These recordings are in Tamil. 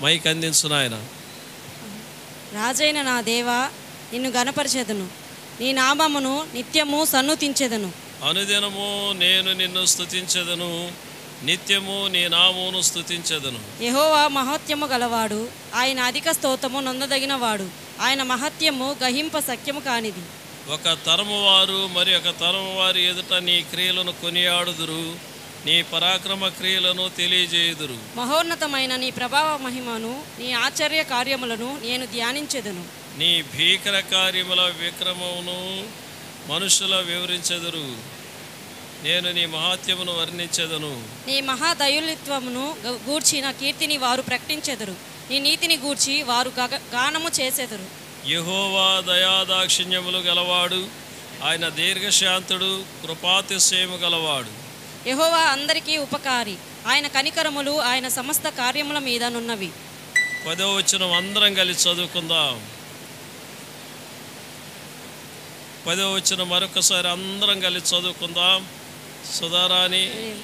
మైక్ అందించు నాయన రాజైన నా దేవా నిన్ను గనపరిచెదను నీ నామమును నిత్యము సన్నుతించెదను అనుదినము నేను నిన్ను స్తుతించెదను నిత్యము నీ నామమును స్తుతించెదను యెహోవా మహత్యము గలవాడు ఆయన అధిక స్తోత్రము నొందదగినవాడు ఆయన మహత్యము గహింప సఖ్యము కానిది ఒక తరము వారు మరి ఒక తరము వారి ఎదుట నీ క్రియలను కొనియాడుదురు నీ పరాక్రమ క్రియలను తెలియజేయుదురు మహోన్నతమైన నీ ప్రభావ మహిమను నీ ఆశ్చర్య కార్యములను నేను ధ్యానించెదను నీ భీకర కార్యముల విక్రమమును మనుషుల వివరించెదరు నేను నీ మహాత్యమును వర్ణించెదను నీ మహాదయులిత్వమును గ- గూర్చిన కీర్తిని వారు ప్రకటించెదరు నీ నీతిని గూర్చి వారు గగ- గానము చేసెదరు యెహోవా దయాదాక్షిణ్యములు గలవాడు ఆయన దీర్ఘశాంతుడు కృపాతిశయము గలవాడు యెహోవా అందరికీ ఉపకారి ఆయన కనికరములు ఆయన సమస్త కార్యముల మీద నున్నవి పదో వచ్చిన అందరం కలిసి చదువుకుందాం పదో వచ్చిన మరొకసారి అందరం కలిసి చదువుకుందాం సుధారాణి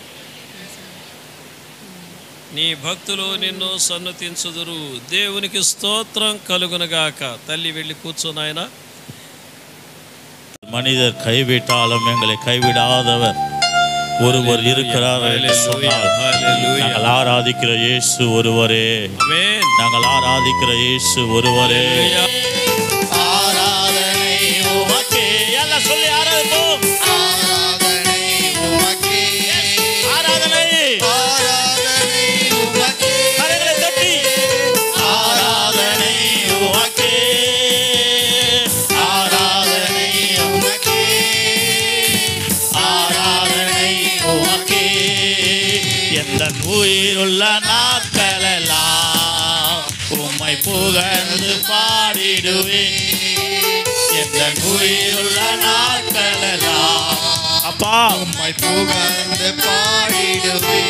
నీ భక్తులు నిన్ను సన్నతించుదురు దేవునికి స్తోత్రం కలుగునగాక తల్లి వెళ్ళి కూర్చున్నాయన மனிதர் கைவிட்டாலும் எங்களை கைவிடாதவர் ஒருவர் இருக்கிறார் என்று சொன்னால் நாங்கள் ஆராதிக்கிற இயேசு ஒருவரே ఆమేన్ நாங்கள் ஆராதிக்கிற இயேசு ஒருவரே ஆராதனை உமக்கே எல்லாம் சொல்லி ஆராதிப்போம் ஆராதனை உமக்கே ஆராதனை ஆராதனை உமக்கே கரங்களை தட்டி ஆராதனை உமக்கே ஆராதனை உமக்கே ஆராதனை உமக்கே எந்த உயிருள்ள நாட்களெல்லாம் உம்மை புகழ்ந்து பாடிடுவேன் எந்த உயிருள்ள நாட்களெல்லாம் அப்பா உம்மை புகழ்ந்து பாடிடுவே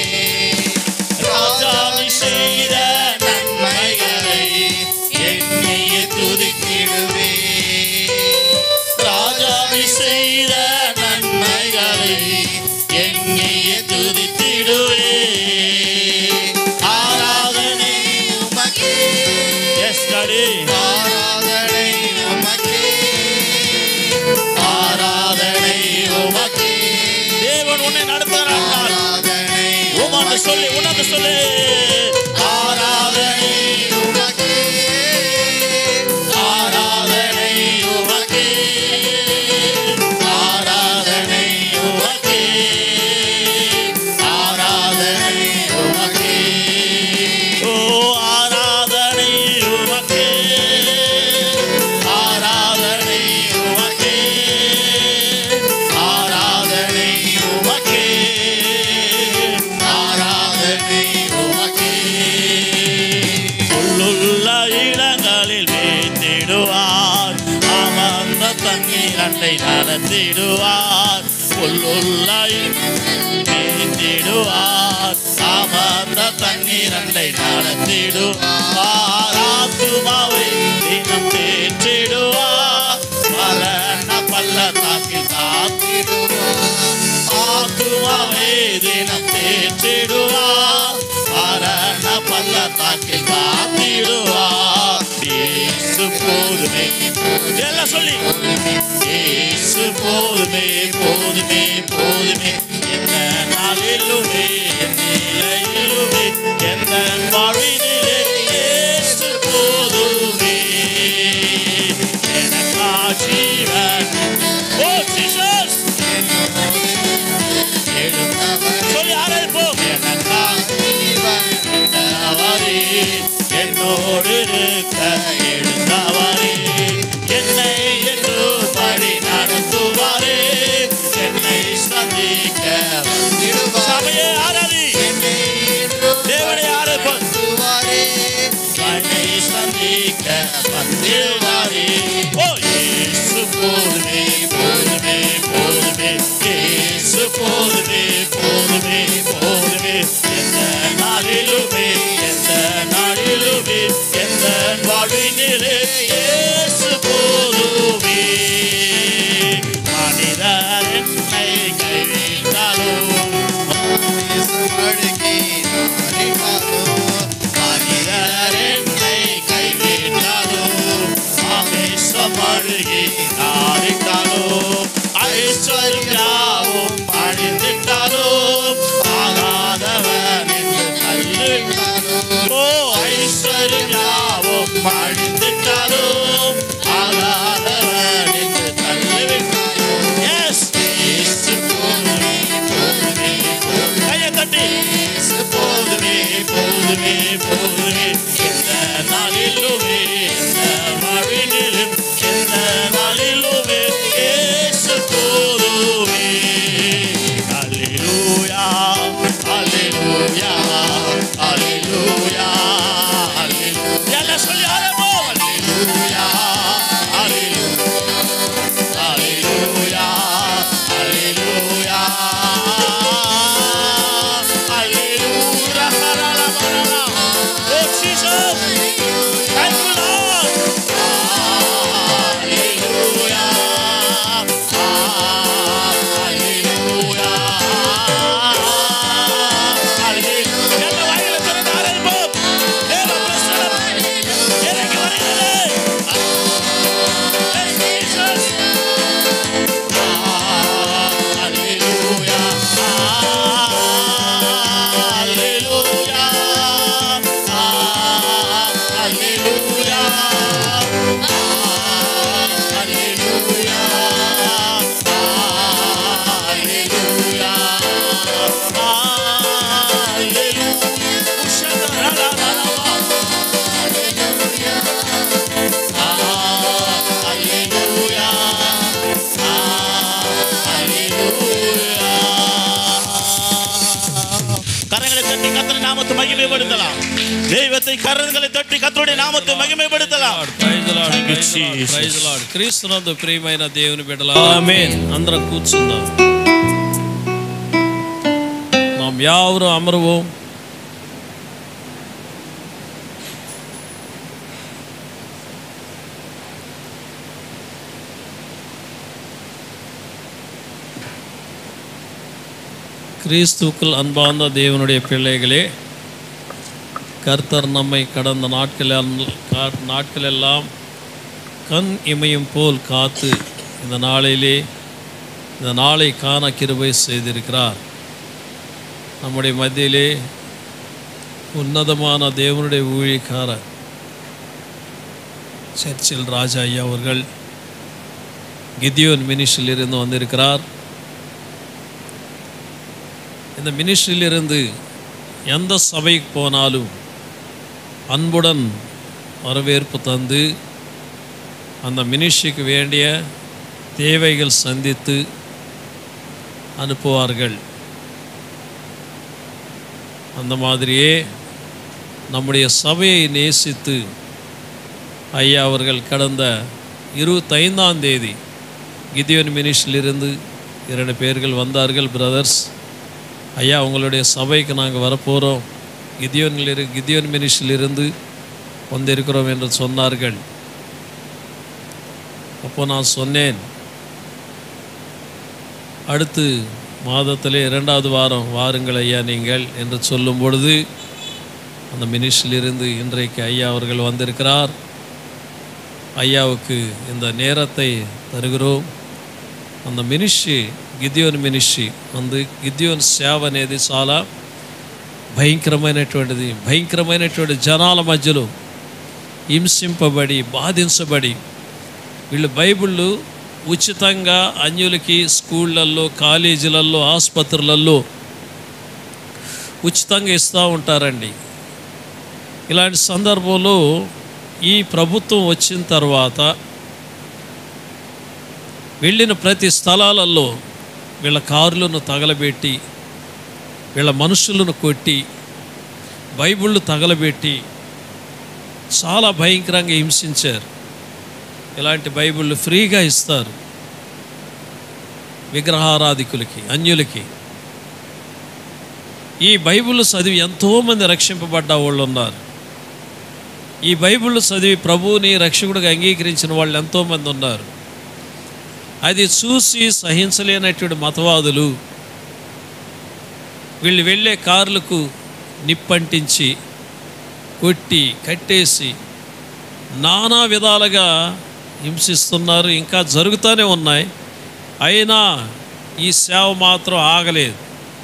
ராஜா நீ செய்த நன்மைகளை எண்ணிய துதிக்கிடுவே ராஜா நீ செய்த நன்மைகளை எண்ணிய துதித்திடுவே ஆராதனை உமக்கே எஸ் டாடி ஆராதனை உமக்கே ஆராதனை உமக்கே தேவன் உன்னை நடத்துகிறார் ஆராதனை உமக்கு சொல்லி உனக்கு சொல்லு ஆராதனை உமக்கே ஆராதனை உமக்கே ஆராதனை உமக்கே ஆராதனை உமக்கே ஓ ஆராதனை உமக்கே ஆராதனை உமக்கே ஆராதனை உமக்கே ஆராதனை உமக்கே உள்ளுள்ள இடங்களில் வைத்திடுவார் அமர்ந்த தண்ணீரண்டை நடத்திடுவார் உள்ளுள்ள வைத்திடுவார் அமர்ந்த தண்ணீரண்டை நடத்திடுவார் ஆத்துமாவை தினம் தேற்றிடுவார் மரண பள்ளத்தாக்கில் காத்திடுவார் ஆத்துமாவே தினம் தேற்றிடுவார் மரண பள்ளத்தாக்கில் காத்திடுவார் இயேசு போதுமே எல்லாம் சொல்லி இயேசு போதுமே போதுமே போதுமே எந்த நாளிலுமே என் நிலையிலுமே எந்த வாழ்வினிலே இயேசு போதுமே எனக்கா ஜீவன் ஓ ஜீசஸ் சொல்லி ஆரம்பிப்போம் எனக்கா எழுந்தவரே என்னோடு இருக்க எழுந்தவரே என்னை என்று படி நடத்துவாரே என்னை சந்திக்க சபையே ஆராதி தேவனை ஆரம்பிப்போம் என்னை சந்திக்க வந்திருவாரே ஓ இயேசு போதுமே போதுமே போதுமே இயேசு போதுமே போதுமே போதுமே எந்த நாளிலுமே எந்த நாளிலுமே எந்த வாழ்வினிலே இயேசு போதுமே மனிதர் என்னை கைவிட்டாலும் மனிதர் ஐஸ்வர்யாவும் அழிந்திட்டாலும் ஆகாதவன் என்று தள்ளிவிட்டாலும் ஓ ஐஸ்வர்யாவும் அழிந்திட்டாலும் ஆகாதவன் என்று தள்ளிவிட்டாலும் எஸ் இயேசு போதுமே போதுமே போதுமே கையை தட்டி இயேசு போதுமே போதுமே போதுமே இந்த நாளிலுமே இந்த வாழ்வினிலும் இந்த நாளிலுமே இயேசு போதுமே அல்லேலூயா அல்லேலூயா அல்லேலூயா அல்லேலூயா எல்லாம் சொல்லி ஆரம்பம் அல்லேலூயா அல்லேலூயா அல்லேலூயா அல்லேலூயா அல்லேலூயா ஹரலபரலா oh Jesus Thank you, Lord. Hallelujah. Hallelujah. Hallelujah. எல்லா வாயில திறந்து ஆரம்பிப்போம். தேவ பிரசன்னம் இறங்கி வருகிறது. Thank you, Jesus. Hallelujah. Hallelujah. கரங்களை தட்டி கத்தனை நாமத்தை மகிமைப்படுத்தலாம் தெய்வத்தை கரங்களை தட்டி கத்தருடைய நாமத்தை மகிமைப்படுத்தலாம் Praise the Lord, Thank you, praise the Lord, Jesus. praise the Lord. క్రీస్తునందు ప్రియమైన దేవుని బిడ్డలా ఆమేన్ అందరం కూర్చుందాం நாம் யாவரும் அமருவோம் கிறிஸ்துக்குள் அன்பார்ந்த தேவனுடைய பிள்ளைகளே கர்த்தர் நம்மை கடந்த நாட்களெல்லாம் கா- நாட்களெல்லாம் கண் இமையும் போல் காத்து இந்த நாளிலே இந்த நாளை காண கிருபை செய்திருக்கிறார் நம்முடைய மத்தியிலே உன்னதமான தேவனுடைய ஊழியக்காரர் சர்ச்சில் ராஜா ஐயா அவர்கள் கிதியோன் மினிஸ்ட்ரியில் இருந்து வந்திருக்கிறார் இந்த மினிஸ்ட்ரியிலிருந்து எந்த சபைக்கு போனாலும் அன்புடன் வரவேற்பு தந்து அந்த மினிஸ்ட்ரிக்கு வேண்டிய தேவைகள் சந்தித்து அனுப்புவார்கள் அந்த மாதிரியே நம்முடைய சபையை நேசித்து ஐயா அவர்கள் கடந்த இருபத்தைந்தாம் தேதி கிதியோன் மினிஸ்ட்ரியிலிருந்து இரண்டு பேர்கள் வந்தார்கள் பிரதர்ஸ் ஐயா உங்களுடைய சபைக்கு நாங்கள் வரப்போகிறோம் கிதியோனில் இரு கிதியோன் மினிஸ்ட்ரியிலிருந்து வந்திருக்கிறோம் என்று சொன்னார்கள் அப்போ நான் சொன்னேன் அடுத்து மாதத்திலே இரண்டாவது வாரம் வாருங்கள் ஐயா நீங்கள் என்று சொல்லும் பொழுது அந்த மினிஸ்ட்ரியிலிருந்து இன்றைக்கு ஐயா அவர்கள் வந்திருக்கிறார் ஐயாவுக்கு இந்த நேரத்தை తరుగురోం அந்த మినిస్ట్రీ గిద్యోన్ మినిస్ట్రీ అందు గిద్యోన్ సేవ అనేది చాలా భయంకరమైనటువంటిది భయంకరమైనటువంటి జనాల మధ్యలో హింసింపబడి బాధించబడి వీళ్ళు బైబిళ్ళు ఉచితంగా అన్యులకి స్కూళ్ళల్లో కాలేజీలలో ఆసుపత్రులలో ఉచితంగా ఇస్తూ ఉంటారండి ఇలాంటి సందర్భంలో ఈ ప్రభుత్వం వచ్చిన తర్వాత వెళ్ళిన ప్రతి స్థలాలలో వీళ్ళ కారులను తగలబెట్టి వీళ్ళ మనుషులను కొట్టి బైబిళ్ళు తగలబెట్టి చాలా భయంకరంగా హింసించారు ఇలాంటి బైబిళ్ళు ఫ్రీగా ఇస్తారు విగ్రహారాధికులకి అన్యులకి ఈ బైబిల్ చదివి ఎంతోమంది రక్షింపబడ్డ వాళ్ళు ఉన్నారు ఈ బైబిల్ చదివి ప్రభువుని రక్షకుడిగా అంగీకరించిన వాళ్ళు ఎంతోమంది ఉన్నారు అది చూసి సహించలేనటువంటి మతవాదులు వీళ్ళు వెళ్ళే కార్లకు నిప్పంటించి కొట్టి కట్టేసి నానా విధాలుగా హింసిస్తున్నారు ఇంకా జరుగుతూనే ఉన్నాయి అయినా ఈ సేవ మాత్రం ఆగలేదు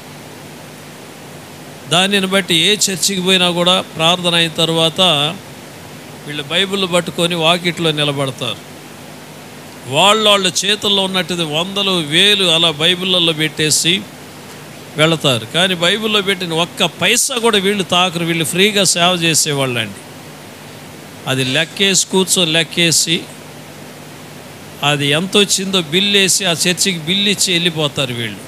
దానిని బట్టి ఏ చర్చికి పోయినా కూడా ప్రార్థన అయిన తర్వాత వీళ్ళు బైబిల్ పట్టుకొని వాకిట్లో నిలబడతారు వాళ్ళ వాళ్ళ చేతుల్లో ఉన్నట్టుది వందలు వేలు అలా బైబిళ్ళల్లో పెట్టేసి వెళతారు కానీ బైబిల్లో పెట్టిన ఒక్క పైసా కూడా వీళ్ళు తాకరు వీళ్ళు ఫ్రీగా సేవ చేసేవాళ్ళండి అది లెక్కేసి కూర్చొని లెక్కేసి అది ఎంత వచ్చిందో బిల్లు వేసి ఆ చర్చికి బిల్లు ఇచ్చి వెళ్ళిపోతారు వీళ్ళు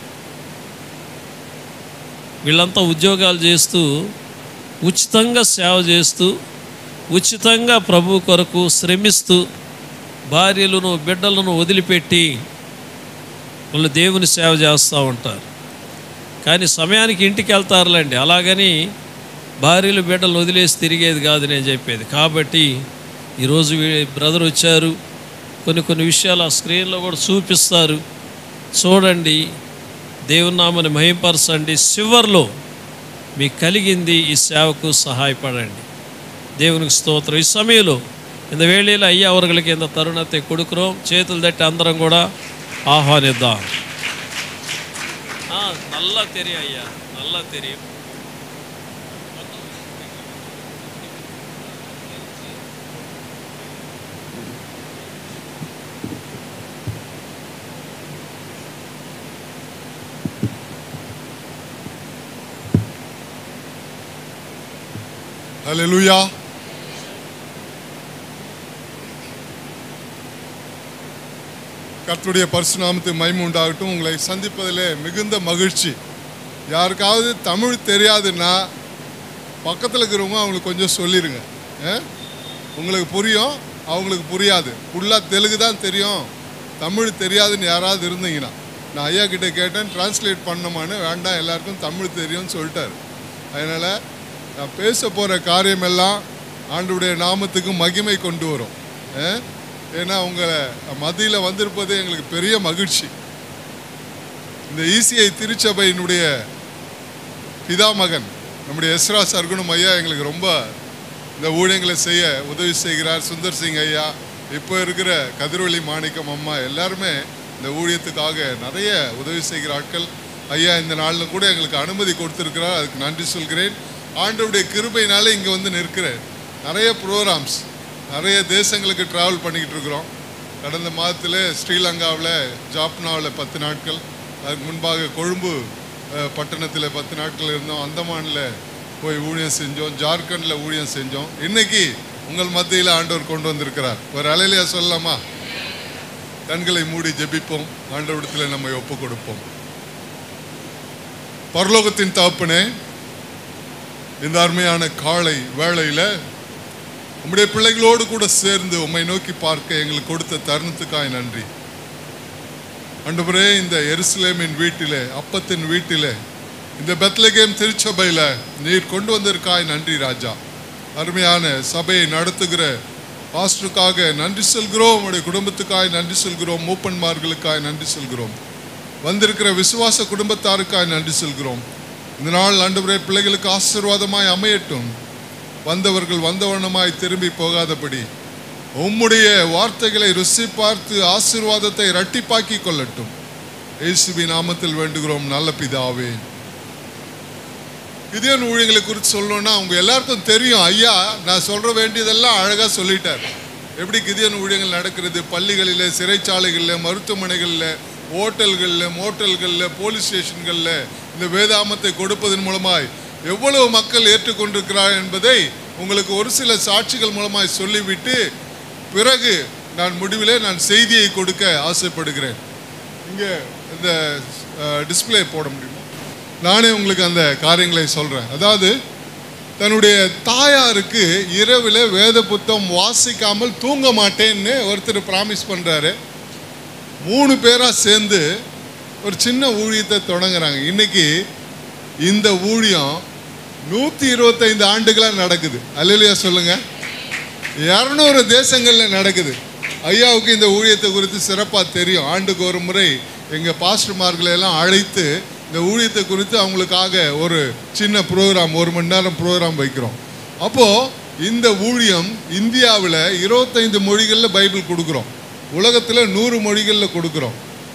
వీళ్ళంతా ఉద్యోగాలు చేస్తూ ఉచితంగా సేవ చేస్తూ ఉచితంగా ప్రభు కొరకు శ్రమిస్తూ భార్యలను బిడ్డలను వదిలిపెట్టి వాళ్ళు దేవుని సేవ చేస్తూ ఉంటారు కానీ సమయానికి ఇంటికి వెళ్తారులేండి అలాగని భార్యలు బిడ్డలు వదిలేసి తిరిగేది కాదు నేను చెప్పేది కాబట్టి ఈరోజు వీ- బ్రదర్ వచ్చారు కొన్ని కొన్ని విషయాలు ఆ స్క్రీన్లో కూడా చూపిస్తారు చూడండి దేవుని నామని మహింపరచండి చివర్లో మీకు కలిగింది ఈ సేవకు సహాయపడండి దేవునికి స్తోత్రం ఈ సమయంలో இந்த வேளையில் ஐயா அவர்களுக்கு இந்த தருணத்தை கொடுக்கிறோம் சேத்தில் தட்டி அந்தரம் கூட ஆஹ்வானித்தான் ஆ நல்லா தெரியும் ஐயா நல்லா தெரியும் ஹalleluya கர்த்தருடைய பரிசுநாமத்து மகிமை உண்டாகட்டும் உங்களை சந்திப்பதிலே மிகுந்த மகிழ்ச்சி யாருக்காவது தமிழ் தெரியாதுன்னா பக்கத்தில் இருக்கிறவங்க அவங்களுக்கு கொஞ்சம் சொல்லிடுங்க ஆ? உங்களுக்கு புரியும் அவங்களுக்கு புரியாது ஃபுல்லாக தெலுங்கு தான் தெரியும் தமிழ் தெரியாதுன்னு யாராவது இருந்தீங்கன்னா நான் ஐயா கிட்ட கேட்டேன் டிரான்ஸ்லேட் பண்ணமான்னு வேண்டாம் எல்லாருக்கும் தமிழ் தெரியும்னு சொல்லிட்டாரு அதனால் நான் பேச போகிற காரியமெல்லாம் ஆண்டுடைய நாமத்துக்கு மகிமை கொண்டு வரும் ஆ? ஏன்னா உங்களை மத்தியில் வந்திருப்பது எங்களுக்கு பெரிய மகிழ்ச்சி இந்த ஈசிஐ திருச்சபையினுடைய பிதாமகன் நம்முடைய எஸ்ரா சர்க்குணம் ஐயா எங்களுக்கு ரொம்ப இந்த ஊழியங்களை செய்ய உதவி செய்கிறார் சுந்தர் சிங் ஐயா இப்போ இருக்கிற கதிரொளி மாணிக்கம் அம்மா எல்லாருமே இந்த ஊழியத்துக்காக நிறைய உதவி செய்கிற ஆட்கள் ஐயா இந்த நாளில் கூட எங்களுக்கு அனுமதி கொடுத்துருக்கிறார் அதுக்கு நன்றி சொல்கிறேன் ஆண்டவருடைய கிருபையினால இங்கே வந்து நிற்கிறேன் நிறைய ப்ரோக்ராம்ஸ் நிறைய தேசங்களுக்கு ட்ராவல் பண்ணிக்கிட்டு இருக்கிறோம் கடந்த மாதத்தில் ஸ்ரீலங்காவில் ஜாப்னாவில் பத்து நாட்கள் அதுக்கு முன்பாக கொழும்பு அஹ், பட்டணத்தில் பத்து நாட்கள் இருந்தோம் அந்தமானில் போய் ஊழியம் செஞ்சோம் ஜார்க்கண்டில் ஊழியம் செஞ்சோம் இன்னைக்கு உங்கள் மத்தியில் ஆண்டவர் கொண்டு வந்திருக்கிறார் ஒரு அலையிலையா சொல்லலாமா கண்களை மூடி ஜெபிப்போம் ஆண்டவரிடத்தில் நம்மை ஒப்பு கொடுப்போம் பரலோகத்தின் தகப்பனே இந்த அருமையான காலை வேளையில் உம்முடைய பிள்ளைகளோடு கூட சேர்ந்து உம்மை நோக்கி பார்க்க எங்களுக்கு கொடுத்த தருணத்துக்காய் நன்றி ஆண்டவரே இந்த எருசலேமின் வீட்டிலே அப்பத்தின் வீட்டிலே இந்த பெத்லகேம் திருச்சபையில் நீர் கொண்டு வந்திருக்காய் நன்றி ராஜா அருமையான சபையை நடத்துகிற பாஸ்டருக்காக நன்றி சொல்கிறோம் உங்களுடைய குடும்பத்துக்காய் நன்றி சொல்கிறோம் மூப்பன்மார்களுக்காய் நன்றி சொல்கிறோம் வந்திருக்கிற விசுவாச குடும்பத்தாருக்காய் நன்றி சொல்கிறோம் இந்த நாள் ஆண்டவரே பிள்ளைகளுக்கு ஆசீர்வாதமாய் அமையட்டும் வந்தவர்கள் வந்தவண்ணமாய் திரும்பி போகாதபடி உம்முடைய வார்த்தைகளை ருசி பார்த்து ஆசீர்வாதத்தை இரட்டிப்பாக்கி கொள்ளட்டும் இயேசுவி நாமத்தில் வேண்டுகிறோம் நல்ல பிதாவே கிதியோன் ஊழியங்களை குறித்து சொல்லணும்னா அவங்க எல்லாருக்கும் தெரியும் ஐயா நான் சொல்ற வேண்டியதெல்லாம் அழகா சொல்லிட்டார் எப்படி கிதியோன் ஊழியங்கள் நடக்கிறது பள்ளிகளில் சிறைச்சாலைகளில் மருத்துவமனைகளில் ஹோட்டல்களில் மோட்டல்களில் போலீஸ் ஸ்டேஷன்களில் இந்த வேதாமத்தை கொடுப்பதன் மூலமாய் எவ்வளவு மக்கள் ஏற்றுக்கொண்டிருக்கிறார் என்பதை உங்களுக்கு ஒரு சில சாட்சிகள் மூலமாய் சொல்லிவிட்டு பிறகு நான் முடிவிலே நான் செய்தியை கொடுக்க ஆசைப்படுகிறேன் இங்கே இந்த டிஸ்ப்ளே போட முடியுமா நானே உங்களுக்கு அந்த காரியங்களை சொல்கிறேன் அதாவது தன்னுடைய தாயாருக்கு இரவில் வேத புத்தகம் வாசிக்காமல் தூங்க மாட்டேன்னு ஒருத்தர் ப்ராமிஸ் பண்ணுறாரு மூணு பேராக சேர்ந்து ஒரு சின்ன ஊழியத்தை தொடங்குறாங்க இன்னைக்கு இந்த ஊழியம் நூற்றி இருபத்தைந்து ஆண்டுகளாக நடக்குது அல்லையா சொல்லுங்க இரநூறு தேசங்களில் நடக்குது ஐயாவுக்கு இந்த ஊழியத்தை குறித்து சிறப்பாக தெரியும் ஆண்டுக்கு ஒரு முறை எங்கள் பாஸ்டர்மார்களை எல்லாம் அழைத்து இந்த ஊழியத்தை குறித்து அவங்களுக்காக ஒரு சின்ன ப்ரோக்ராம் ஒரு மணி நேரம் ப்ரோக்ராம் வைக்கிறோம் அப்போது இந்த ஊழியம் இந்தியாவில் இருபத்தைந்து மொழிகளில் பைபிள் கொடுக்குறோம் உலகத்தில் நூறு மொழிகளில் கொடுக்குறோம்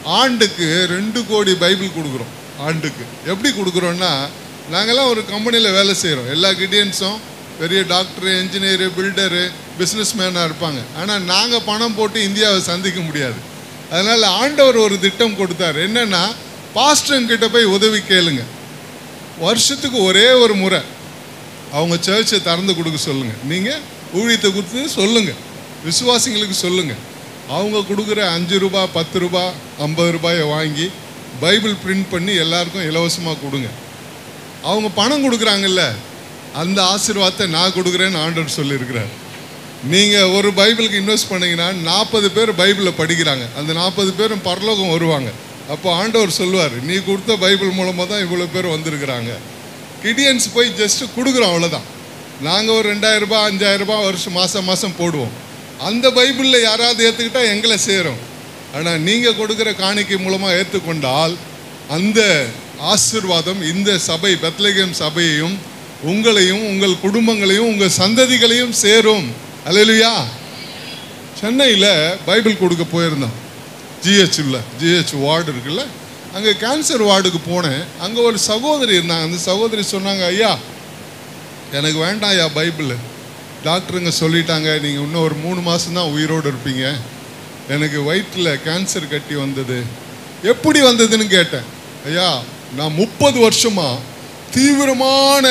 ஆண்டுக்கு ரெண்டு கோடி பைபிள் கொடுக்குறோம் ஆண்டுக்கு எப்படி கொடுக்குறோன்னா நாங்கெல்லாம் ஒரு கம்பெனியில் வேலை செய்கிறோம் எல்லா கிட்டியன்ஸும் பெரிய டாக்டரு இன்ஜினியரு பில்டரு பிஸ்னஸ் மேனாக இருப்பாங்க ஆனால் நாங்கள் பணம் போட்டு இந்தியாவை சந்திக்க முடியாது அதனால் ஆண்டவர் ஒரு திட்டம் கொடுத்தாரு என்னென்னா பாஸ்டர்கிட்ட போய் உதவி கேளுங்க வருஷத்துக்கு ஒரே ஒரு முறை அவங்க சர்ச்சை திறந்து கொடுக்க சொல்லுங்கள் நீங்கள் ஊழியத்தை கொடுத்து சொல்லுங்கள் விசுவாசிங்களுக்கு சொல்லுங்கள் அவங்க கொடுக்குற அஞ்சு ரூபா பத்து ரூபா ஐம்பது ரூபாயை வாங்கி பைபிள் பிரிண்ட் பண்ணி எல்லாருக்கும் இலவசமாக கொடுங்க அவங்க பணம் கொடுக்குறாங்கல்ல அந்த ஆசீர்வாதத்தை நான் கொடுக்குறேன்னு ஆண்டவர் சொல்லியிருக்கிறார் நீங்கள் ஒரு பைபிளுக்கு இன்வெஸ்ட் பண்ணீங்கன்னா நாற்பது பேர் பைபிளை படிக்கிறாங்க அந்த நாற்பது பேரும் பரலோகம் வருவாங்க அப்போ ஆண்டவர் சொல்லுவார் நீ கொடுத்த பைபிள் மூலமாக தான் இவ்வளோ பேர் வந்திருக்கிறாங்க கிடியன்ஸ் போய் ஜஸ்ட் கொடுக்குறோம் அவ்வளோதான் நாங்கள் ஒரு ரெண்டாயிரம் ரூபாய் அஞ்சாயிரம் ரூபாய் வருஷம் மாதம் மாதம் போடுவோம் அந்த பைபிளில் யாராவது ஏற்றுக்கிட்டா எங்களை சேரும் ஆனால் நீங்கள் கொடுக்குற காணிக்கை மூலமாக ஏற்றுக்கொண்டால் அந்த ஆசிர்வாதம் இந்த சபை பெத்லகேம் சபையையும் உங்களையும் உங்கள் குடும்பங்களையும் உங்கள் சந்ததிகளையும் சேரும் அல்லேலூயா சென்னையில் பைபிள் கொடுக்க போயிருந்தோம் ஜிஹெச் உள்ள ஜிஹெச் வார்டு இருக்குல்ல அங்கே கேன்சர் வார்டுக்கு போனேன் அங்கே ஒரு சகோதரி இருந்தாங்க அந்த சகோதரி சொன்னாங்க ஐயா எனக்கு வேண்டாம் ஐயா பைபிள் டாக்டருங்க சொல்லிட்டாங்க நீங்கள் இன்னும் ஒரு மூணு மாதம்தான் உயிரோடு இருப்பீங்க எனக்கு வயிற்றில் கேன்சர் கட்டி வந்தது எப்படி வந்ததுன்னு கேட்டேன் ஐயா நான் முப்பது வருஷமா தீவிரமான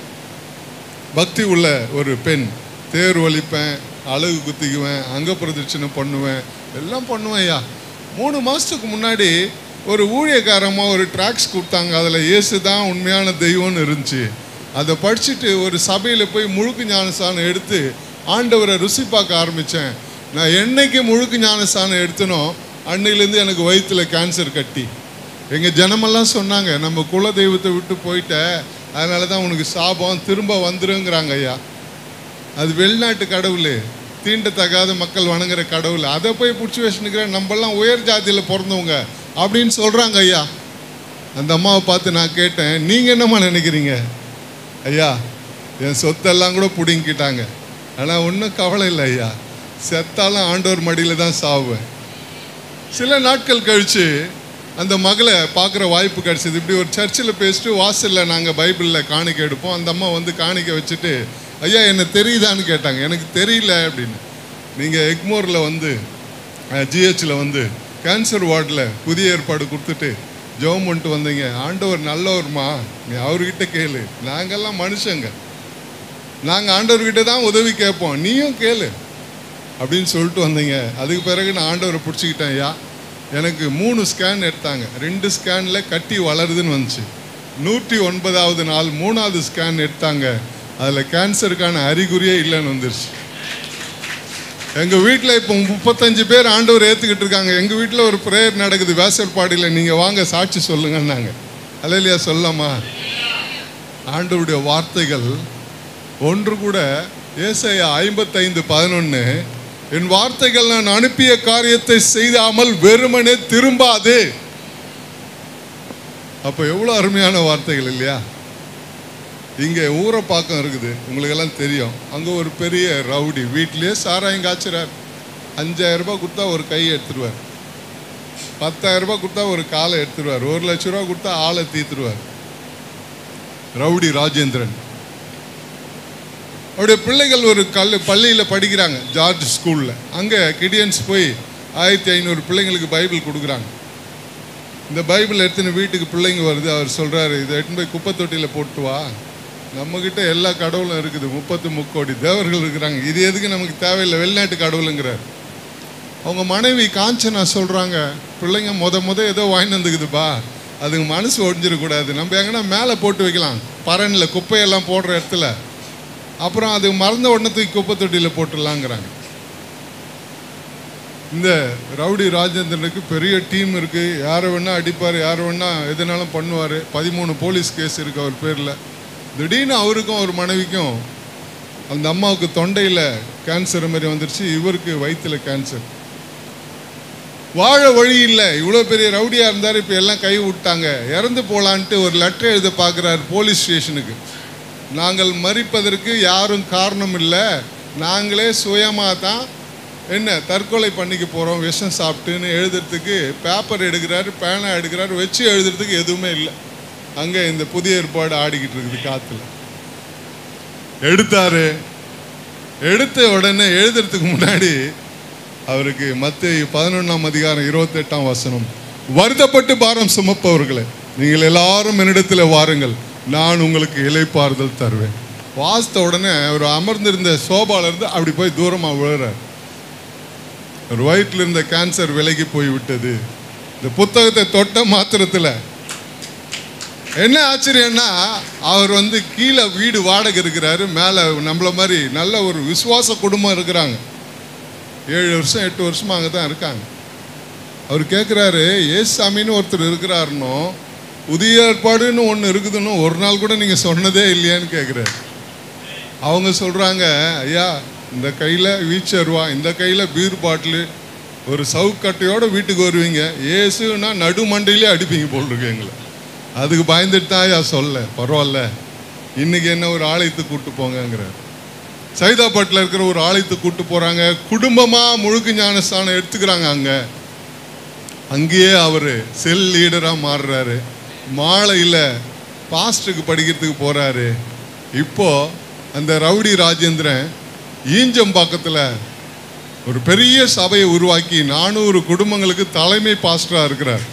பக்தி உள்ள ஒரு பெண் தேர் ஒலிப்பேன் அழகு குத்திக்குவேன் அங்க பிரதட்சணை பண்ணுவேன் எல்லாம் பண்ணுவேன் ஐயா மூணு மாதத்துக்கு முன்னாடி ஒரு ஊழியக்காரமாக ஒரு ட்ராக்ஸ் கொடுத்தாங்க அதில் இயேசு தான் உண்மையான தெய்வம்னு இருந்துச்சு அதை படிச்சுட்டு ஒரு சபையில் போய் முழுக்கு ஞானசானம் எடுத்து ஆண்டவரை ருசி பார்க்க ஆரம்பித்தேன் நான் என்னைக்கு முழுக்கு ஞானசானம் எடுத்தனோ அன்னையிலேருந்து எனக்கு வயிற்றில் கேன்சர் கட்டி எங்கள் ஜனமெல்லாம் சொன்னாங்க நம்ம குல தெய்வத்தை விட்டு போயிட்ட அதனால தான் உனக்கு சாபம் திரும்ப வந்துருங்கிறாங்க ஐயா அது வெளிநாட்டு கடவுள் தீண்டத்தகாத மக்கள் வணங்குற கடவுள் அதை போய் பிடிச்சி வச்சுனுக்கிற நம்மெல்லாம் உயர் ஜாதியில் பிறந்தவங்க அப்படின்னு சொல்கிறாங்க ஐயா அந்த அம்மாவை பார்த்து நான் கேட்டேன் நீங்கள் என்னம்மா நினைக்கிறீங்க ஐயா என் சொத்தெல்லாம் கூட பிடுங்கிக்கிட்டாங்க ஆனால் ஒன்றும் கவலை இல்லை ஐயா செத்தாலும் ஆண்டவர் மடியில் தான் சாவுவேன் சில நாட்கள் கழித்து அந்த மகளை பார்க்குற வாய்ப்பு கிடச்சிது இப்படி ஒரு சர்ச்சில் பேசிட்டு வாசலில் நாங்கள் பைபிளில் காணிக்கை எடுப்போம் அந்த அம்மா வந்து காணிக்கை வச்சுட்டு ஐயா என்ன தெரியுதான்னு கேட்டாங்க எனக்கு தெரியல அப்படின்னு நீங்கள் எக்மோரில் வந்து ஜிஹெச்சில் வந்து கேன்சர் வார்டில் புதிய ஏற்பாடு கொடுத்துட்டு ஜெபம் பண்ணிட்டு வந்தீங்க ஆண்டவர் நல்லவர்மா நீ அவர்கிட்ட கேளு நாங்கெல்லாம் மனுஷங்க நாங்கள் ஆண்டவர்கிட்ட தான் உதவி கேட்போம் நீயும் கேளு அப்படின்னு சொல்லிட்டு வந்தீங்க அதுக்கு பிறகு நான் ஆண்டவரை பிடிச்சிக்கிட்டேன் ஐயா எனக்கு மூணு ஸ்கேன் எடுத்தாங்க ரெண்டு ஸ்கேனில் கட்டி வளருதுன்னு வந்துச்சு நூற்றி ஒன்பதாவது நாள் மூணாவது ஸ்கேன் எடுத்தாங்க அதில் கேன்சருக்கான அறிகுறியே இல்லைன்னு வந்துருச்சு எங்கள் வீட்டில் இப்போ முப்பத்தஞ்சு பேர் ஆண்டவர் ஏற்றுக்கிட்டு இருக்காங்க எங்கள் வீட்டில் ஒரு ப்ரேயர் நடக்குது வேசற்பாடியில் நீங்கள் வாங்க சாட்சி சொல்லுங்கன்னாங்க அல்லையா சொல்லாமா ஆண்டவருடைய வார்த்தைகள் ஒன்று கூட ஏசாயா ஐம்பத்தைந்து பதினொன்று என் வார்த்தைகள் நான் அனுப்பிய காரியத்தை செய்தாமல் வெறுமனே திரும்பாது அப்போ எவ்வளோ அருமையான வார்த்தைகள் இல்லையா இங்கே ஊரப்பாக்கம் இருக்குது உங்களுக்கெல்லாம் தெரியும் அங்கே ஒரு பெரிய ரவுடி வீட்டிலேயே சாராயம் காய்ச்சுறார் அஞ்சாயிரம் ரூபாய் கொடுத்தா ஒரு கை எடுத்துருவார் பத்தாயிரம் ரூபாய் கொடுத்தா ஒரு காலை எடுத்துருவார் ஒரு லட்ச ரூபா கொடுத்தா ஆளை தீத்துருவார் ரவுடி ராஜேந்திரன் அவருடைய பிள்ளைகள் ஒரு கல் பள்ளியில் படிக்கிறாங்க ஜார்ஜ் ஸ்கூலில் அங்கே கிடியன்ஸ் போய் ஆயிரத்தி ஐநூறு பிள்ளைங்களுக்கு பைபிள் கொடுக்குறாங்க இந்த பைபிள் எடுத்துன்னு வீட்டுக்கு பிள்ளைங்க வருது அவர் சொல்கிறாரு இதை எடுத்துன்னு போய் குப்பை தொட்டியில் போட்டு வா நம்மக்கிட்ட எல்லா கடவுளும் இருக்குது முப்பத்து முக்கோடி தேவர்கள் இருக்கிறாங்க இது எதுக்கு நமக்கு தேவையில்லை வெளிநாட்டு கடவுளுங்கிறார் அவங்க மனைவி காஞ்சனா சொல்கிறாங்க பிள்ளைங்க முத முத ஏதோ வாங்கிட்டு வந்துக்குதுப்பா அதுங்க மனசு ஒடிஞ்சிடக்கூடாது நம்ம எங்கன்னா மேலே போட்டு வைக்கலாம் பரனில் குப்பையெல்லாம் போடுற இடத்துல அப்புறம் அது மறந்த உடனே தூக்கி குப்பை தொட்டியில் போட்டுடலாங்கிறாங்க இந்த ரவுடி ராஜேந்திரனுக்கு பெரிய டீம் இருக்குது யாரை வேணால் அடிப்பார் யாரை வேணால் எதுனாலும் பண்ணுவார் பதிமூணு போலீஸ் கேஸ் இருக்குது அவர் பேரில் திடீர்னு அவருக்கும் அவர் மனைவிக்கும் அந்த அம்மாவுக்கு தொண்டையில் கேன்சர் மாதிரி வந்துருச்சு இவருக்கு வயிற்றுல கேன்சர் வாழ வழி இல்லை இவ்வளோ பெரிய ரவுடியாக இருந்தார் இப்போ எல்லாம் கை விட்டாங்க இறந்து போகலான்ட்டு ஒரு லெட்டர் எழுத பார்க்குறாரு போலீஸ் ஸ்டேஷனுக்கு நாங்கள் மறிப்பதற்கு யாரும் காரணம் இல்லை நாங்களே சுயமாக தான் என்ன தற்கொலை பண்ணிக்க போகிறோம் விஷம் சாப்பிட்டுன்னு எழுதுறதுக்கு பேப்பர் எடுக்கிறாரு பேனா எடுக்கிறாரு வச்சு எழுதுறதுக்கு எதுவுமே இல்லை அங்கே இந்த புதிய ஏற்பாடு ஆடிக்கிட்டு இருக்குது காற்றுல எடுத்தாரு எடுத்த உடனே எழுதுறதுக்கு முன்னாடி அவருக்கு மத்திய பதினொன்றாம் அதிகாரம் இருபத்தெட்டாம் வசனம் வருத்தப்பட்டு பாரம் சுமப்பவர்களே நீங்கள் எல்லாரும் என்னிடத்தில் வாருங்கள் நான் உங்களுக்கு இலைப்பாறுதல் தருவேன் வாசித்த உடனே அவர் அமர்ந்திருந்த சோபால இருந்து அப்படி போய் தூரமாக விழுறார் ஒரு வயிற்றில் இருந்த கேன்சர் விலகி போய் விட்டது இந்த புத்தகத்தை தொட்ட மாத்திரத்தில் என்ன ஆச்சரியம்னா அவர் வந்து கீழே வீடு வாடகை இருக்கிறாரு மேலே நம்மள மாதிரி நல்ல ஒரு விசுவாச குடும்பம் இருக்கிறாங்க ஏழு வருஷம் எட்டு வருஷமா அங்கே தான் இருக்காங்க அவர் கேட்குறாரு ஏசாமின்னு ஒருத்தர் இருக்கிறாருன்னோ புதிய ஏற்பாடுன்னு ஒன்று இருக்குதுன்னு ஒரு நாள் கூட நீங்கள் சொன்னதே இல்லையான்னு கேட்குறாரு அவங்க சொல்கிறாங்க ஐயா இந்த கையில் வீச்சருவா இந்த கையில் பீர் பாட்டிலு ஒரு சவுக்கட்டையோட வீட்டுக்கு வருவீங்க ஏசுனா நடு மண்டையிலே அடிப்பீங்க போல் இருக்கு எங்களை அதுக்கு பயந்துட்டு தான் ஐயா சொல்ல பரவாயில்ல இன்னைக்கு என்ன ஒரு ஆலயத்துக்கு கூட்டு போங்கங்கிறார் சைதாப்பட்டில் இருக்கிற ஒரு ஆலயத்துக்கு கூட்டு போகிறாங்க குடும்பமாக முழுக்க ஞானஸ்தானம் எடுத்துக்கிறாங்க அங்கே அங்கேயே அவர் செல் லீடராக மாறுறாரு மாலையில் பாஸ்டருக்கு படிக்கிறதுக்கு போகிறாரு இப்போ அந்த ரவுடி ராஜேந்திரன் ஈஞ்சம்பாக்கத்தில் ஒரு பெரிய சபையை உருவாக்கி நானூறு குடும்பங்களுக்கு தலைமை பாஸ்டராக இருக்கிறார்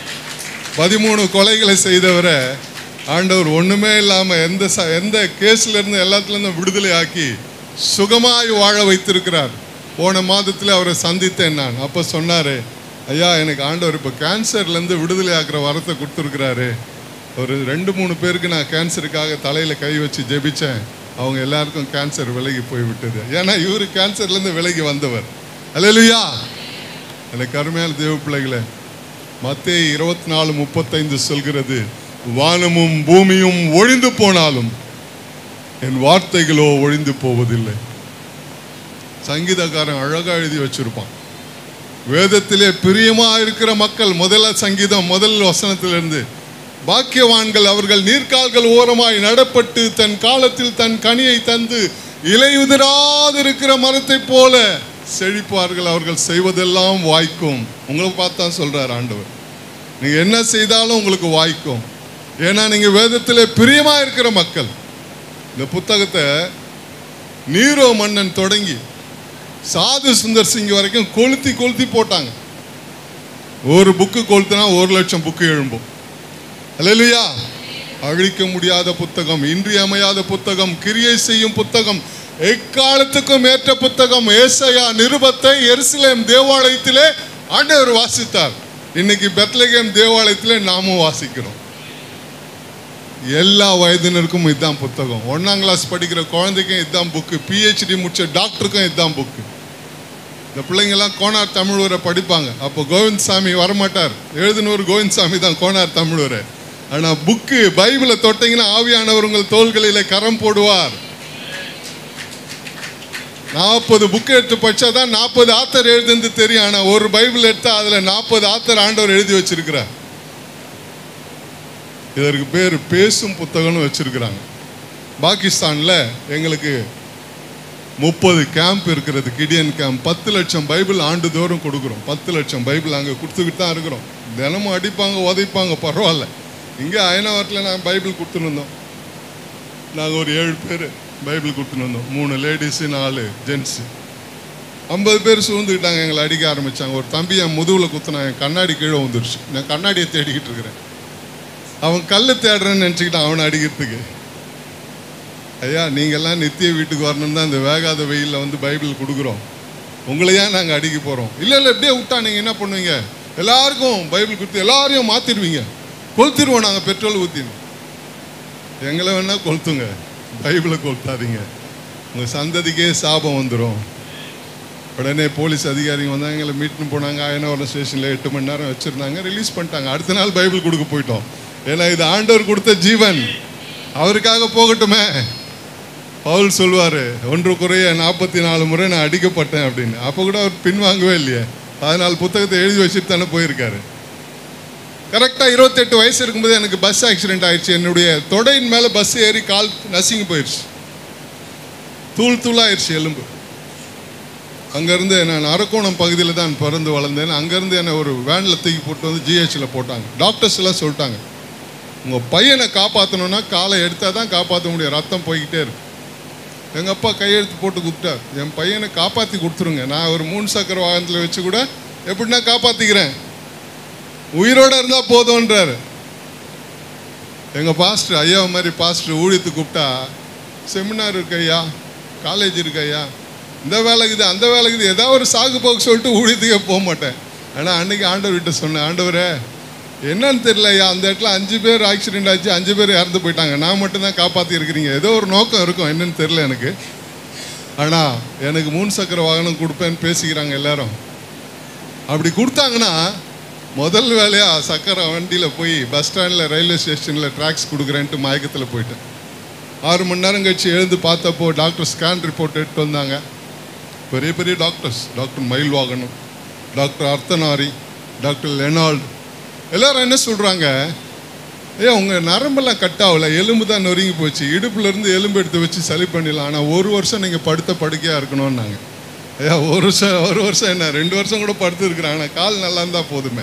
பதிமூணு கொலைகளை செய்தவரை ஆண்டவர் ஒன்றுமே இல்லாமல் எந்த ச எந்த கேஸ்ல இருந்து எல்லாத்துலேருந்து விடுதலை ஆக்கி சுகமாய் வாழ வைத்திருக்கிறார் போன மாதத்தில் அவரை சந்தித்தேன் நான் அப்போ சொன்னார் ஐயா எனக்கு ஆண்டவர் இப்போ கேன்சர்லேருந்து விடுதலை ஆக்குற வரத்தை கொடுத்துருக்கிறாரு ஒரு ரெண்டு மூணு பேருக்கு நான் கேன்சருக்காக தலையில் கை வச்சு ஜெபிச்சேன் அவங்க எல்லாருக்கும் கேன்சர் விலகி போய் விட்டது ஏன்னா இவர் கேன்சர்லேருந்து விலகி வந்தவர் அல்லேலூயா எனக்கு அருமையான தேவ பிள்ளைகளே மத்தேயு இருபத்தி நாலு முப்பத்தைந்து சொல்கிறது வானமும் பூமியும் ஒழிந்து போனாலும் என் வார்த்தைகளோ ஒழிந்து போவதில்லை சங்கீதக்காரன் அழகா எழுதி வச்சிருப்பான் வேதத்திலே பிரியமா இருக்கிற மக்கள் முதல்ல சங்கீதம் முதல் வசனத்திலிருந்து பாக்கியவான்கள் அவர்கள் நீர்க்கால்கள் ஓரமாய் நடப்பட்டு தன் காலத்தில் தன் கனியை தந்து இலையுதிராதிருக்கிற மரத்தைப் போல செழிப்பார்கள் அவர்கள் செய்வதெல்லாம் வாய்க்கும் உங்களை பார்த்தா சொல்றார் ஆண்டவர் நீங்க என்ன செய்தாலும் உங்களுக்கு வாய்க்கும் ஏன்னா நீங்க வேதத்திலே பிரியமா இருக்கிற மக்கள் இந்த புத்தகத்தை நீரோ மன்னன் தொடங்கி சாது சுந்தர் சிங் வரைக்கும் கொளுத்தி கொளுத்தி போட்டாங்க ஒரு புக்கு கொளுத்தினா ஒரு லட்சம் புக்கு எழும்பும் அல்லேலூயா அழிக்க முடியாத புத்தகம் இன்றியமையாத புத்தகம் கிரியை செய்யும் புத்தகம் எக்காலத்துக்கும் ஏற்ற புத்தகம் ஏசையா நிருபத்தை எருசலேம் தேவாலயத்திலே ஆண்டவர் வாசித்தார் இன்னைக்கு பெத்லகேம் தேவாலயத்திலே நாமும் வாசிக்கிறோம் எல்லா வயதினருக்கும் இதுதான் புத்தகம் ஒன்றாம் கிளாஸ் படிக்கிற குழந்தைக்கும் இதுதான் புக்கு பிஹெச்டி முடிச்ச டாக்டருக்கும் இதுதான் புக்கு இந்த பிள்ளைங்கெல்லாம் கோனார் தமிழ் படிப்பாங்க அப்போ கோவிந்த் சாமி வரமாட்டார் எழுதினவர் கோவிந்த் சாமி தான் கோனார் தமிழ் வரை ஆனால் புக்கு பைபிளை தொட்டீங்கன்னா ஆவியானவர் உங்கள் தோள்களிலே கரம் போடுவார் நாற்பது புக்கு எடுத்து படிச்சா தான் நாற்பது ஆத்தர் எழுதுனது தெரியும் ஆனால் ஒரு பைபிள் எடுத்தா அதில் நாற்பது ஆத்தர் ஆண்டவர் எழுதி வச்சிருக்கிறார் இதற்கு பேர் பேசும் புத்தகம்னு வச்சிருக்கிறாங்க பாகிஸ்தானில் எங்களுக்கு முப்பது கேம்ப் இருக்கிறது கிடியன் கேம்ப் பத்து லட்சம் பைபிள் ஆண்டுதோறும் கொடுக்குறோம் பத்து லட்சம் பைபிள் அங்கே கொடுத்துக்கிட்டு தான் இருக்கிறோம் தினமும் அடிப்பாங்க உதைப்பாங்க பரவாயில்ல இங்கே அயனவரத்தில் நாங்கள் பைபிள் கொடுத்துன்னு இருந்தோம் நாங்கள் ஒரு ஏழு பேர் பைபிள் கொடுத்துன்னு வந்தோம் மூணு லேடிஸு நாலு ஜென்ஸு ஐம்பது பேர் சூழ்ந்துக்கிட்டாங்க எங்களை அடிக்க ஆரம்பித்தாங்க ஒரு தம்பி என் முதுகில் குத்துனா என் கண்ணாடி கீழே வந்துருச்சு நான் கண்ணாடியை தேடிக்கிட்டு இருக்கிறேன் அவன் கல் தேடுறேன்னு நினச்சிக்கிட்டான் அவனை அடிக்கிறதுக்கு ஐயா நீங்கள்லாம் நித்திய வீட்டுக்கு வரணும் தான் இந்த வேகாத வெயிலில் வந்து பைபிள் கொடுக்குறோம் உங்களை ஏன் நாங்கள் அடிக்க போகிறோம் இல்லை இல்லை இப்படியே விட்டா நீங்கள் என்ன பண்ணுவீங்க எல்லாருக்கும் பைபிள் கொடுத்து எல்லாரையும் மாற்றிடுவீங்க கொளுத்திடுவோம் நாங்கள் பெட்ரோல் ஊற்றினோம் எங்களை வேணால் கொளுத்துங்க பைபிளை கொளுத்தாதீங்க உங்கள் சந்ததிக்கே சாபம் வந்துடும் உடனே போலீஸ் அதிகாரிங்க வந்தாங்க எங்களை மீட்னு போனாங்க ஆயனவரம் ஸ்டேஷனில் எட்டு மணி நேரம் வச்சுருந்தாங்க ரிலீஸ் பண்ணிட்டாங்க அடுத்த நாள் பைபிள் கொடுக்க போயிட்டோம் ஏன்னா இது ஆண்டவர் கொடுத்த ஜீவன் அவருக்காக போகட்டுமே பவுல் சொல்வார் ஒன்று குறைய நாற்பத்தி நாலு முறை நான் அடிக்கப்பட்டேன் அப்படின்னு அப்போ கூட அவர் பின்வாங்கவே இல்லையே பதினாலு புத்தகத்தை எழுதி வச்சுட்டு தானே போயிருக்காரு கரெக்டாக இருபத்தெட்டு வயசு இருக்கும்போது எனக்கு பஸ் ஆக்சிடென்ட் ஆயிடுச்சு என்னுடைய தொடையின் மேலே பஸ் ஏறி கால் நசிங்கி போயிடுச்சு தூள் தூளாயிருச்சு எலும்பு அங்கேருந்து நான் அரக்கோணம் பகுதியில் தான் பிறந்து வளர்ந்தேன் அங்கேருந்து என்னை ஒரு வேனில் தூக்கி போட்டு வந்து ஜிஹெச்சில் போட்டாங்க டாக்டர்ஸ் எல்லாம் சொல்லிட்டாங்க உங்கள் பையனை காப்பாற்றணுன்னா காலை எடுத்தால் தான் காப்பாற்ற முடியும் ரத்தம் போய்கிட்டே இருக்கு எங்கள் அப்பா கையெழுத்து போட்டு கூப்பிட்டார் என் பையனை காப்பாற்றி கொடுத்துருங்க நான் ஒரு மூணு சக்கர வாகனத்தில் வச்சு கூட எப்படின்னா காப்பாற்றிக்கிறேன் உயிரோட இருந்தால் போதும்ன்றாரு எங்கள் பாஸ்டர் ஐயா மாதிரி பாஸ்டர் ஊழியத்துக்கு கூப்பிட்டா செமினார் இருக்கு ஐயா காலேஜ் இருக்கு ஐயா இந்த வேலைக்கு இது அந்த வேலைக்கு இது ஏதாவது ஒரு சாகு போக்கு சொல்லிட்டு ஊழியத்துக்கே போக மாட்டேன் ஆனால் அன்னைக்கு ஆண்டவர்கிட்ட சொன்னேன் ஆண்டவரே என்னன்னு தெரியல ஐயா அந்த இடத்துல அஞ்சு பேர் ஆக்சிடென்ட் ஆச்சு அஞ்சு பேர் இறந்து போயிட்டாங்க நான் மட்டும்தான் காப்பாற்றி இருக்கிறீங்க ஏதோ ஒரு நோக்கம் இருக்கும் என்னன்னு தெரியல எனக்கு ஆனால் எனக்கு மூணு சக்கர வாகனம் கொடுப்பேன்னு பேசிக்கிறாங்க எல்லாரும் அப்படி கொடுத்தாங்கன்னா முதல் வேலையாக சக்கரை வண்டியில் போய் பஸ் ஸ்டாண்டில் ரயில்வே ஸ்டேஷனில் ட்ராக்ஸ் கொடுக்குறேன்ட்டு மயக்கத்தில் போயிட்டேன் ஆறு மணி நேரம் கழிச்சு எழுந்து பார்த்தப்போ டாக்டர் ஸ்கேன் ரிப்போர்ட் எடுத்து வந்தாங்க பெரிய பெரிய doctors doctor Mayilvahanam doctor Arthanari doctor Lenald எல்லாரும் என்ன சொல்கிறாங்க ஏன் உங்கள் நரம்பெல்லாம் கட் ஆகல எலும்பு தான் நொறுங்கி போச்சு இடுப்புலேருந்து எலும்பு எடுத்து வச்சு சரி பண்ணிடலாம் ஆனால் ஒரு வருஷம் நீங்கள் படுத்த படுக்கையாக இருக்கணும்னாங்க ஐயா ஒரு வருஷம் ஒரு வருஷம் என்ன ரெண்டு வருஷம் கூட படுத்து இருக்கிறாங்க கால் நல்லா இருந்தால் போதுமே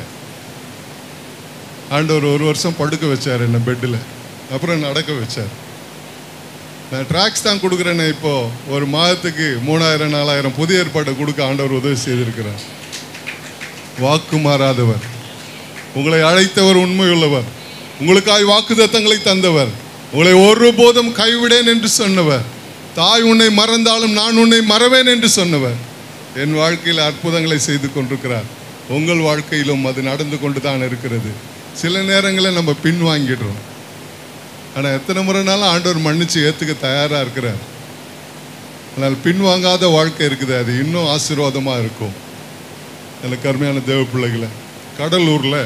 ஆண்டவர் ஒரு வருஷம் படுக்க வச்சார் என்ன பெட்டில் அப்புறம் நடக்க வச்சார் நான் ட்ராக்ஸ் தான் கொடுக்குறேன்னு இப்போ ஒரு மாதத்துக்கு மூணாயிரம் நாலாயிரம் புதிய ஏற்பாட்டை கொடுக்க ஆண்டவர் உதவி செய்திருக்கிறார் வாக்கு மாறாதவர் உங்களை அழைத்தவர் உண்மையுள்ளவர் உங்களுக்காய் வாக்குத்தத்தங்களை தந்தவர் உங்களை ஒருபோதும் கைவிடேன் என்று சொன்னவர் தாய் உன்னை மறந்தாலும் நான் உன்னை மறவேன் என்று சொன்னவர் என் வாழ்க்கையில் அற்புதங்களை செய்து கொண்டிருக்கிறார் உங்கள் வாழ்க்கையிலும் அது நடந்து கொண்டு தான் இருக்கிறது சில நேரங்களில் நம்ம பின்வாங்கிடுறோம் ஆனால் எத்தனை முறைனாலும் ஆண்டவர் மன்னிச்சு ஏற்றுக்க தயாராக இருக்கிறார் ஆனால் பின்வாங்காத வாழ்க்கை இருக்குது அது இன்னும் ஆசீர்வாதமாக இருக்கும் எனக்கு அருமையான தேவ பிள்ளைகளை கடலூரில்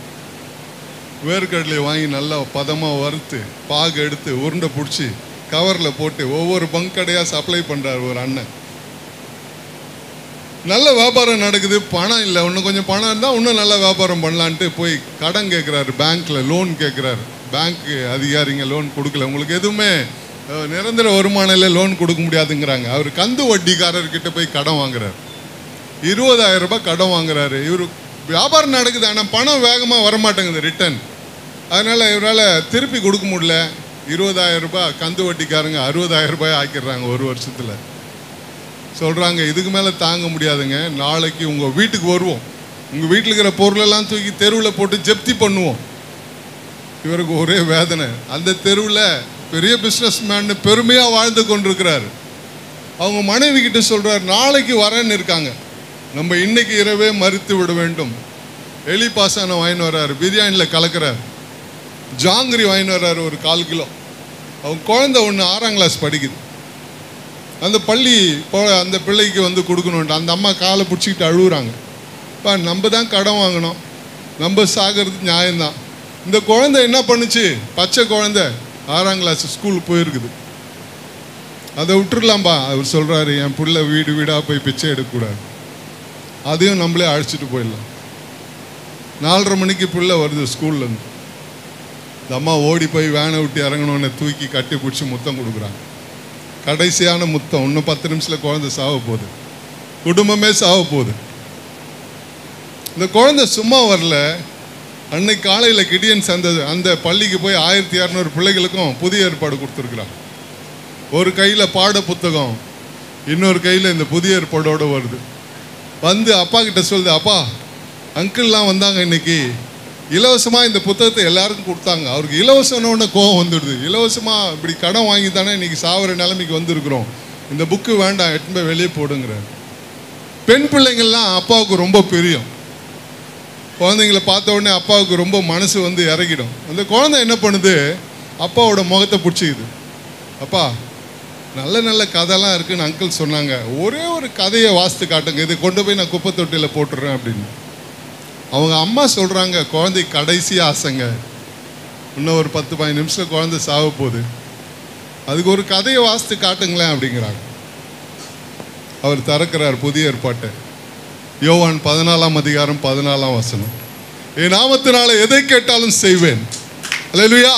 வேர்க்கடலை வாங்கி நல்லா பதமாக வறுத்து பாகு எடுத்து உருண்டை பிடிச்சி கவரில் போட்டு ஒவ்வொரு பங்க் கடையாக சப்ளை பண்ணுறார் ஒரு அண்ணன் நல்ல வியாபாரம் நடக்குது பணம் இல்லை இன்னும் கொஞ்சம் பணம் இருந்தால் இன்னும் நல்ல வியாபாரம் பண்ணலான்ட்டு போய் கடன் கேட்குறாரு பேங்க்கில் லோன் கேட்குறாரு பேங்க் அதிகாரிங்க லோன் கொடுக்கல உங்களுக்கு எதுவுமே அஹ், நிரந்தர வருமானம் இல்லை லோன் கொடுக்க முடியாதுங்கிறாங்க அவர் கந்து வட்டிக்காரர்கிட்ட போய் கடன் வாங்குறாரு இருபதாயிரம் ரூபாய் கடன் வாங்குறாரு இவர் வியாபாரம் நடக்குது ஆனால் பணம் வேகமாக வரமாட்டேங்குது ரிட்டர்ன் அதனால் இவரால் திருப்பி கொடுக்க முடியல இருபதாயிரம் ரூபாய் கந்து வட்டிக்காரங்க அறுபதாயிரம் ரூபாய் ஆக்கிடுறாங்க ஒரு வருஷத்தில் சொல்கிறாங்க இதுக்கு மேலே தாங்க முடியாதுங்க நாளைக்கு உங்கள் வீட்டுக்கு வருவோம் உங்கள் வீட்டில் இருக்கிற பொருளெல்லாம் தூக்கி தெருவில் போட்டு ஜப்தி பண்ணுவோம் இவருக்கு ஒரே வேதனை அந்த தெருவில் பெரிய பிஸ்னஸ் மேன் பெருமையாக வாழ்ந்து கொண்டிருக்கிறார் அவங்க மனைவி கிட்ட சொல்றார் நாளைக்கு வரேன்னு இருக்காங்க நம்ம இன்னைக்கு இரவே மறித்து விட வேண்டும் எலி பாசானம் வாங்கின்னு வர்றாரு பிரியாணியில் கலக்கிறார் ஜாங்கிரி வாங்கின்னு வர்றாரு ஒரு கால் கிலோ அவங்க குழந்தை ஒன்று ஆறாம் கிளாஸ் படிக்குது அந்த பள்ளி போ- அந்த பிள்ளைக்கு வந்து கொடுக்கணுன்ட்டு அந்த அம்மா காலை பிடிச்சிக்கிட்டு அழுகுறாங்க பா நம்ம தான் கடன் வாங்கினோம் நம்ம சாகிறது நியாயம்தான் இந்த குழந்தை என்ன பண்ணுச்சு பச்சை குழந்தை ஆறாம் கிளாஸ் ஸ்கூல் போயிருக்குது அதை விட்டுறலாம்பா அவர் சொல்கிறாரு என் புள்ள வீடு வீடாக போய் பிச்சை எடுக்கக்கூடாது அதையும் நம்மளே அழைச்சிட்டு போயிடலாம் நாலரை மணிக்கு புள்ள வருது ஸ்கூல்லேருந்து இந்த அம்மா ஓடி போய் வேனை விட்டு இறங்கணுன்னு தூக்கி கட்டி பிடிச்சி முத்தம் கொடுக்குறாங்க கடைசியான முத்தம் இன்னும் பத்து நிமிஷத்தில் குழந்தை சாவ போகுது குடும்பமே சாவ போகுது இந்த குழந்தை சும்மா வரல அன்னைக்கு காலையில் கிடியன் சந்தது அந்த பள்ளிக்கு போய் ஆயிரத்தி இரநூறு பிள்ளைகளுக்கும் புதிய ஏற்பாடு கொடுத்துருக்குறான் ஒரு கையில் பாட புத்தகம் இன்னொரு கையில் இந்த புதிய ஏற்பாடோடு வருது வந்து அப்பா கிட்ட சொல்லுது அப்பா அங்கிள்லாம் வந்தாங்க இன்னைக்கு இலவசமாக இந்த புத்தகத்தை எல்லாருக்கும் கொடுத்தாங்க அவருக்கு இலவசனோட கோவம் வந்துடுது இலவசமாக இப்படி கடன் வாங்கி தானே இன்னைக்கு சாவர நிலைமைக்கு வந்திருக்கிறோம் இந்த புக்கு வேண்டாம் எட்டுமே வெளியே போடுங்கிறார் பெண் பிள்ளைங்கள்லாம் அப்பாவுக்கு ரொம்ப பிரியம் குழந்தைங்கள பார்த்த உடனே அப்பாவுக்கு ரொம்ப மனசு வந்து இறங்கிடும் அந்த குழந்தை என்ன பண்ணுது அப்பாவோட முகத்தை பிடிச்சிக்குது அப்பா நல்ல நல்ல கதைலாம் இருக்குன்னு அங்கிள் சொன்னாங்க ஒரே ஒரு கதையை வாசித்து காட்டுங்க இதை கொண்டு போய் நான் குப்பை தொட்டியில் போட்டுடுறேன் அப்படின்னு அவங்க அம்மா சொல்கிறாங்க குழந்தை கடைசி ஆசைங்க இன்னும் ஒரு பத்து பதினஞ்சு நிமிஷம் குழந்தை சாவ போகுது அதுக்கு ஒரு கதையை வாசித்து காட்டுங்களேன் அப்படிங்கிறாங்க அவர் திறக்கிறார் புதிய ஏற்பாட்டை யோவான் பதினாலாம் அதிகாரம் பதினாலாம் வசனம் என் நாமத்தினால எதை கேட்டாலும் செய்வேன் அல்லேலூயா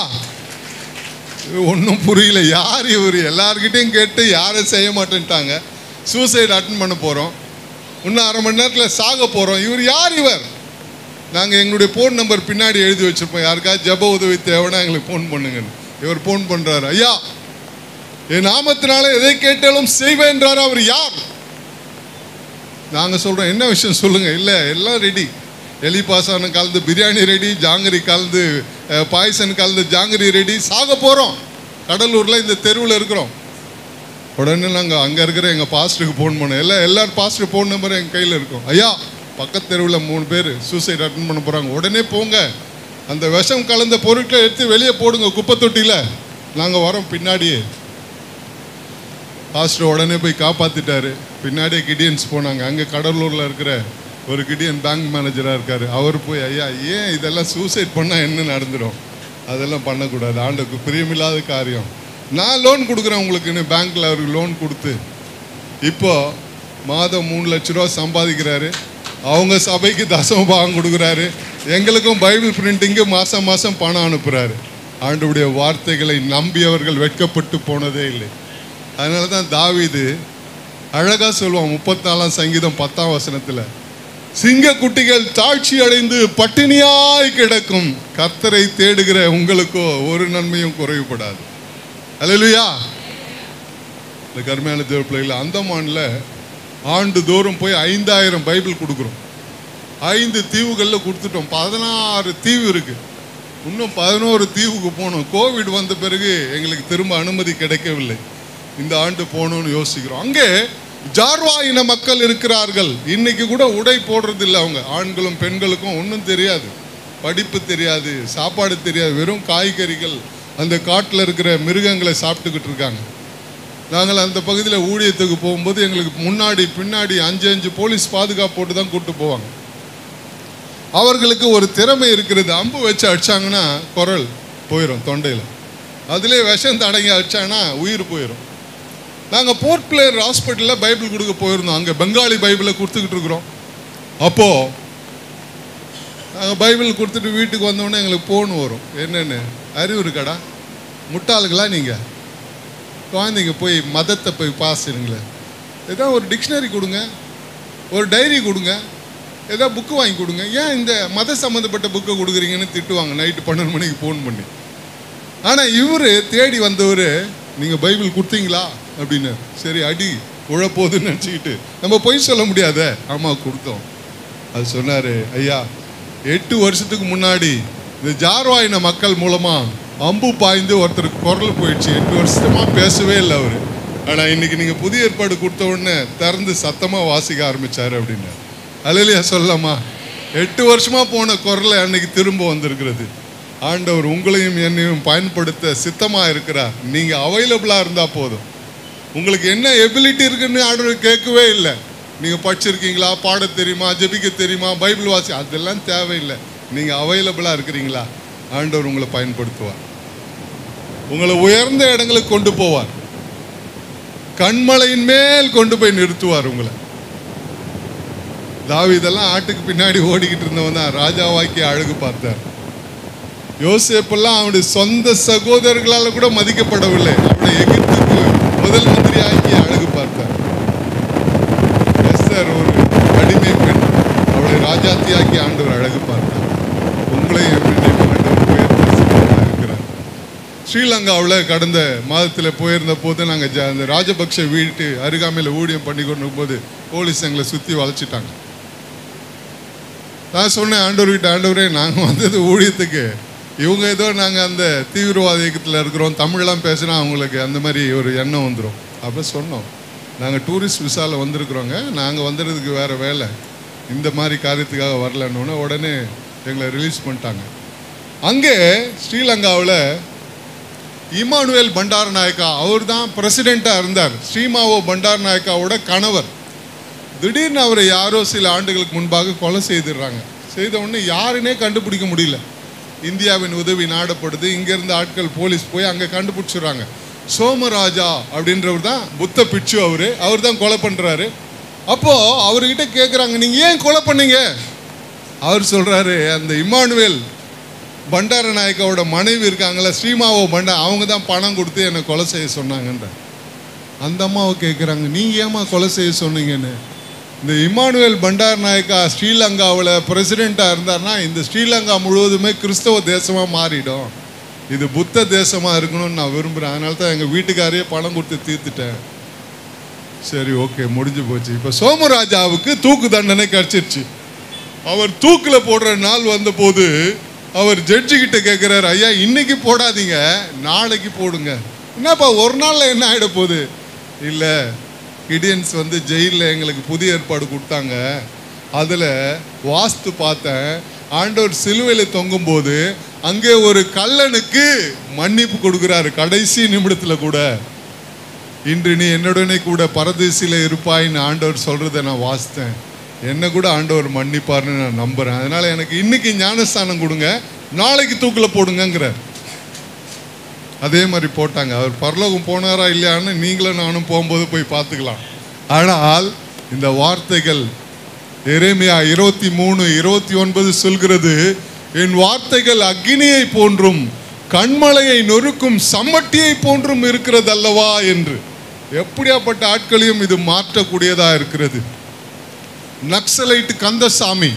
ஒன்றும் புரியல யார் இவர் எல்லார்கிட்டையும் கேட்டு யாரும் செய்ய மாட்டேன்ட்டாங்க சூசைட் அட்டன் பண்ண போகிறோம் இன்னும் அரை மணி நேரத்தில் சாக போகிறோம் இவர் யார் இவர் நாங்கள் எங்களுடைய ஃபோன் நம்பர் பின்னாடி எழுதி வச்சுருப்போம் யாருக்காவது ஜெப உதவி தேவைன்னா எங்களுக்கு ஃபோன் பண்ணுங்கன்னு இவர் ஃபோன் பண்ணுறாரு ஐயா என் நாமத்தினால எதை கேட்டாலும் செய்வேன் என்றார் அவர் யார் நாங்கள் சொல்கிறோம் என்ன விஷயம் சொல்லுங்கள் இல்லை எல்லாம் ரெடி எலி பாசானம் கலந்து பிரியாணி ரெடி ஜாங்கரி கலந்து அஹ், பாயசம் கலந்து ஜாங்கரி ரெடி சாக போகிறோம் கடலூரில் இந்த தெருவில் இருக்கிறோம் உடனே நாங்கள் அங்கே இருக்கிற எங்கள் பாஸ்டருக்கு ஃபோன் பண்ணோம் எல்லாம் எல்லாரும் பாஸ்டர் ஃபோன் நம்பர் எங்கள் கையில் இருக்கும் ஐயா பக்கத்து தெருவில் மூணு பேர் சூசைட் அட்டன் பண்ண போகிறாங்க உடனே போங்க அந்த விஷம் கலந்த பொருட்களை எடுத்து வெளியே போடுங்க குப்பை தொட்டியில் நாங்கள் வரோம் பின்னாடியே பாஸ்டர் உடனே போய் காப்பாற்றிட்டாரு பின்னாடியே கிடியன்ஸ் போனாங்க அங்கே கடலூரில் இருக்கிற ஒரு கிடியன் பேங்க் மேனேஜராக இருக்கார் அவர் போய் ஐயா ஏன் இதெல்லாம் சூசைட் பண்ணால் என்ன நடந்துடும் அதெல்லாம் பண்ணக்கூடாது ஆண்டுக்கு பிரியமில்லாத காரியம் நான் லோன் கொடுக்குறேன் உங்களுக்குன்னு பேங்க்கில் அவருக்கு லோன் கொடுத்து இப்போ மாதம் மூணு லட்ச ரூபா சம்பாதிக்கிறாரு அவங்க சபைக்கு தசம பாகம் கொடுக்குறாரு எங்களுக்கும் பைபிள் பிரிண்டிங்கு மாதம் மாதம் பணம் அனுப்புகிறாரு ஆண்டுடைய வார்த்தைகளை நம்பியவர்கள் வெட்கப்பட்டு போனதே இல்லை அதனால தான் தாவீது அழகாக சொல்லுவான் முப்பத்தாலாம் சங்கீதம் பத்தாம் வசனத்தில் சிங்க குட்டிகள் தாழ்ச்சி அடைந்து பட்டினியாய் கிடக்கும் கர்த்தரை தேடுகிற உங்களுக்கோ ஒரு நன்மையும் குறைவுபடாது அல்லேலூயா இந்த கருமையான தேவ பிள்ளைகள் அந்தமான்ல ஆண்டு தோறும் போய் ஐந்தாயிரம் பைபிள் கொடுக்குறோம் ஐந்து தீவுகளில் கொடுத்துட்டோம் பதினாறு தீவு இருக்கு இன்னும் பதினோரு தீவுக்கு போகணும் கோவிட் வந்த பிறகு எங்களுக்கு திரும்ப அனுமதி கிடைக்கவில்லை இந்த ஆண்டு போகணும்னு யோசிக்கிறோம் அங்கே ஜார்வா இன மக்கள் இருக்கிறார்கள் இன்னைக்கு கூட உடை போடுறது இல்லை அவங்க ஆண்களும் பெண்களுக்கும் ஒன்றும் தெரியாது படிப்பு தெரியாது சாப்பாடு தெரியாது வெறும் காய்கறிகள் அந்த காட்டில் இருக்கிற மிருகங்களை சாப்பிட்டுக்கிட்டு இருக்காங்க நாங்கள் அந்த பகுதியில் ஊழியத்துக்கு போகும்போது எங்களுக்கு முன்னாடி பின்னாடி அஞ்சு அஞ்சு போலீஸ் பாதுகாப்பு போட்டு தான் கூப்பிட்டு போவாங்க அவர்களுக்கு ஒரு திறமை இருக்கிறது அம்பு வச்சு அடிச்சாங்கன்னா குரல் போயிடும் தொண்டையில் அதிலே விஷம் தடங்கி அடிச்சாங்கன்னா உயிர் போயிடும் நாங்கள் போர்ட் பிளேயர் ஹாஸ்பிட்டலில் பைபிள் கொடுக்க போயிருந்தோம் அங்கே பெங்காலி பைபிளை கொடுத்துக்கிட்டு இருக்கிறோம் அப்போது நாங்கள் பைபிள் கொடுத்துட்டு வீட்டுக்கு வந்தோடனே எங்களுக்கு ஃபோன் வரும் என்னென்னு அறிவு இருக்காடா முட்டாளுங்களா நீங்கள் குழந்தைங்க போய் மதத்தை போய் பாசுறீங்களே ஏதாவது ஒரு டிக்ஷனரி கொடுங்க ஒரு டைரி கொடுங்க ஏதாவது புக்கு வாங்கி கொடுங்க ஏன் இந்த மத சம்மந்தப்பட்ட புக்கை கொடுக்குறீங்கன்னு திட்டுவாங்க நைட்டு பன்னெண்டு மணிக்கு ஃபோன் பண்ணி ஆனால் இவர் தேடி வந்தவர் நீங்கள் பைபிள் கொடுத்தீங்களா அப்படின்னு சரி அடி உழப்போகுதுன்னு நினச்சிக்கிட்டு நம்ம பொய் சொல்ல முடியாதே ஆமாம் கொடுத்தோம் அது சொன்னார் ஐயா எட்டு வருஷத்துக்கு முன்னாடி இந்த ஜார்வாயின மக்கள் மூலமாக அம்பு பாய்ந்து ஒருத்தருக்கு குரல் போயிடுச்சு எட்டு வருஷமா பேசவே இல்லை அவர் ஆனால் இன்னைக்கு நீங்கள் புதிய ஏற்பாடு கொடுத்த உடனே திறந்து சத்தமாக வாசிக்க ஆரம்பிச்சாரு அப்படின்னு அலையிலையா சொல்லலாமா எட்டு வருஷமா போன குரல் அன்னைக்கு திரும்ப வந்திருக்கிறது ஆண்டவர் உங்களையும் என்னையும் பயன்படுத்த சித்தமாக இருக்கிறார் நீங்கள் அவைலபிளாக இருந்தால் போதும் உங்களுக்கு என்ன எபிலிட்டி இருக்குன்னு ஆண்டவர் கேட்கவே இல்லை நீங்கள் படிச்சிருக்கீங்களா பாட தெரியுமா ஜெபிக்க தெரியுமா பைபிள் வாசி அதெல்லாம் தேவையில்லை நீங்கள் அவைலபிளாக இருக்கிறீங்களா ஆண்டவர் உங்களை பயன்படுத்துவார் உங்களை உயர்ந்த இடங்களுக்கு கொண்டு போவார் கண்மலையின் மேல் கொண்டு போய் நிறுத்துவார் உங்களை தாவீதெல்லாம் ஆட்டுக்கு பின்னாடி ஓடிக்கிட்டு இருந்தவன் தான் ராஜாவாக்கி அழகு பார்த்தார் யோசேப்பெல்லாம் அவனுடைய சொந்த சகோதரர்களால் கூட மதிக்கப்படவில்லை அவனை எகிப்துக்கு முதல் மந்திரியாக்கி அழகு பார்த்தார் எஸ்தர் ஒரு அடிமை பெண் அவளை ராஜாத்தியாக்கி ஆண்டவர் அழகு பார்த்தார் உங்களையும் என்னுடைய ஆண்டவர் உயர்த்த சித்தமாக இருக்கிறார் ஸ்ரீலங்காவில் கடந்த மாதத்தில் போயிருந்த போது நாங்கள் ஜ அந்த ராஜபக்ஷ வீட்டு அருகாமையில் ஊழியம் பண்ணி கொண்டு போது போலீஸ் எங்களை சுற்றி வளைச்சிட்டாங்க நான் சொன்னேன் ஆண்டவர்கிட்ட ஆண்டவரே நாங்கள் வந்தது ஊழியத்துக்கு இவங்க ஏதோ நாங்கள் அந்த தீவிரவாத இயக்கத்தில் இருக்கிறோம் தமிழ்லாம் பேசினா அவங்களுக்கு அந்த மாதிரி ஒரு எண்ணம் வந்துடும் அப்போ சொன்னோம் நாங்கள் டூரிஸ்ட் விசாவில் வந்திருக்கிறோங்க நாங்கள் வந்துடுறதுக்கு வேறு வேலை இந்த மாதிரி காரியத்துக்காக வரலன்னு உடனே எங்களை ரிலீஸ் பண்ணிட்டாங்க அங்கே ஸ்ரீலங்காவில் இமானுவேல் பண்டார நாயக்கா அவர் தான் பிரசிடெண்ட்டாக இருந்தார் ஸ்ரீமாவோ பண்டார நாயக்காவோட கணவர் திடீர்னு அவரை யாரோ சில ஆண்டுகளுக்கு முன்பாக கொலை செய்திடுறாங்க செய்த உடனே யாருன்னே கண்டுபிடிக்க முடியல இந்தியாவின் உதவி நாடப்படுது இங்கேருந்து ஆட்கள் போலீஸ் போய் அங்கே கண்டுபிடிச்சிடுறாங்க சோமராஜா அப்படின்றவர் தான் புத்த பிட்சு அவர் அவர் தான் கொலை பண்ணுறாரு அப்போது அவர்கிட்ட கேட்குறாங்க நீங்கள் ஏன் கொலை பண்ணீங்க அவர் சொல்கிறாரு அந்த இம்மானுவேல் பண்டார நாயக்காவோட மனைவி இருக்காங்களே ஸ்ரீமாவோ பண்டா அவங்க தான் பணம் கொடுத்து என்னை கொலை செய்ய சொன்னாங்கன்ற அந்த அம்மாவை கேட்குறாங்க நீங்கள் ஏம்மா கொலை செய்ய சொன்னீங்கன்னு இந்த இமானுவேல் பண்டார் நாயக்கா ஸ்ரீலங்காவில் பிரசிடெண்ட்டாக இருந்தார்னா இந்த ஸ்ரீலங்கா முழுவதுமே கிறிஸ்தவ தேசமாக மாறிடும் இது புத்த தேசமாக இருக்கணும்னு நான் விரும்புகிறேன் அதனால தான் எங்கள் வீட்டுக்காரையே பணம் கொடுத்து தீர்த்துட்டேன் சரி ஓகே முடிஞ்சு போச்சு இப்போ சோமராஜாவுக்கு தூக்கு தண்டனை கிடச்சிருச்சு அவர் தூக்கில் போடுற நாள் வந்தபோது அவர் ஜட்ஜி கிட்ட கேட்குறாரு ஐயா இன்னைக்கு போடாதீங்க நாளைக்கு போடுங்க என்னப்பா ஒரு நாளில் என்ன ஆகிட போகுது இல்லை கிடியன்ஸ் வந்து ஜெயிலில் எங்களுக்கு புதிய ஏற்பாடு கொடுத்தாங்க அதில் வாஸ்து பார்த்தேன் ஆண்டவர் சிலுவையில் தொங்கும்போது அங்கே ஒரு கள்ளனுக்கு மன்னிப்பு கொடுக்குறாரு கடைசி நிமிடத்தில் கூட இன்று நீ என்னுடனே கூட பரதேசியில் இருப்பாயின்னு ஆண்டவர் சொல்கிறத நான் வாசித்தேன் என்ன கூட ஆண்டவர் மன்னிப்பார்னு நான் நம்புகிறேன் அதனால் எனக்கு இன்னைக்கு ஞானஸ்தானம் கொடுங்க நாளைக்கு தூக்கில் போடுங்கங்கிறார் அதே மாதிரி போட்டாங்க அவர் பரலோகம் போனாரா இல்லையான்னு நீங்களும் நானும் போகும்போது போய் பார்த்துக்கலாம் ஆனால் இந்த வார்த்தைகள் எரேமியா இருபத்தி மூணு இருபத்தி ஒன்பது சொல்கிறது என் வார்த்தைகள் அக்னியை போன்றும் கண்மலையை நொறுக்கும் சம்மட்டியை போன்றும் இருக்கிறது அல்லவா என்று எப்படியாப்பட்ட ஆட்களையும் இது மாற்றக்கூடியதா இருக்கிறது நக்சலைட் கந்தசாமி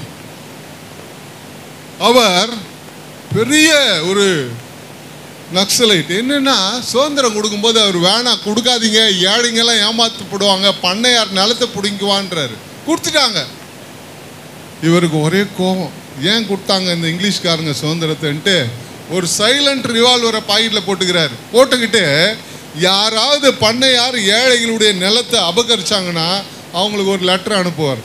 அவர் பெரிய ஒரு நக்சலைட் என்னன்னா சுதந்திரம் கொடுக்கும்போது அவர் வேணாம் கொடுக்காதீங்க ஏழைங்கெல்லாம் ஏமாத்தப்படுவாங்க பண்ணையார் நிலத்தை பிடிங்குவான்றாரு கொடுத்துட்டாங்க இவருக்கு ஒரே கோபம் ஏன் கொடுத்தாங்க இந்த இங்கிலீஷ்காரங்க சுதந்திரத்தைன்ட்டு ஒரு சைலண்ட் ரிவால்வரை பாக்கெட்டில் போட்டுக்கிறாரு போட்டுக்கிட்டு யாராவது பண்ணையார் ஏழைகளுடைய நிலத்தை அபகரிச்சாங்கன்னா அவங்களுக்கு ஒரு லெட்டர் அனுப்புவார்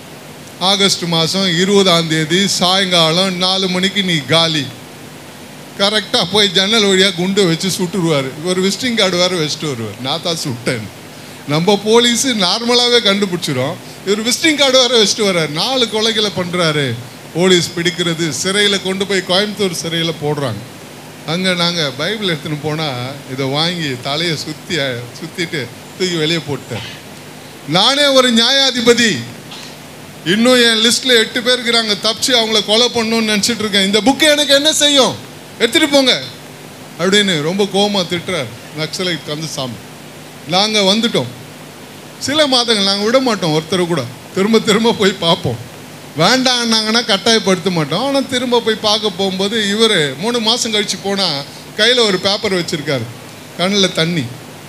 ஆகஸ்ட் மாதம் இருபதாம் தேதி சாயங்காலம் நாலு மணிக்கு நீ காலி கரெக்டாக போய் ஜன்னல் வழியாக குண்டு வச்சு சுட்டுருவார் ஒரு விசிட்டிங் கார்டு வேறு வச்சுட்டு வருவார் நான் தான் சுட்டேன் நம்ம போலீஸு நார்மலாகவே கண்டுபிடிச்சிரும் இவர் விசிட்டிங் கார்டு வேறு வச்சுட்டு வர்றாரு நாலு கொலைகளை பண்ணுறாரு போலீஸ் பிடிக்கிறது சிறையில் கொண்டு போய் கோயம்புத்தூர் சிறையில் போடுறாங்க அங்கே நாங்கள் பைபிள் எடுத்துன்னு போனால் இதை வாங்கி தலையை சுற்றி சுற்றிட்டு தூக்கி வெளியே போட்டேன் நானே ஒரு நியாயாதிபதி இன்னும் என் லிஸ்ட்டில் எட்டு பேர் இருக்கிறாங்க தப்பிச்சு அவங்கள கொலை பண்ணணும்னு நினச்சிட்டு இருக்கேன் இந்த புக்கு எனக்கு என்ன செய்யும் எடுத்துகிட்டு போங்க அப்படின்னு ரொம்ப கோமா திட்டுறார் நக்சலைட் கந்தசாமி நாங்கள் வந்துட்டோம் சில மாதங்கள் நாங்கள் விட மாட்டோம் ஒருத்தர் கூட திரும்ப திரும்ப போய் பார்ப்போம் வேண்டான்னாங்கன்னா கட்டாயப்படுத்த மாட்டோம் ஆனால் திரும்ப போய் பார்க்க போகும்போது இவர் மூணு மாதம் கழித்து போனால் கையில் ஒரு பேப்பர் வச்சுருக்காரு கண்ணில் தண்ணி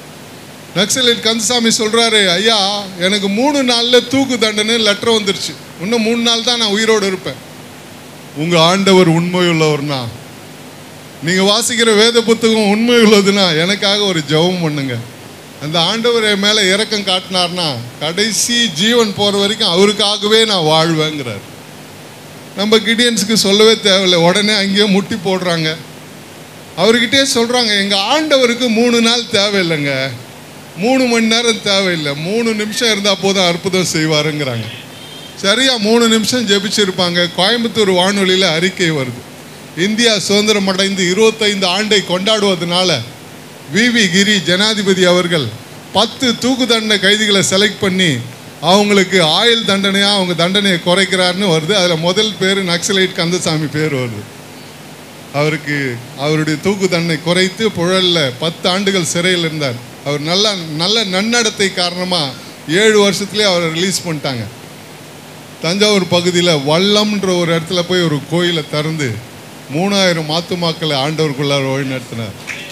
நக்சலைட் கந்தசாமி சொல்கிறாரு ஐயா எனக்கு மூணு நாளில் தூக்கு தண்டனை லெட்டர் வந்துருச்சு இன்னும் மூணு நாள் தான் நான் உயிரோடு இருப்பேன் உங்கள் ஆண்டவர் உண்மையுள்ளவர்னா நீங்கள் வாசிக்கிற வேத புத்தகம் உண்மை உள்ளதுன்னா எனக்காக ஒரு ஜெபம் பண்ணுங்க அந்த ஆண்டவர் என் மேலே இரக்கம் காட்டினார்னா கடைசி ஜீவன் போகிற வரைக்கும் அவருக்காகவே நான் வாழ்வேங்கிறார் நம்ம கிடியன்ஸுக்கு சொல்லவே தேவையில்லை உடனே அங்கேயே முட்டி போடுறாங்க அவர்கிட்டயே சொல்கிறாங்க எங்கள் ஆண்டவருக்கு மூணு நாள் தேவையில்லைங்க மூணு மணி நேரம் தேவையில்லை மூணு நிமிஷம் இருந்தால் போதும் அற்புதம் செய்வாருங்கிறாங்க சரியா மூணு நிமிஷம் ஜெபிச்சிருப்பாங்க கோயம்புத்தூர் வானொலியில் அறிக்கை வருது இந்தியா சுதந்திரம் அடைந்து இருபத்தைந்து ஆண்டை கொண்டாடுவதனால விவி கிரி ஜனாதிபதி அவர்கள் பத்து தூக்கு தண்டனை கைதிகளை செலக்ட் பண்ணி அவங்களுக்கு ஆயுள் தண்டனையாக அவங்க தண்டனையை குறைக்கிறாருன்னு வருது அதில் முதல் பேர் நக்சலைட் கந்தசாமி பேர் வருது அவருக்கு அவருடைய தூக்கு தண்டனை குறைத்து புழலில் பத்து ஆண்டுகள் சிறையில் இருந்தார் அவர் நல்ல நல்ல நன்னடத்தை காரணமாக ஏழு வருஷத்துலேயே அவரை ரிலீஸ் பண்ணிட்டாங்க தஞ்சாவூர் பகுதியில் வல்லம்ன்ற ஒரு இடத்துல போய் ஒரு கோயிலை திறந்து மூணாயிரம் ஆத்துமாக்களை ஆண்டவருக்குள்ளார வழி நடத்தினார்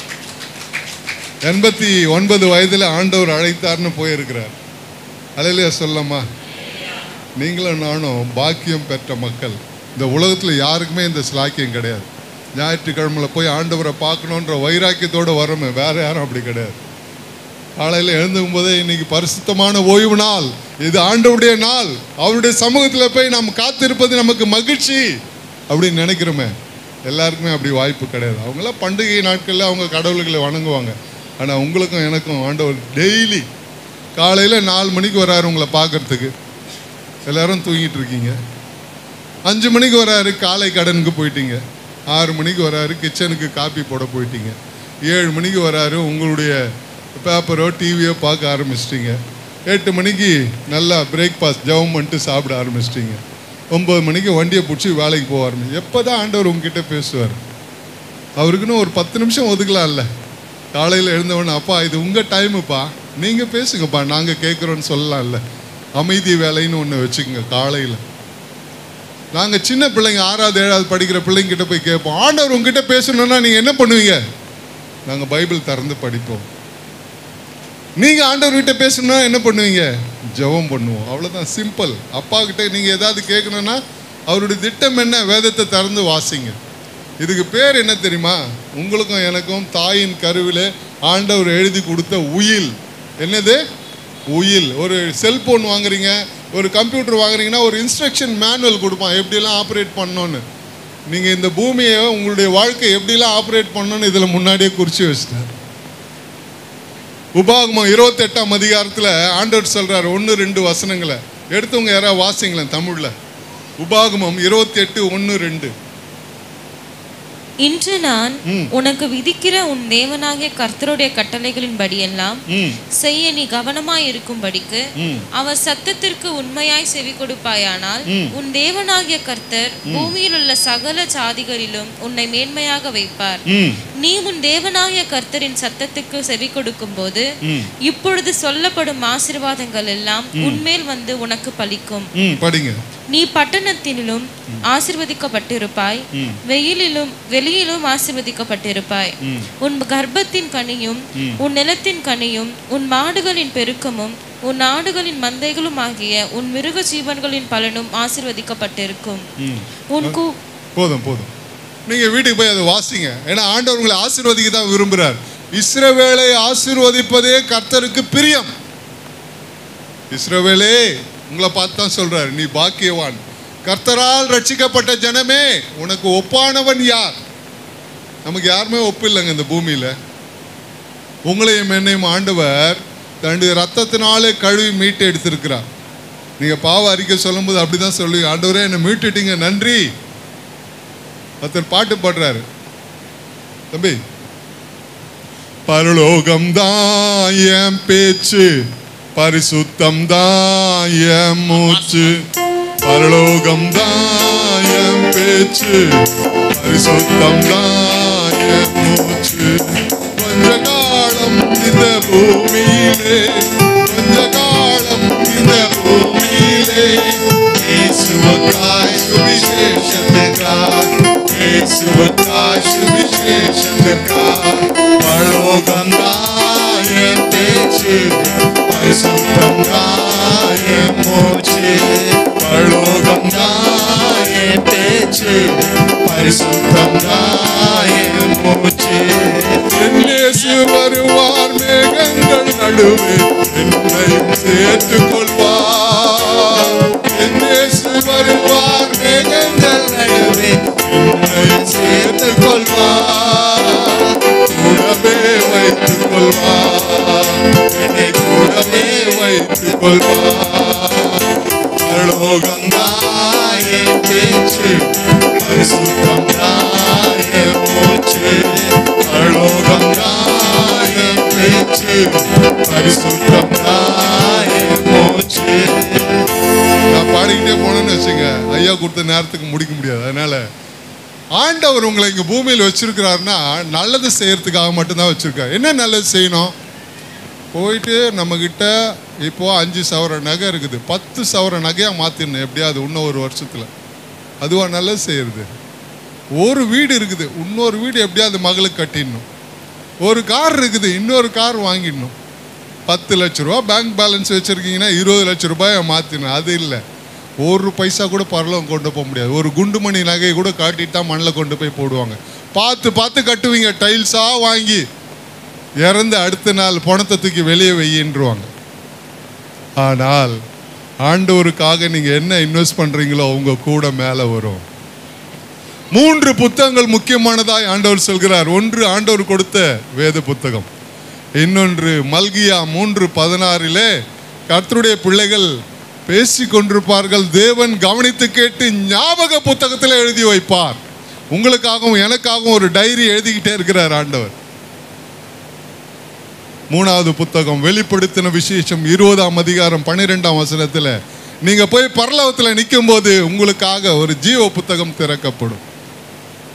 எண்பத்தி ஒன்பது வயதில் ஆண்டவர் அழைத்தார்னு போயிருக்கிறார் அலையிலேயே சொல்லம்மா நீங்களும் நானும் பாக்கியம் பெற்ற மக்கள் இந்த உலகத்தில் யாருக்குமே இந்த ஸ்லாக்கியம் கிடையாது ஞாயிற்றுக்கிழமையில் போய் ஆண்டவரை பார்க்கணுன்ற வைராக்கியத்தோடு வரமே வேற யாரும் அப்படி கிடையாது காலையில் எழுந்துக்கும் போதே இன்னைக்கு பரிசுத்தமான ஓய்வு நாள் இது ஆண்டவருடைய நாள் அவருடைய சமூகத்தில் போய் நாம் காத்திருப்பது நமக்கு மகிழ்ச்சி அப்படின்னு நினைக்கிறோமே எல்லாருக்குமே அப்படி வாய்ப்பு கிடையாது அவங்களாம் பண்டிகை நாட்களில் அவங்க கடவுள்களை வணங்குவாங்க ஆனால் உங்களுக்கும் எனக்கும் ஆண்டவர் டெய்லி காலையில் நாலு மணிக்கு வராரு உங்களை பார்க்கறதுக்கு எல்லாரும் தூங்கிட்டு இருக்கீங்க அஞ்சு மணிக்கு வராரு காலை கடனுக்கு போயிட்டீங்க ஆறு மணிக்கு வராரு கிச்சனுக்கு காப்பி போட போயிட்டீங்க ஏழு மணிக்கு வராரு உங்களுடைய பேப்பரோ டிவியோ பார்க்க ஆரம்பிச்சிட்டிங்க எட்டு மணிக்கு நல்லா பிரேக்ஃபாஸ்ட் ஜெபம் பண்ணிட்டு சாப்பிட ஆரம்பிச்சிட்டிங்க ஒம்பது மணிக்கு வண்டியை பிடிச்சி வேலைக்கு போக ஆரம்பிச்சு எப்போ தான் ஆண்டவர் உங்ககிட்ட பேசுவார் அவருக்குன்னு ஒரு பத்து நிமிஷம் ஒதுக்கலாம்ல காலையில் எழுந்தவொடனே அப்பா இது உங்கள் டைமுப்பா நீங்கள் பேசுங்கப்பா நாங்கள் கேட்குறோன்னு சொல்லலாம்ல அமைதி வேலைன்னு ஒன்று வச்சுக்கோங்க காலையில் நாங்கள் சின்ன பிள்ளைங்க ஆறாவது ஏழாவது படிக்கிற பிள்ளைங்கிட்ட போய் கேட்போம் ஆண்டவர் உங்ககிட்ட பேசணும்னா நீங்கள் என்ன பண்ணுவீங்க நாங்கள் பைபிள் திறந்து படிப்போம் நீங்கள் ஆண்டவர்கிட்ட பேசணும்னா என்ன பண்ணுவீங்க ஜெபம் பண்ணுவோம் அவ்வளோதான் சிம்பிள் அப்பா கிட்ட நீங்கள் ஏதாவது கேட்கணும்னா அவருடைய திட்டம் என்ன வேதத்தை திறந்து வாசிங்க இதுக்கு பேர் என்ன தெரியுமா உங்களுக்கும் எனக்கும் தாயின் கருவிலே ஆண்டவர் எழுதி கொடுத்த உயில் என்னது உயில் ஒரு செல்போன் வாங்குறீங்க ஒரு கம்ப்யூட்டர் வாங்குறீங்கன்னா ஒரு இன்ஸ்ட்ரக்ஷன் மேனுவல் கொடுப்பான் எப்படிலாம் ஆப்ரேட் பண்ணணும்னு நீங்கள் இந்த பூமியை உங்களுடைய வாழ்க்கை எப்படிலாம் ஆப்ரேட் பண்ணணும்னு இதில் முன்னாடியே குறித்து வச்சுட்டார் உபாகமம் இருபத்தெட்டாம் அதிகாரத்தில் ஆண்டவர் சொல்றார் ஒன்று ரெண்டு வசனங்களை எடுத்தவங்க யாராவது வாசிங்களேன் தமிழில் உபாகமம் இருபத்தி எட்டு ஒன்று ரெண்டு இன்று நான் ம். உனக்கு விதிக்கிற உன் தேவனாகிய கர்த்தருடைய கட்டளைகளின் படியெல்லாம் ம் செய்ய நீ கவனமாய் இருக்கும்படிக்கு ம் அவர் சத்தத்திற்கு உண்மையாய் செவி கொடுப்பாயானால் ம். உன் தேவனாகிய கர்த்தர் பூமியில் உள்ள சகல ஜாதிகளிலும் உன்னை மேன்மையாக வைப்பார் ம் நீ உன் தேவனாகிய கர்த்தரின் சத்தத்துக்கு செவி கொடுக்கும்போது ம் இப்பொழுது சொல்லப்படும் ஆசீர்வாதங்கள் எல்லாம் உன்மேல் வந்து உனக்கு பலிக்கும் ம் படிங்க நீ பட்டணத்திலும் ஆசிர்வதிக்கப்பட்டிருப்பாய் ம். வெயிலிலும் வெளியிலும் ஆசிர்வதிக்கப்பட்டிருப்பாய் ம். உன் கர்ப்பத்தின் கனியும் உன் நிலத்தின் கனியும் உன் மாடுகளின் பெருக்கமும் உன் ஆடுகளின் மந்தைகளும் ஆகிய உன் மிருக ஜீவன்களின் பலனும் ஆசிர்வதிக்கப்பட்டிருக்கும் ம் உன் கூ போதும் போதும் நீங்கள் வீட்டுக்கு போய் அதை வாசிங்க ஏன்னா ஆண்டவர் உங்களை ஆசீர்வதிக்க தான் விரும்புகிறார் இஸ்ரவேலை ஆசீர்வதிப்பதே கர்த்தருக்கு பிரியம் இஸ்ரவேலே உங்களை பார்த்து தான் சொல்றார் நீ பாக்கியவான் கர்த்தரால் ரட்சிக்கப்பட்ட ஜனமே உனக்கு ஒப்பானவன் யார் நமக்கு யாருமே ஒப்பு இல்லைங்க இந்த பூமியில உங்களையும் என்னையும் ஆண்டவர் தன்னுடைய ரத்தத்தினாலே கழுவி மீட்டு எடுத்திருக்கிறார் நீங்க பாவ அறிக்கை சொல்லும்போது அப்படிதான் சொல்லி ஆண்டவரே என்னை மீட்டுட்டீங்க நன்றி ஒருத்தர் பாட்டு பாடுறாரு தம்பி பரலோகம் தான் என் பேச்சு பரிசுத்தம் தான் என் மூச்சு பரலோகம் தான் என் பேச்சு பரிசுத்தம் தான் என் மூச்சு கொஞ்ச காலம் இந்த பூமியிலே கொஞ்ச காலம் இந்த பூமியிலே இயேசுவுக்காய் சுவிசேஷத்துக்காய் இயேசுவுக்காய் சுவிசேஷத்துக்காய் பரலோகம் தான் என் பேச்சு பரிசுத்தம் தான் என் மூச்சு பரலோகம் தான் என் பேச்சு பரிசுத்தம் தான் என் மூச்சு என் இயேசு வருவார் மேகங்கள் நடுவே என்னையும் சேர்த்துக் கொள்வார் என் இயேசு வருவார் மேகங்கள் நடுவே என்னையும் சேர்த்துக் கொள்வார் கூடவே வைத்துக் கொள்வார் என்னை கூடவே வைத்துக் கொள்வார் பரலோகம் தாயே பேச்சு பரிசுத்தம் தாயே மூச்சு பரலோகம் தாயே பேச்சு பரிசுத்தம் தாயே மூச்சு நான் பாடிக்கிட்டே போனேன்னு வச்சுங்க ஐயா கொடுத்த நேரத்துக்கு முடிக்க முடியாது அதனால ஆண்டவர் உங்களை இங்க பூமியில் வச்சிருக்கிறாருன்னா நல்லது செய்யறதுக்காக மட்டும்தான் வச்சிருக்காரு என்ன நல்லது செய்யணும் போயிட்டு நம்மக்கிட்ட இப்போ அஞ்சு சவர நகை இருக்குது பத்து சவர நகையாக மாற்றிடணும் எப்படியாவது இன்னும் ஒரு வருஷத்தில் அதுவா நல்லது செய்யறது ஒரு வீடு இருக்குது இன்னொரு வீடு எப்படியாவது மகளுக்கு கட்டிடணும் ஒரு கார் இருக்குது இன்னொரு கார் வாங்கிடணும் பத்து லட்ச ரூபா பேங்க் பேலன்ஸ் வச்சுருக்கீங்கன்னா இருபது லட்ச ரூபாயை மாற்றிடணும் அது இல்லை ஒரு பைசா கூட பரலவம் கொண்டு போக முடியாது ஒரு குண்டுமணி நகையை கூட காட்டிட்டு தான் மண்ணில் கொண்டு போய் போடுவாங்க பார்த்து பார்த்து கட்டுவீங்க டைல்ஸாக வாங்கி இறந்து அடுத்த நாள் பணத்தை தூக்கி வெளியே வையின்றுவாங்க ஆனால் ஆண்டவருக்காக நீங்கள் என்ன இன்வெஸ்ட் பண்ணுறீங்களோ உங்க கூட மேலே வரும் மூன்று புத்தகங்கள் முக்கியமானதாய் ஆண்டவர் சொல்கிறார் ஒன்று ஆண்டவர் கொடுத்த வேத புத்தகம் இன்னொன்று மல்கியா மூன்று பதினாறிலே கர்த்தருடைய பிள்ளைகள் பேசி கொண்டிருப்பார்கள் தேவன் கவனித்து கேட்டு ஞாபக புத்தகத்தில் எழுதி வைப்பார் உங்களுக்காகவும் எனக்காகவும் ஒரு டைரி எழுதிக்கிட்டே இருக்கிறார் ஆண்டவர் மூணாவது புத்தகம் வெளிப்படுத்தின விசேஷம் இருபதாம் அதிகாரம் பன்னிரெண்டாம் வசனத்தில் நீங்க போய் பரலவத்தில் நிற்கும் போது உங்களுக்காக ஒரு ஜீவ புத்தகம் திறக்கப்படும்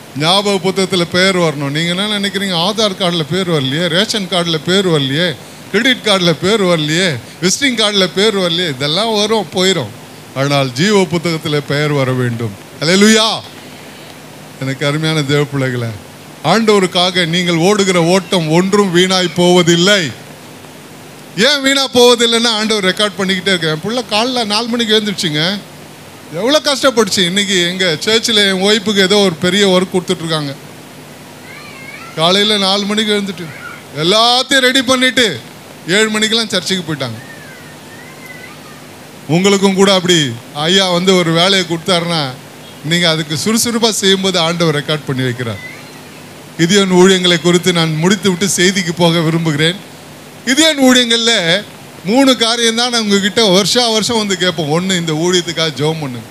ஞாபக புத்தகத்தில் பேர் வரணும் நீங்கள் என்ன நினைக்கிறீங்க ஆதார் கார்டில் பேர் வரலையே ரேஷன் கார்டில் பேர் வரலையே கிரெடிட் கார்டில் பேர் வரலையே விசிட்டிங் கார்டில் பேர் வரலையே இதெல்லாம் வரும் போயிடும் ஆனால் ஜீவ புத்தகத்தில் பெயர் வர வேண்டும் அல்லேலூயா எனக்கு அருமையான தேவ பிள்ளைகளே ஆண்டவருக்காக நீங்கள் ஓடுகிற ஓட்டம் ஒன்றும் வீணாய் போவதில்லை ஏன் வீணா போவதில்லைன்னா ஆண்டவர் ரெக்கார்ட் பண்ணிக்கிட்டே இருக்கேன் என் பிள்ளை காலைல நாலு மணிக்கு எழுந்திரிச்சுங்க எவ்வளோ கஷ்டப்பட்டுச்சு இன்னைக்கு எங்கள் சர்ச்சில் என் ஒய்ஃபுக்கு ஏதோ ஒரு பெரிய ஒர்க் கொடுத்துட்ருக்காங்க காலையில் நாலு மணிக்கு எழுந்துட்டு எல்லாத்தையும் ரெடி பண்ணிட்டு ஏழு மணிக்கெல்லாம் சர்ச்சுக்கு போயிட்டாங்க உங்களுக்கும் கூட அப்படி ஐயா வந்து ஒரு வேலையை கொடுத்தாருன்னா நீங்கள் அதுக்கு சுறுசுறுப்பாக செய்யும்போது ஆண்டவர் ரெக்கார்ட் பண்ணி வைக்கிறார் கிதியோன் ஊழியங்களை குறித்து நான் முடித்து விட்டு செய்திக்கு போக விரும்புகிறேன் கிதியோன் ஊழியங்களில் மூணு காரியம் தான் நான் உங்ககிட்ட வருஷா வருஷம் வந்து கேட்போம் ஒன்று இந்த ஊழியத்துக்காக ஜெபம் பண்ணுங்க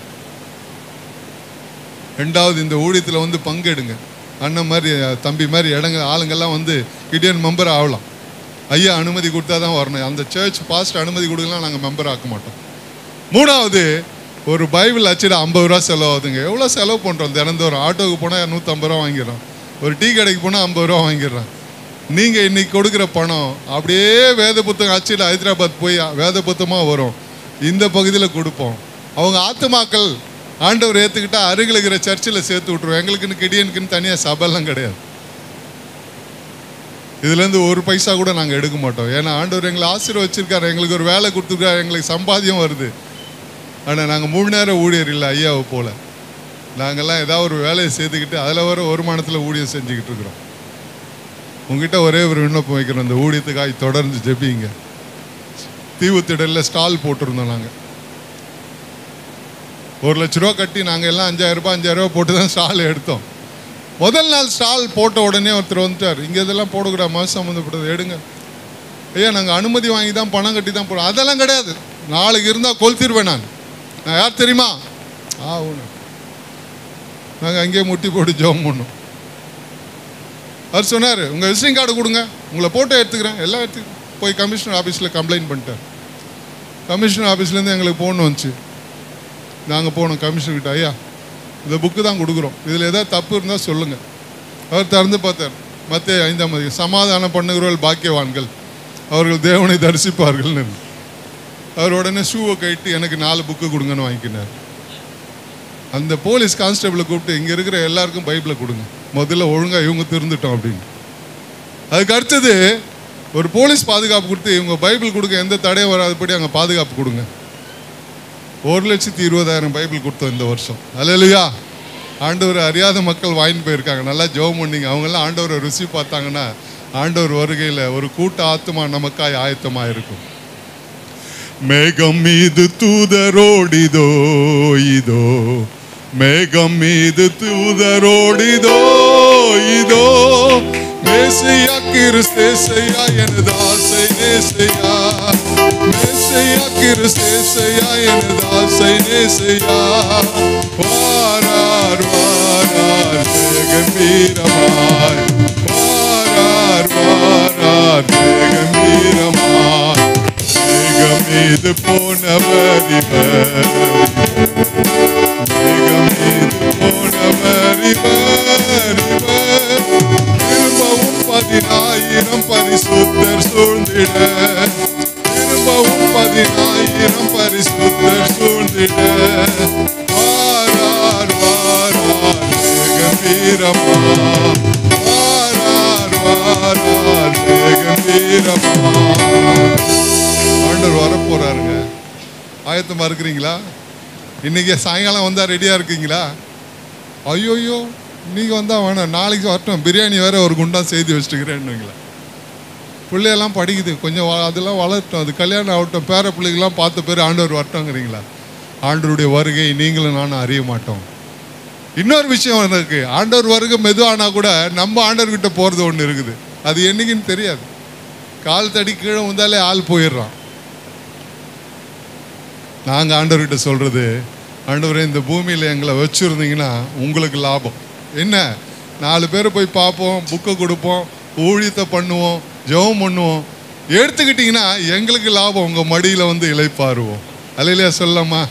ரெண்டாவது இந்த ஊழியத்தில் வந்து பங்கெடுங்க அண்ணன் மாதிரி தம்பி மாதிரி இடங்க ஆளுங்கெல்லாம் வந்து கிடியன் மெம்பர் ஆகலாம் ஐயா அனுமதி கொடுத்தா தான் வரணும் அந்த சர்ச் பாஸ்ட் அனுமதி கொடுக்கலாம் நாங்கள் மெம்பர் ஆக்க மாட்டோம் மூணாவது ஒரு பைபிள் அச்சிட ஐம்பது ரூபா செலவாகுதுங்க எவ்வளோ செலவு பண்ணுறோம் தினந்தோறும் ஆட்டோவுக்கு போனால் நூற்றம்பது ரூபா வாங்கிடுறோம் ஒரு டீ கடைக்கு போனால் ஐம்பது ரூபா வாங்கிடுறோம் நீங்கள் இன்னைக்கு கொடுக்குற பணம் அப்படியே வேத புத்தகம் அச்சில் ஹைதராபாத் போய் வேத புத்தகமாக வரும் இந்த பகுதியில் கொடுப்போம் அவங்க ஆத்துமாக்கள் ஆண்டவர் ஏற்றுக்கிட்டா அருகில் இருக்கிற சர்ச்சில் சேர்த்து விட்ருவோம் எங்களுக்குன்னு கிடியனுக்குன்னு தனியாக சபைலாம் கிடையாது இதுலேருந்து ஒரு பைசா கூட நாங்கள் எடுக்க மாட்டோம் ஏன்னா ஆண்டவர் எங்களை ஆசீர்வச்சிருக்காரு எங்களுக்கு ஒரு வேலை கொடுத்துருக்காரு எங்களுக்கு சம்பாத்தியம் வருது ஆனால் நாங்கள் மூணு நேரம் ஊழியர் இல்லை ஐயாவை போல நாங்கள்லாம் ஏதாவது ஒரு வேலையை சேர்த்துக்கிட்டு அதில் வர வருமானத்தில் ஊழியம் செஞ்சுக்கிட்டு இருக்கிறோம் உங்ககிட்ட ஒரே ஒரு விண்ணப்பம் வைக்கிறோம் இந்த ஊழியத்துக்காக தொடர்ந்து ஜெபிங்க தீவுத்திடலில் ஸ்டால் போட்டிருந்தோம் நாங்கள் ஒரு லட்ச ரூபா கட்டி நாங்கள் எல்லாம் அஞ்சாயிரம் ரூபாய் அஞ்சாயிரம் ரூபாய் போட்டு தான் ஸ்டால் எடுத்தோம் முதல் நாள் ஸ்டால் போட்ட உடனே ஒருத்தர் வந்துட்டார் இங்கே இதெல்லாம் போடக்கூடாது மத சம்மந்தப்பட்டது எடுங்க ஐயா நாங்கள் அனுமதி வாங்கி தான் பணம் கட்டி தான் போடுறோம் அதெல்லாம் கிடையாது நாளைக்கு இருந்தால் கொளுத்திடுவேன் நான் நான் யார் தெரியுமா ஆ ஒன்று நாங்கள் அங்கேயே முட்டி போட்டு ஜெபம் பண்ணோம் அவர் சொன்னார் உங்கள் விசிட்டிங் கார்டு கொடுங்க உங்களை போட்டோ எடுத்துக்கிறேன் எல்லாம் எடுத்து போய் கமிஷனர் ஆஃபீஸில் கம்ப்ளைண்ட் பண்ணிட்டார் கமிஷனர் ஆஃபீஸ்லேருந்து எங்களுக்கு ஃபோன் வந்துச்சு நாங்கள் போனோம் கமிஷனர்கிட்ட ஐயா இந்த புக்கு தான் கொடுக்குறோம் இதில் ஏதாவது தப்பு இருந்தால் சொல்லுங்கள் அவர் திறந்து பார்த்தார் மற்ற ஐந்தாம் அதிகம் சமாதானம் பண்ணுகிறவர்கள் பாக்கியவான்கள் அவர்கள் தேவனை தரிசிப்பார்கள்னு இருக்கு. அவர் உடனே ஷூவை கட்டி எனக்கு நாலு புக்கு கொடுங்கன்னு வாங்கிக்கினார் அந்த போலீஸ் கான்ஸ்டபிளை கூப்பிட்டு இங்கே இருக்கிற எல்லாருக்கும் பைபிளை கொடுங்க முதல்ல ஒழுங்காக இவங்க திருந்துட்டோம் அப்படின்னு அதுக்கு அடுத்தது ஒரு போலீஸ் பாதுகாப்பு கொடுத்து இவங்க பைபிள் கொடுக்க எந்த தடையும் வராதபடி அங்கே பாதுகாப்பு கொடுங்க ஒரு லட்சத்தி இருபதாயிரம் பைபிள் கொடுத்தோம் இந்த வருஷம் அல்லையா ஆண்டவர் அறியாத மக்கள் வாங்கிட்டு போயிருக்காங்க நல்லா ஜெபம் பண்ணீங்க அவங்கெல்லாம் ஆண்டவரை ருசி பார்த்தாங்கன்னா ஆண்டவர் வருகையில் ஒரு கூட்ட ஆத்மா நமக்காய் ஆயத்தமாக இருக்கும் மேகம் மீது தூதரோடிதோ இதோ மேகம் மீது தூதரோடிதோ இதோ மேசையா கிறிஸ்தேசையா எனது ஆசை நேசையா மேசையா கிறிஸ்தேசையா எனது ஆசை நேசையா வாரார் வாரார் கம்பீரமாய் வாரார் வாரார் கம்பீரமாய் மேகம் மீது போனவர் இவர் மேகம் மீது போனவர் இவர் இவர் திரும்பவும் பதினாயிரம் பரிசுத்தர் சூழ்ந்திட திரும்பவும் பதினாயிரம் பரிசுத்தர் சூழ்ந்திட வாரார் வாரார் கம்பீரமா வாரார் வாரார் கம்பீரமா ஆண்டவர் வரப்போறாருங்க ஆயத்தமா இருக்கிறீங்களா இன்னைக்கு சாயங்காலம் வந்தா ரெடியா இருக்கீங்களா ஐயோயோ நீங்க வந்தா வேணாம் நாளைக்கு வரட்டும் பிரியாணி வேற ஒரு குண்டா செய்து வச்சுட்டுக்கிறேன்னுங்களா பிள்ளையெல்லாம் படிக்குது கொஞ்சம் வ- அதெல்லாம் வளரட்டும் அது கல்யாணம் ஆகட்டும் பேர பிள்ளைகள்லாம் பார்த்த பேர் ஆண்டவர் வரட்டோங்கிறீங்களா ஆண்டவருடைய வருகை நீங்களும் நானும் அறிய மாட்டோம் இன்னொரு விஷயம் இருக்கு ஆண்டவர் வருகை மெதுவானா கூட நம்ம ஆண்டவர்கிட்ட போகிறது ஒன்று இருக்குது அது என்னைக்குன்னு தெரியாது கால் தடி கீழே வந்தாலே ஆள் போயிடுறான் நாங்கள் ஆண்டவர்கிட்ட சொல்கிறது ஆண்டவரே இந்த பூமியில் எங்களை வச்சுருந்தீங்கன்னா உங்களுக்கு லாபம் என்ன நாலு பேர் போய் பார்ப்போம் புக்கை கொடுப்போம் ஊழியத்தை பண்ணுவோம் ஜெபம் பண்ணுவோம் எடுத்துக்கிட்டிங்கன்னா எங்களுக்கு லாபம் உங்கள் மடியில் வந்து இளைப்பாருவோம் அல்லையா சொல்லலாமா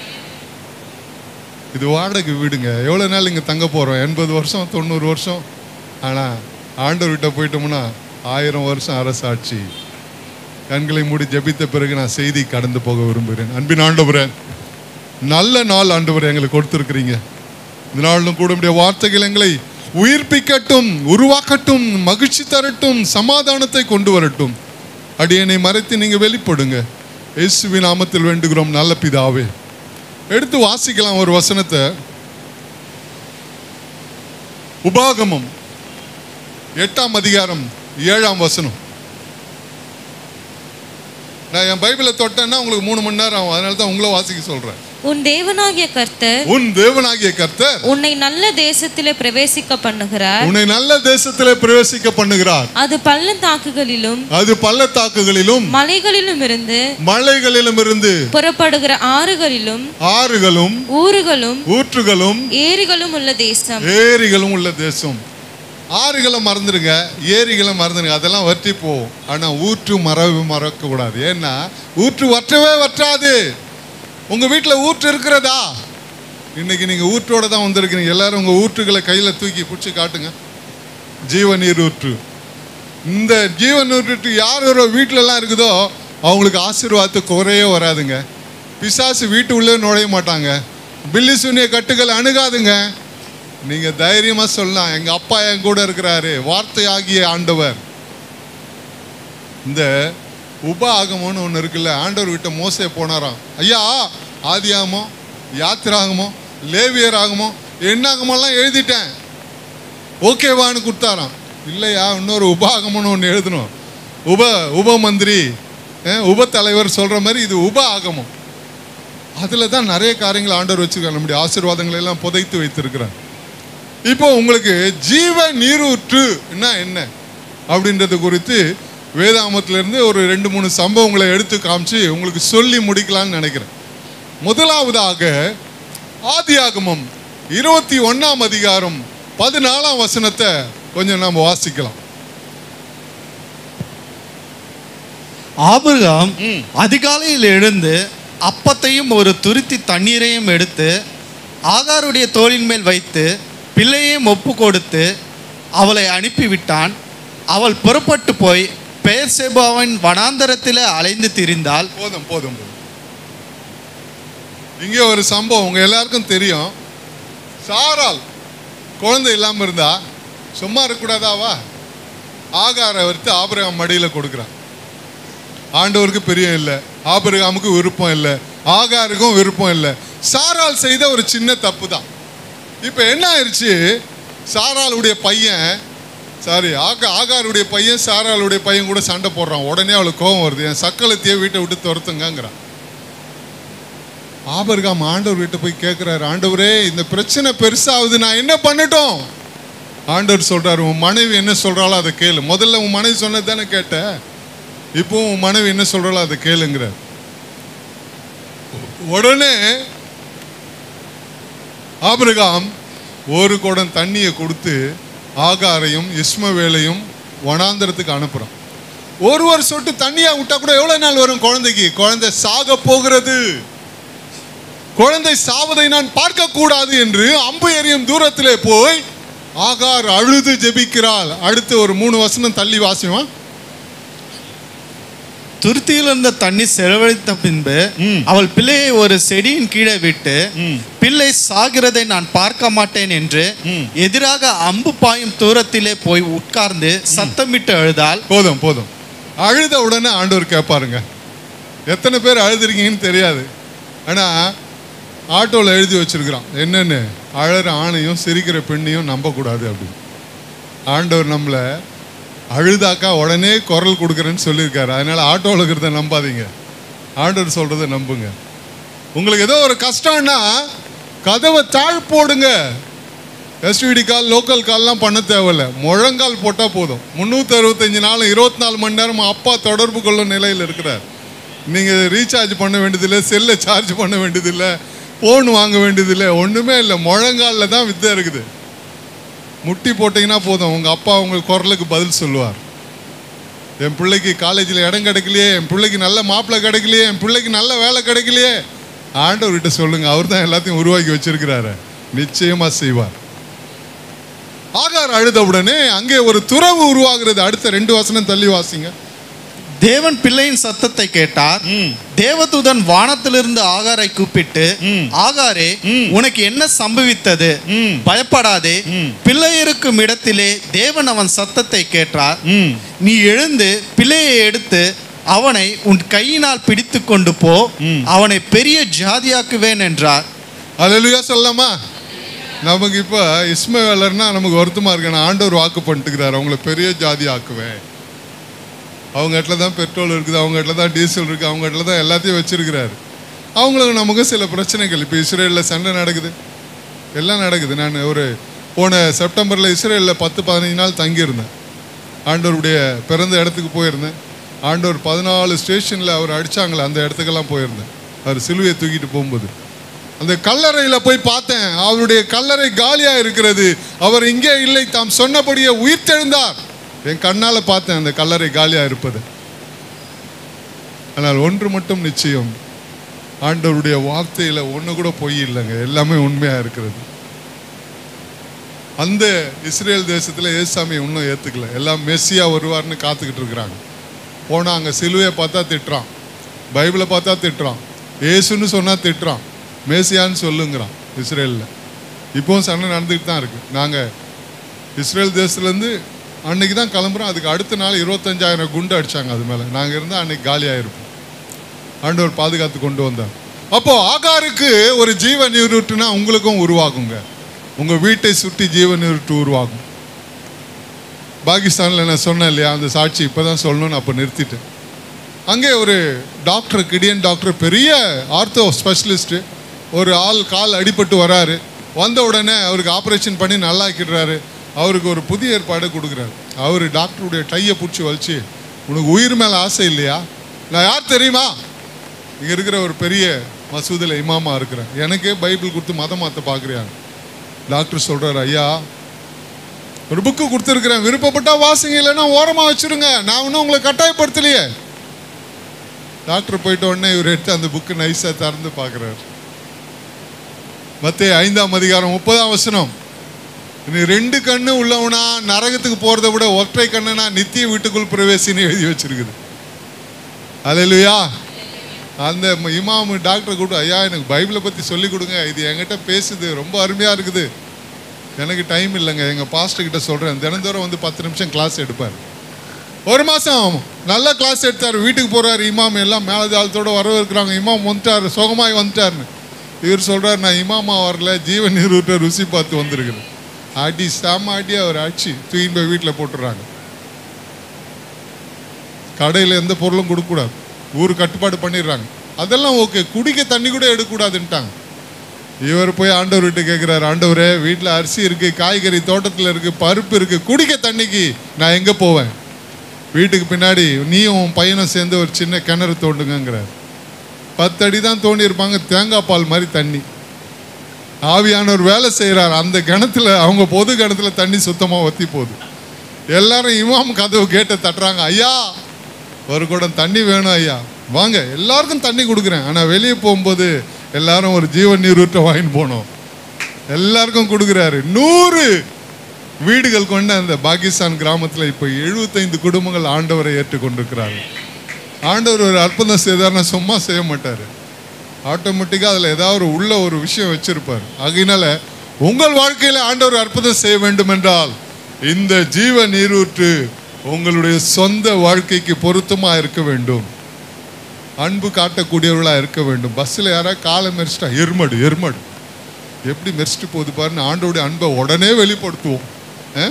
இது வாடகை வீடுங்க எவ்வளோ நாள் இங்கே தங்க போகிறோம் எண்பது வருஷம் தொண்ணூறு வருஷம் ஆனால் ஆண்டவர்கிட்ட போயிட்டோம்னா ஆயிரம் வருஷம் அரசாட்சி கண்களை மூடி ஜெபித்த பிறகு நான் செய்தி கடந்து போக விரும்புகிறேன் அன்பின் ஆண்டவரே நல்ல நாள் ஆண்டவரே எங்களுக்கு கொடுத்துருக்கிறீங்க இந்த நாளிலும் கூட உம்முடைய வார்த்தைகள் எங்களை உயிர்ப்பிக்கட்டும் உருவாக்கட்டும் மகிழ்ச்சி தரட்டும் சமாதானத்தை கொண்டு வரட்டும் அடியனை மறைத்து நீங்க வெளிப்படுங்க இயேசுவின் நாமத்தில் வேண்டுகிறோம் நல்ல பிதாவே எடுத்து வாசிக்கலாம் ஒரு வசனத்தை உபாகமம் எட்டாம் அதிகாரம் ஏழாம் வசனம் நான் என் பைபிளை தொட்டேன்னா உங்களுக்கு மூணு மணி நேரம் ஆகும் அதனால தான் உங்களை வாசிக்க சொல்றேன் உன் தேவனாகிய கர்த்தர் உன் தேவனாகிய கர்த்தர் உன்னை நல்ல தேசத்திலே பிரவேசிக்க பண்ணுகிறார் உன்னை நல்ல தேசத்திலே பிரவேசிக்க பண்ணுகிறார் அது பள்ளத்தாக்குகளிலும் அது பள்ளத்தாக்குகளிலும் மலைகளிலும் இருந்து மலைகளிலும் இருந்து புறப்படுகிற ஆறுகளிலும் ஆறுகளும் ஊறுகளும் ஊற்றுகளும் ஏரிகளும் உள்ள தேசம் ஏரிகளும் உள்ள தேசம் ஆறுகளை மறந்துடுங்க ஏரிகளை மறந்துடுங்க அதெல்லாம் வற்றி போகும் ஆனா ஊற்று மறவு மறக்க கூடாது ஏன்னா ஊற்று வற்றவே வற்றாது உங்க வீட்டில் ஊற்று இருக்கிறதா இன்னைக்கு நீங்க ஊற்றோட தான் வந்திருக்கிறீங்க எல்லாரும் உங்க ஊற்றுகளை கையில தூக்கி பிடிச்சி காட்டுங்க ஜீவ நீர் ஊற்று இந்த ஜீவ நீர் ஊற்று யார் ஒரு வீட்டில எல்லாம் இருக்குதோ அவங்களுக்கு ஆசீர்வாதத்து குறையே வராதுங்க பிசாசு வீட்டு உள்ளே நுழைய மாட்டாங்க பில்லி சூனிய கட்டுகள் அணுகாதுங்க நீங்க தைரியமா சொல்லலாம் எங்க அப்பா என் கூட இருக்கிறாரு வார்த்தையாகிய ஆண்டவர் இந்த உப ஆகமோன்னு ஒன்று இருக்குல்ல ஆண்டவர் விட்ட மோசே போனாராம் ஐயா ஆதியாகமோ யாத்திராகமோ லேவியர் ஆகமோ என்னாகமோலாம் எழுதிட்டேன் ஓகேவான்னு கொடுத்தாராம் இல்லையா இன்னொரு உபாகமம்னு ஒன்று எழுதணும் உப உப மந்திரி அஹ், உப தலைவர் சொல்ற மாதிரி இது உப ஆகமம் அதில் தான் நிறைய காரியங்கள் ஆண்டவர் வச்சிருக்காரு நம்முடைய ஆசீர்வாதங்களை எல்லாம் புதைத்து வைத்திருக்கிறார் இப்போ உங்களுக்கு ஜீவ நீரூற்றுன்னா என்ன அப்படின்றது குறித்து வேதாமத்திலிருந்து ஒரு ரெண்டு மூணு சம்பவங்களை எடுத்து காமிச்சு உங்களுக்கு சொல்லி முடிக்கலாம்னு நினைக்கிறேன் முதலாவதாக ஆதியாகமம் இருபத்தி ஒண்ணாம் அதிகாரம் பதினாலாம் வசனத்தை கொஞ்சம் நாம் வாசிக்கலாம் ஆபிரகாம் அதிகாலையில் எழுந்து அப்பத்தையும் ஒரு துருத்தி தண்ணீரையும் எடுத்து ஆகாருடைய தோளின் மேல் வைத்து பிள்ளையையும் ஒப்பு கொடுத்து அவளை அனுப்பிவிட்டான் அவள் புறப்பட்டு போய் பெயர் செபாவின் வனாந்தரத்தில் அலைந்து திரிந்தாள் போதும் போதும் போதும் இங்கே ஒரு சம்பவம் உங்க எல்லாருக்கும் தெரியும் சாரால் குழந்தை இல்லாம இருந்தா சும்மா இருக்கக்கூடாதாவா ஆகாரை வறுத்து ஆபிரகாம் மடியில கொடுக்குறான் ஆண்டவருக்கு பிரியம் இல்லை ஆபிரகாமுக்கு விருப்பம் இல்லை ஆகாருக்கும் விருப்பம் இல்லை சாரால் செய்த ஒரு சின்ன தப்பு தான் இப்போ என்ன ஆயிடுச்சு சாராளுடைய பையன் சாரி ஆகா ஆகாருடைய பையன் சாராளுடைய பையன் கூட சண்டை போடுறான் உடனே அவளுக்கு கோபம் வருது என் சக்கலத்தையே வீட்டை விட்டு துரத்துங்கங்கிறான் ஆபர்காம் ஆண்டவர் வீட்டை போய் கேட்குறாரு ஆண்டவரே இந்த பிரச்சனை பெருசாகுது நான் என்ன பண்ணட்டும் ஆண்டவர் சொல்றாரு உன் மனைவி என்ன சொல்றாளோ அதை கேளு முதல்ல உன் மனைவி சொன்னது தானே கேட்ட இப்போ உன் மனைவி என்ன சொல்றாளோ அதை கேளுங்கிறார் உடனே ஆபிரகாம் ஒரு குடம் தண்ணியை கொடுத்து ஆகாரையும் இஸ்மவேலையும் வனாந்தரத்துக்கு அனுப்புறான் ஒரு ஒரு சொட்டு தண்ணியா விட்டா கூட எவ்வளவு நாள் வரும் குழந்தைக்கு குழந்தை சாக போகிறது குழந்தை சாவதை நான் பார்க்க கூடாது என்று அம்பு எறியும் தூரத்திலே போய் ஆகார் அழுது ஜெபிக்கிறாள் அடுத்து ஒரு மூணு வசனம் தள்ளி வாசிவான் துருத்தியில் இருந்த தண்ணி செலவழித்த பின்பு ம். அவள் பிள்ளையை ஒரு செடியின் கீழே விட்டு ம். பிள்ளை சாகிறதை நான் பார்க்க மாட்டேன் என்று ம். எதிராக அம்பு பாயும் தூரத்திலே போய் உட்கார்ந்து சத்தமிட்டு அழுதாள் போதும் போதும் அழுத உடனே ஆண்டவர் கேட்பாருங்க எத்தனை பேர் அழுதுருக்கீங்கன்னு தெரியாது ஆனால் ஆட்டோவில் எழுதி வச்சிருக்கிறான் என்னன்னு அழற ஆணையும் சிரிக்கிற பெண்ணையும் நம்பக்கூடாது அப்படின்னு ஆண்டவர் நம்மளை அழுதாக்கா உடனே குரல் கொடுக்குறேன்னு சொல்லியிருக்காரு அதனால ஆட்டோவில் இருக்கிறத நம்பாதீங்க ஆண்டவர் சொல்கிறத நம்புங்க உங்களுக்கு ஏதோ ஒரு கஷ்டம்னா கதவை தாழ் போடுங்க எஸ்டிடி கால் லோக்கல் கால்லாம் பண்ண தேவையில்ல முழங்கால் போட்டால் போதும் முந்நூற்றி அறுபத்தஞ்சு நாள் இருபத்தி நாலு மணி நேரம் அப்பா தொடர்பு கொள்ளும் நிலையில் இருக்கிறார் நீங்கள் ரீசார்ஜ் பண்ண வேண்டியதில்லை செல்லை சார்ஜ் பண்ண வேண்டியதில்லை ஃபோன் வாங்க வேண்டியதில்லை ஒன்றுமே இல்லை முழங்காலில் தான் வித்தை இருக்குது முட்டி போட்டிங்கன்னா போதும் உங்கள் அப்பா உங்கள் குரலுக்கு பதில் சொல்லுவார் என் பிள்ளைக்கு காலேஜில் இடம் கிடைக்கலையே என் பிள்ளைக்கு நல்ல மாப்பிள்ளை கிடைக்கலையே என் பிள்ளைக்கு நல்ல வேலை கிடைக்கலையே ஆண்டவர்கிட்ட சொல்லுங்க அவர் தான் எல்லாத்தையும் உருவாக்கி வச்சிருக்கிறாரு நிச்சயமா செய்வார் ஆகார் அழுத உடனே அங்கே ஒரு துறவு உருவாகிறது அடுத்த ரெண்டு வசனம் தள்ளி வாசிங்க தேவன் பிள்ளையின் சத்தத்தை கேட்டார் ம். தேவதூதன் வானத்திலிருந்து ஆகாரை கூப்பிட்டு ம். ஆகாரே ம். உனக்கு என்ன சம்பவித்தது ம். பயப்படாதே ம். பிள்ளை இருக்கும் இடத்திலே தேவன் அவன் சத்தத்தை கேட்டார் ம் நீ எழுந்து பிள்ளையை எடுத்து அவனை உன் கையினால் பிடித்து கொண்டு போ ம். அவனை பெரிய ஜாதியாக்குவேன் என்றார் அலலுயா சொல்லலாமா நமக்கு இப்போ இஸ்மவேலர்னா நமக்கு வருத்தமாக இருக்கு நான் ஆண்டவர் வாக்கு பண்ணிட்டுக்கிறார் அவங்கள பெரிய ஜாதி ஆக்குவேன் அவங்க இடத்துல தான் பெட்ரோல் இருக்குது அவங்க இடத்துல தான் டீசல் இருக்குது அவங்க இடத்துல தான் எல்லாத்தையும் வச்சிருக்கிறாரு அவங்களுக்கு நமக்கு சில பிரச்சனைகள் இப்போ இஸ்ரேலில் சண்டை நடக்குது எல்லாம் நடக்குது நான் ஒரு போன செப்டம்பரில் இஸ்ரேலில் பத்து பதினஞ்சு நாள் தங்கியிருந்தேன் ஆண்டவருடைய பிறந்த இடத்துக்கு போயிருந்தேன் ஆண்டவர் பதினாலு ஸ்டேஷனில் அவர் அடிச்சாங்களே அந்த இடத்துக்கெல்லாம் போயிருந்தேன் அவர் சிலுவையை தூக்கிட்டு போகும்போது அந்த கல்லறையில் போய் பார்த்தேன் அவருடைய கல்லறை காலியாக இருக்கிறது அவர் இங்கே இல்லை தாம் சொன்னபடியே உயிர்த்தெழுந்தார் என் கண்ணால் பார்த்தேன் அந்த கல்லறை காலியாக இருப்பது ஆனால் ஒன்று மட்டும் நிச்சயம் ஆண்டவருடைய வார்த்தையில் ஒன்று கூட பொய் இல்லைங்க எல்லாமே உண்மையாக இருக்கிறது அந்த இஸ்ரேல் தேசத்தில் ஏசாமி இன்னும் ஏற்றுக்கல எல்லாம் மெஸ்ஸியா வருவார்னு காத்துக்கிட்டு இருக்கிறாங்க போனால் அங்கே சிலுவையை பார்த்தா திட்டுறான் பைபிளை பார்த்தா திட்டுறான் ஏசுன்னு சொன்னால் திட்டுறான் மேசியான்னு சொல்லுங்கிறான் இஸ்ரேலில் இப்போவும் சண்டை நடந்துக்கிட்டு தான் இருக்குது நாங்கள் இஸ்ரேல் தேசத்துலேருந்து அன்னைக்கு தான் கிளம்புறோம் அதுக்கு அடுத்த நாள் இருபத்தஞ்சாயிரம் குண்டு அடிச்சாங்க அது மேலே நாங்கள் இருந்தால் அன்னைக்கு காலியாக இருப்போம் ஆண்டவர் பாதுகாத்து கொண்டு வந்தார் அப்போ ஆகாருக்கு ஒரு ஜீவ நீரூற்றுனா உங்களுக்கும் உருவாகுங்க உங்கள் வீட்டை சுற்றி ஜீவ நீரூற்று உருவாகும் பாகிஸ்தானில் நான் சொன்னேன் இல்லையா அந்த சாட்சி இப்போ தான் சொல்லணும்னு அப்போ நிறுத்திட்டேன் அங்கே ஒரு டாக்டர் கிடியன் டாக்டர் பெரிய ஆர்த்தோ ஸ்பெஷலிஸ்ட்டு ஒரு ஆள் கால் அடிபட்டு வராரு வந்த உடனே அவருக்கு ஆப்ரேஷன் பண்ணி நல்லாக்கிடுறாரு அவருக்கு ஒரு புதிய ஏற்பாடு கொடுக்குறாரு அவர் டாக்டருடைய டையை பிடிச்சி வலிச்சு உனக்கு உயிர் மேலே ஆசை இல்லையா நான் யார் தெரியுமா இங்கே இருக்கிற ஒரு பெரிய மசூதியில் இமாமா இருக்கிறேன் எனக்கே பைபிள் கொடுத்து மதம் மாற்ற பார்க்குறாங்க டாக்டர் சொல்கிறார் ஐயா ஒரு புக்கு கொடுத்துருக்குறேன் விருப்பப்பட்டா வாசிங்க இல்லைன்னா ஓரமாக வச்சிருங்க நான் இன்னும் உங்களை கட்டாயப்படுத்தலையே டாக்டர் போயிட்ட உடனே இவர் எடுத்து அந்த புக்கு நைஸாக திறந்து பார்க்குறாரு மத்திய ஐந்தாம் அதிகாரம் முப்பதாம் வசனம் நீ ரெண்டு கண்ணு உள்ளவனா நரகத்துக்கு போகிறத விட ஒற்றை கண்ணுனா நித்திய வீட்டுக்குள் பிரவேசின்னு எழுதி வச்சிருக்குது அல்லேலூயா அந்த ம- இமாம் டாக்டர் கூட ஐயா எனக்கு பைபிளை பற்றி சொல்லி கொடுங்க இது என்கிட்ட பேசுது ரொம்ப அருமையாக இருக்குது எனக்கு டைம் இல்லைங்க எங்கள் பாஸ்டர் கிட்ட சொல்கிறேன் தினந்தோறும் வந்து பத்து நிமிஷம் கிளாஸ் எடுப்பார் ஒரு மாதம் நல்ல கிளாஸ் எடுத்தார் வீட்டுக்கு போகிறாரு இமாம் எல்லாம் மேலதாளத்தோட வரவேற்கிறாங்க இமாம் வந்துட்டார் சுகமாய் வந்துட்டார்னு இவர் சொல்கிறார் நான் இமாமா வரல ஜீவன் நீரூற்ற ருசி பார்த்து வந்திருக்கிறேன் அடி சாம அடி அவர் அடிச்சு தூக்கின்னு போய் வீட்டில் போட்டுடுறாங்க கடையில் எந்த பொருளும் கொடுக்கக்கூடாது ஊர் கட்டுப்பாடு பண்ணிடுறாங்க அதெல்லாம் ஓகே குடிக்க தண்ணி கூட எடுக்கக்கூடாதுன்ட்டாங்க இவர் போய் ஆண்டவர்கிட்ட கேட்குறாரு ஆண்டவரே வீட்டில் அரிசி இருக்கு காய்கறி தோட்டத்தில் இருக்கு பருப்பு இருக்கு குடிக்க தண்ணிக்கு நான் எங்கே போவேன் வீட்டுக்கு பின்னாடி நீயும் உன் பையனும் சேர்ந்து ஒரு சின்ன கிணறு தோண்டுங்கங்கிறார் பத்து அடி தான் தோண்டி இருப்பாங்க தேங்காய் பால் மாதிரி தண்ணி ஆவியானவர் வேலை செய்கிறார் அந்த கிணத்துல அவங்க பொது கிணத்துல தண்ணி சுத்தமாக வத்தி போகுது எல்லாரும் இமாம் கதவு கேட்ட தட்டுறாங்க ஐயா ஒரு குடம் தண்ணி வேணும் ஐயா வாங்க எல்லாருக்கும் தண்ணி கொடுக்குறேன் ஆனால் வெளியே போகும்போது எல்லாரும் ஒரு ஜீவன் நீரூற்ற வாங்கிட்டு போனோம் எல்லாருக்கும் கொடுக்குறாரு நூறு வீடுகள் கொண்ட அந்த பாகிஸ்தான் கிராமத்தில் இப்போ எழுபத்தைந்து குடும்பங்கள் ஆண்டவரை ஏற்றுக்கொண்டிருக்கிறார்கள் ஆண்டவர் ஒரு அற்புதம் செய்தார்னா சும்மா செய்ய மாட்டார் ஆட்டோமேட்டிக்காக அதில் ஏதாவது ஒரு உள்ள ஒரு விஷயம் வச்சிருப்பார் ஆகையினால உங்கள் வாழ்க்கையில் ஆண்டவர் அற்புதம் செய்ய வேண்டும் என்றால் இந்த ஜீவ நீரூற்று உங்களுடைய சொந்த வாழ்க்கைக்கு பொருத்தமாக இருக்க வேண்டும் அன்பு காட்டக்கூடியவர்களாக இருக்க வேண்டும் பஸ்ஸில் யாராவது காலை மெரிச்சிட்டா எருமடு எருமடு எப்படி மெரிச்சிட்டு போகுது பாருன்னு ஆண்டவருடைய அன்பை உடனே வெளிப்படுத்துவோம் ஆ?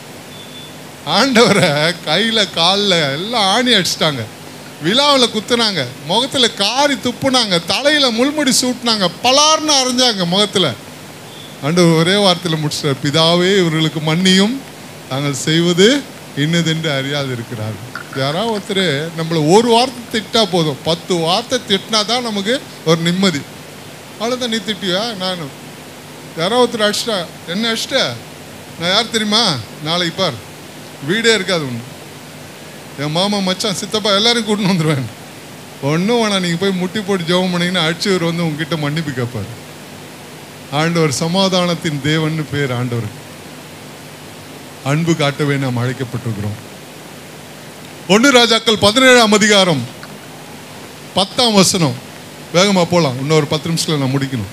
ஆண்டவரை கையில் காலில் எல்லாம் ஆணி அடிச்சிட்டாங்க விழாவில் குத்துனாங்க முகத்தில் காரி துப்புனாங்க தலையில் முள்முடி சூட்டினாங்க பலார்னு அரைஞ்சாங்க முகத்தில் ஆண்டவர் ஒரே வார்த்தையில் முடிச்சிட்டார் பிதாவே இவர்களுக்கு மன்னியும் தாங்கள் செய்வது இன்னதென்று அறியாது இருக்கிறார்கள் யாராவது ஒருத்தர் நம்மளை ஒரு வார்த்தை திட்டா போதும் பத்து வார்த்தை திட்டினா தான் நமக்கு ஒரு நிம்மதி அவ்வளோதான் நீ திட்டியா நான் யாரோ ஒருத்தர் அடிச்சிட்டா என்ன அடிச்சிட்ட நான் யார் தெரியுமா நாளைக்கு பார் வீடே இருக்காது ஒன்று என் மாமா மச்சான் சித்தப்பா எல்லாரையும் கூட்டின்னு வந்துடுவேன் ஒன்றும் வேணாம் நீங்கள் போய் முட்டி போட்டு ஜெபம் பண்ணீங்கன்னா அடிச்சவர் வந்து உங்ககிட்ட மன்னிப்பு கேட்பார் ஆண்டவர் சமாதானத்தின் தேவன்னு பேர் ஆண்டவர் அன்பு காட்டவே நாம் அழைக்கப்பட்டிருக்கிறோம் ஒன்று ராஜாக்கள் பதினேழாம் அதிகாரம் பத்தாம் வசனம் வேகமாக போகலாம் இன்னொரு பத்து நிமிஷத்தில் நான் முடிக்கணும்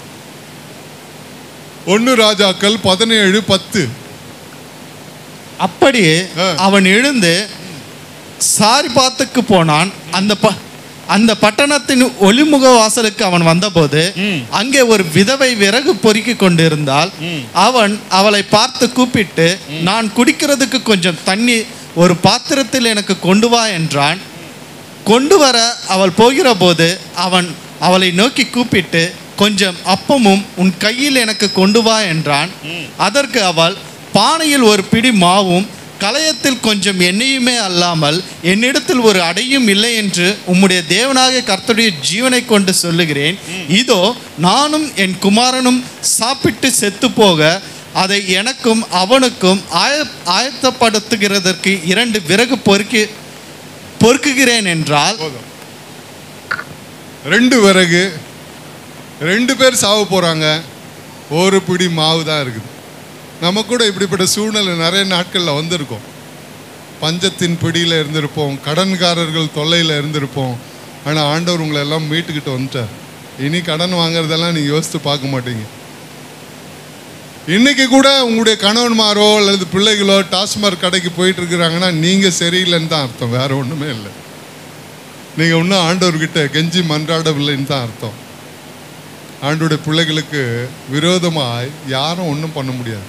ஒன்று ராஜாக்கள் பதினேழு பத்து அப்படியே ஆ. அவன் எழுந்து சாரிபாத்துக்கு போனான் அந்த ப அந்த பட்டணத்தின் ஒளிமுக வாசலுக்கு அவன் வந்தபோது அங்கே ஒரு விதவை விறகு பொறுக்கி கொண்டிருந்தால் அவன் அவளை பார்த்து கூப்பிட்டு நான் குடிக்கிறதுக்கு கொஞ்சம் தண்ணி ஒரு பாத்திரத்தில் எனக்கு கொண்டு வா என்றான் கொண்டு வர அவள் போகிற போது அவன் அவளை நோக்கி கூப்பிட்டு கொஞ்சம் அப்பமும் உன் கையில் எனக்கு கொண்டு வா என்றான் அதற்கு அவள் பானையில் ஒரு பிடி மாவும் கலயத்தில் கொஞ்சம் எண்ணெயுமே அல்லாமல் என்னிடத்தில் ஒரு அடையும் இல்லை என்று உம்முடைய தேவனாகிய கர்த்தருடைய ஜீவனை கொண்டு சொல்லுகிறேன் இதோ நானும் என் குமாரனும் சாப்பிட்டு செத்து போக அதை எனக்கும் அவனுக்கும் ஆய ஆயத்தப்படுத்துகிறதற்கு இரண்டு விறகு பொறுக்கி பொறுக்குகிறேன் என்றால் போதும் ரெண்டு விறகு ரெண்டு பேர் சாவ போகிறாங்க ஒரு பிடி மாவு தான் இருக்குது நம்ம கூட இப்படிப்பட்ட சூழ்நிலை நிறைய நாட்களில் வந்திருக்கோம் பஞ்சத்தின் பிடியில் இருந்திருப்போம் கடன்காரர்கள் தொல்லையில் இருந்திருப்போம் ஆனால் ஆண்டவர் உங்களை எல்லாம் மீட்டுக்கிட்டு வந்துட்டார் இனி கடன் வாங்குறதெல்லாம் நீங்கள் யோசித்து பார்க்க மாட்டீங்க இன்னைக்கு கூட உங்களுடைய கணவன்மாரோ அல்லது பிள்ளைகளோ டாஸ்மாக் கடைக்கு போயிட்டு இருக்கிறாங்கன்னா நீங்கள் சரியில்லைன்னு தான் அர்த்தம் வேற ஒன்றுமே இல்லை நீங்கள் இன்னும் ஆண்டவர்கிட்ட கெஞ்சி மன்றாடவில்லைன்னு தான் அர்த்தம் ஆண்டோடைய பிள்ளைகளுக்கு விரோதமாய் யாரும் ஒன்றும் பண்ண முடியாது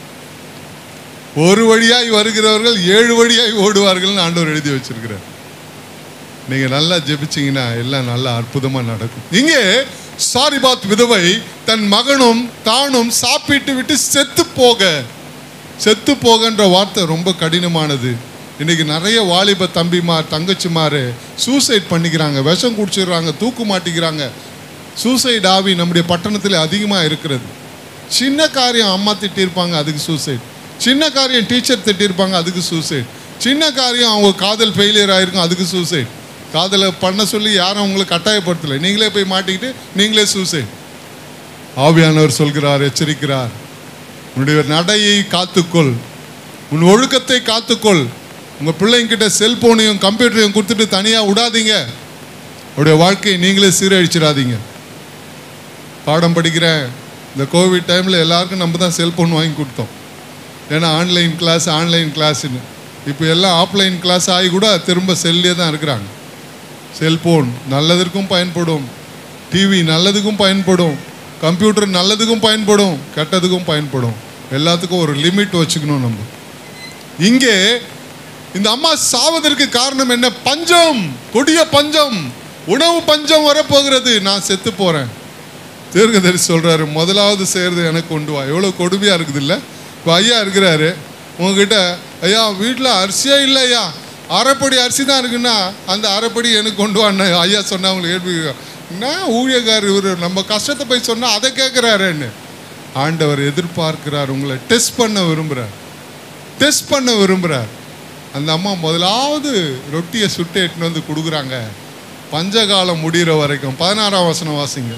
ஒரு வழியாய் வருகிறவர்கள் ஏழு வழியாய் ஓடுவார்கள்னு ஆண்டவர் எழுதி வச்சிருக்கிறார் நீங்க நல்லா ஜெபிச்சீங்கன்னா எல்லாம் நல்லா அற்புதமா நடக்கும் இங்கே சாரிபாத் விதவை தன் மகனும் தானும் சாப்பிட்டு விட்டு செத்து போக செத்து போகன்ற வார்த்தை ரொம்ப கடினமானது இன்னைக்கு நிறைய வாலிப தம்பிமார் தங்கச்சிமார் சூசைட் பண்ணிக்கிறாங்க விஷம் குடிச்சிடுறாங்க தூக்கு மாட்டிக்கிறாங்க சூசைட் ஆவி நம்முடைய பட்டணத்தில் அதிகமாக இருக்கிறது சின்ன காரியம் அம்மா திட்டியிருப்பாங்க அதுக்கு சூசைட் சின்ன காரியம் டீச்சர் திட்டியிருப்பாங்க அதுக்கு சூசைட் சின்ன காரியம் அவங்க காதல் ஃபெயிலியர் ஆயிருக்கும் அதுக்கு சூசைட் காதலை பண்ண சொல்லி யாரும் உங்களை கட்டாயப்படுத்தலை நீங்களே போய் மாட்டிக்கிட்டு நீங்களே சூசைட் ஆவியானவர் சொல்கிறார் எச்சரிக்கிறார் உன்னுடைய நடையை காத்துக்கொள் உன் ஒழுக்கத்தை காத்துக்கொள் உங்கள் பிள்ளைங்கிட்ட செல்போனையும் கம்ப்யூட்டரையும் கொடுத்துட்டு தனியாக விடாதீங்க அவருடைய வாழ்க்கையை நீங்களே சீரழிச்சிடாதீங்க பாடம் படிக்கிறேன் இந்த கோவிட் டைமில் எல்லாருக்கும் நம்ம தான் செல்போன் வாங்கி கொடுத்தோம் ஏன்னா ஆன்லைன் கிளாஸ் ஆன்லைன் கிளாஸ்னு இப்போ எல்லாம் ஆஃப்லைன் கிளாஸ் ஆகி கூட திரும்ப செல்லே தான் இருக்கிறாங்க செல்போன் நல்லதற்கும் பயன்படும் டிவி நல்லதுக்கும் பயன்படும் கம்ப்யூட்டர் நல்லதுக்கும் பயன்படும் கெட்டதுக்கும் பயன்படும் எல்லாத்துக்கும் ஒரு லிமிட் வச்சுக்கணும் நம்ம இங்கே இந்த அம்மா சாவதற்கு காரணம் என்ன பஞ்சம் கொடிய பஞ்சம் உணவு பஞ்சம் வரப்போகிறது நான் செத்து போறேன் தீர்க்கதரிசி சொல்றாரு முதலாவது செய்யறது எனக்கு கொண்டு வா எவ்வளோ கொடுமையா இருக்குது இல்லை இப்போ ஐயா இருக்கிறாரு உங்ககிட்ட ஐயா வீட்டில் அரிசியே இல்லை ஐயா அரைப்படி அரிசி தான் இருக்குன்னா அந்த அரைப்படி எனக்கு கொண்டு வான்னு ஐயா சொன்னா உங்களுக்கு கேள்வி என்ன ஊழியக்காரர் இவர் நம்ம கஷ்டத்தை போய் சொன்னால் அதை கேட்குறாருன்னு ஆண்டவர் எதிர்பார்க்கிறார் உங்களை டெஸ்ட் பண்ண விரும்புகிறார் டெஸ்ட் பண்ண விரும்புகிறார் அந்த அம்மா முதலாவது ரொட்டியை சுட்டு எட்டுன்னு வந்து கொடுக்குறாங்க பஞ்சகாலம் முடிகிற வரைக்கும் பதினாறாம் வசனம் வாசிங்க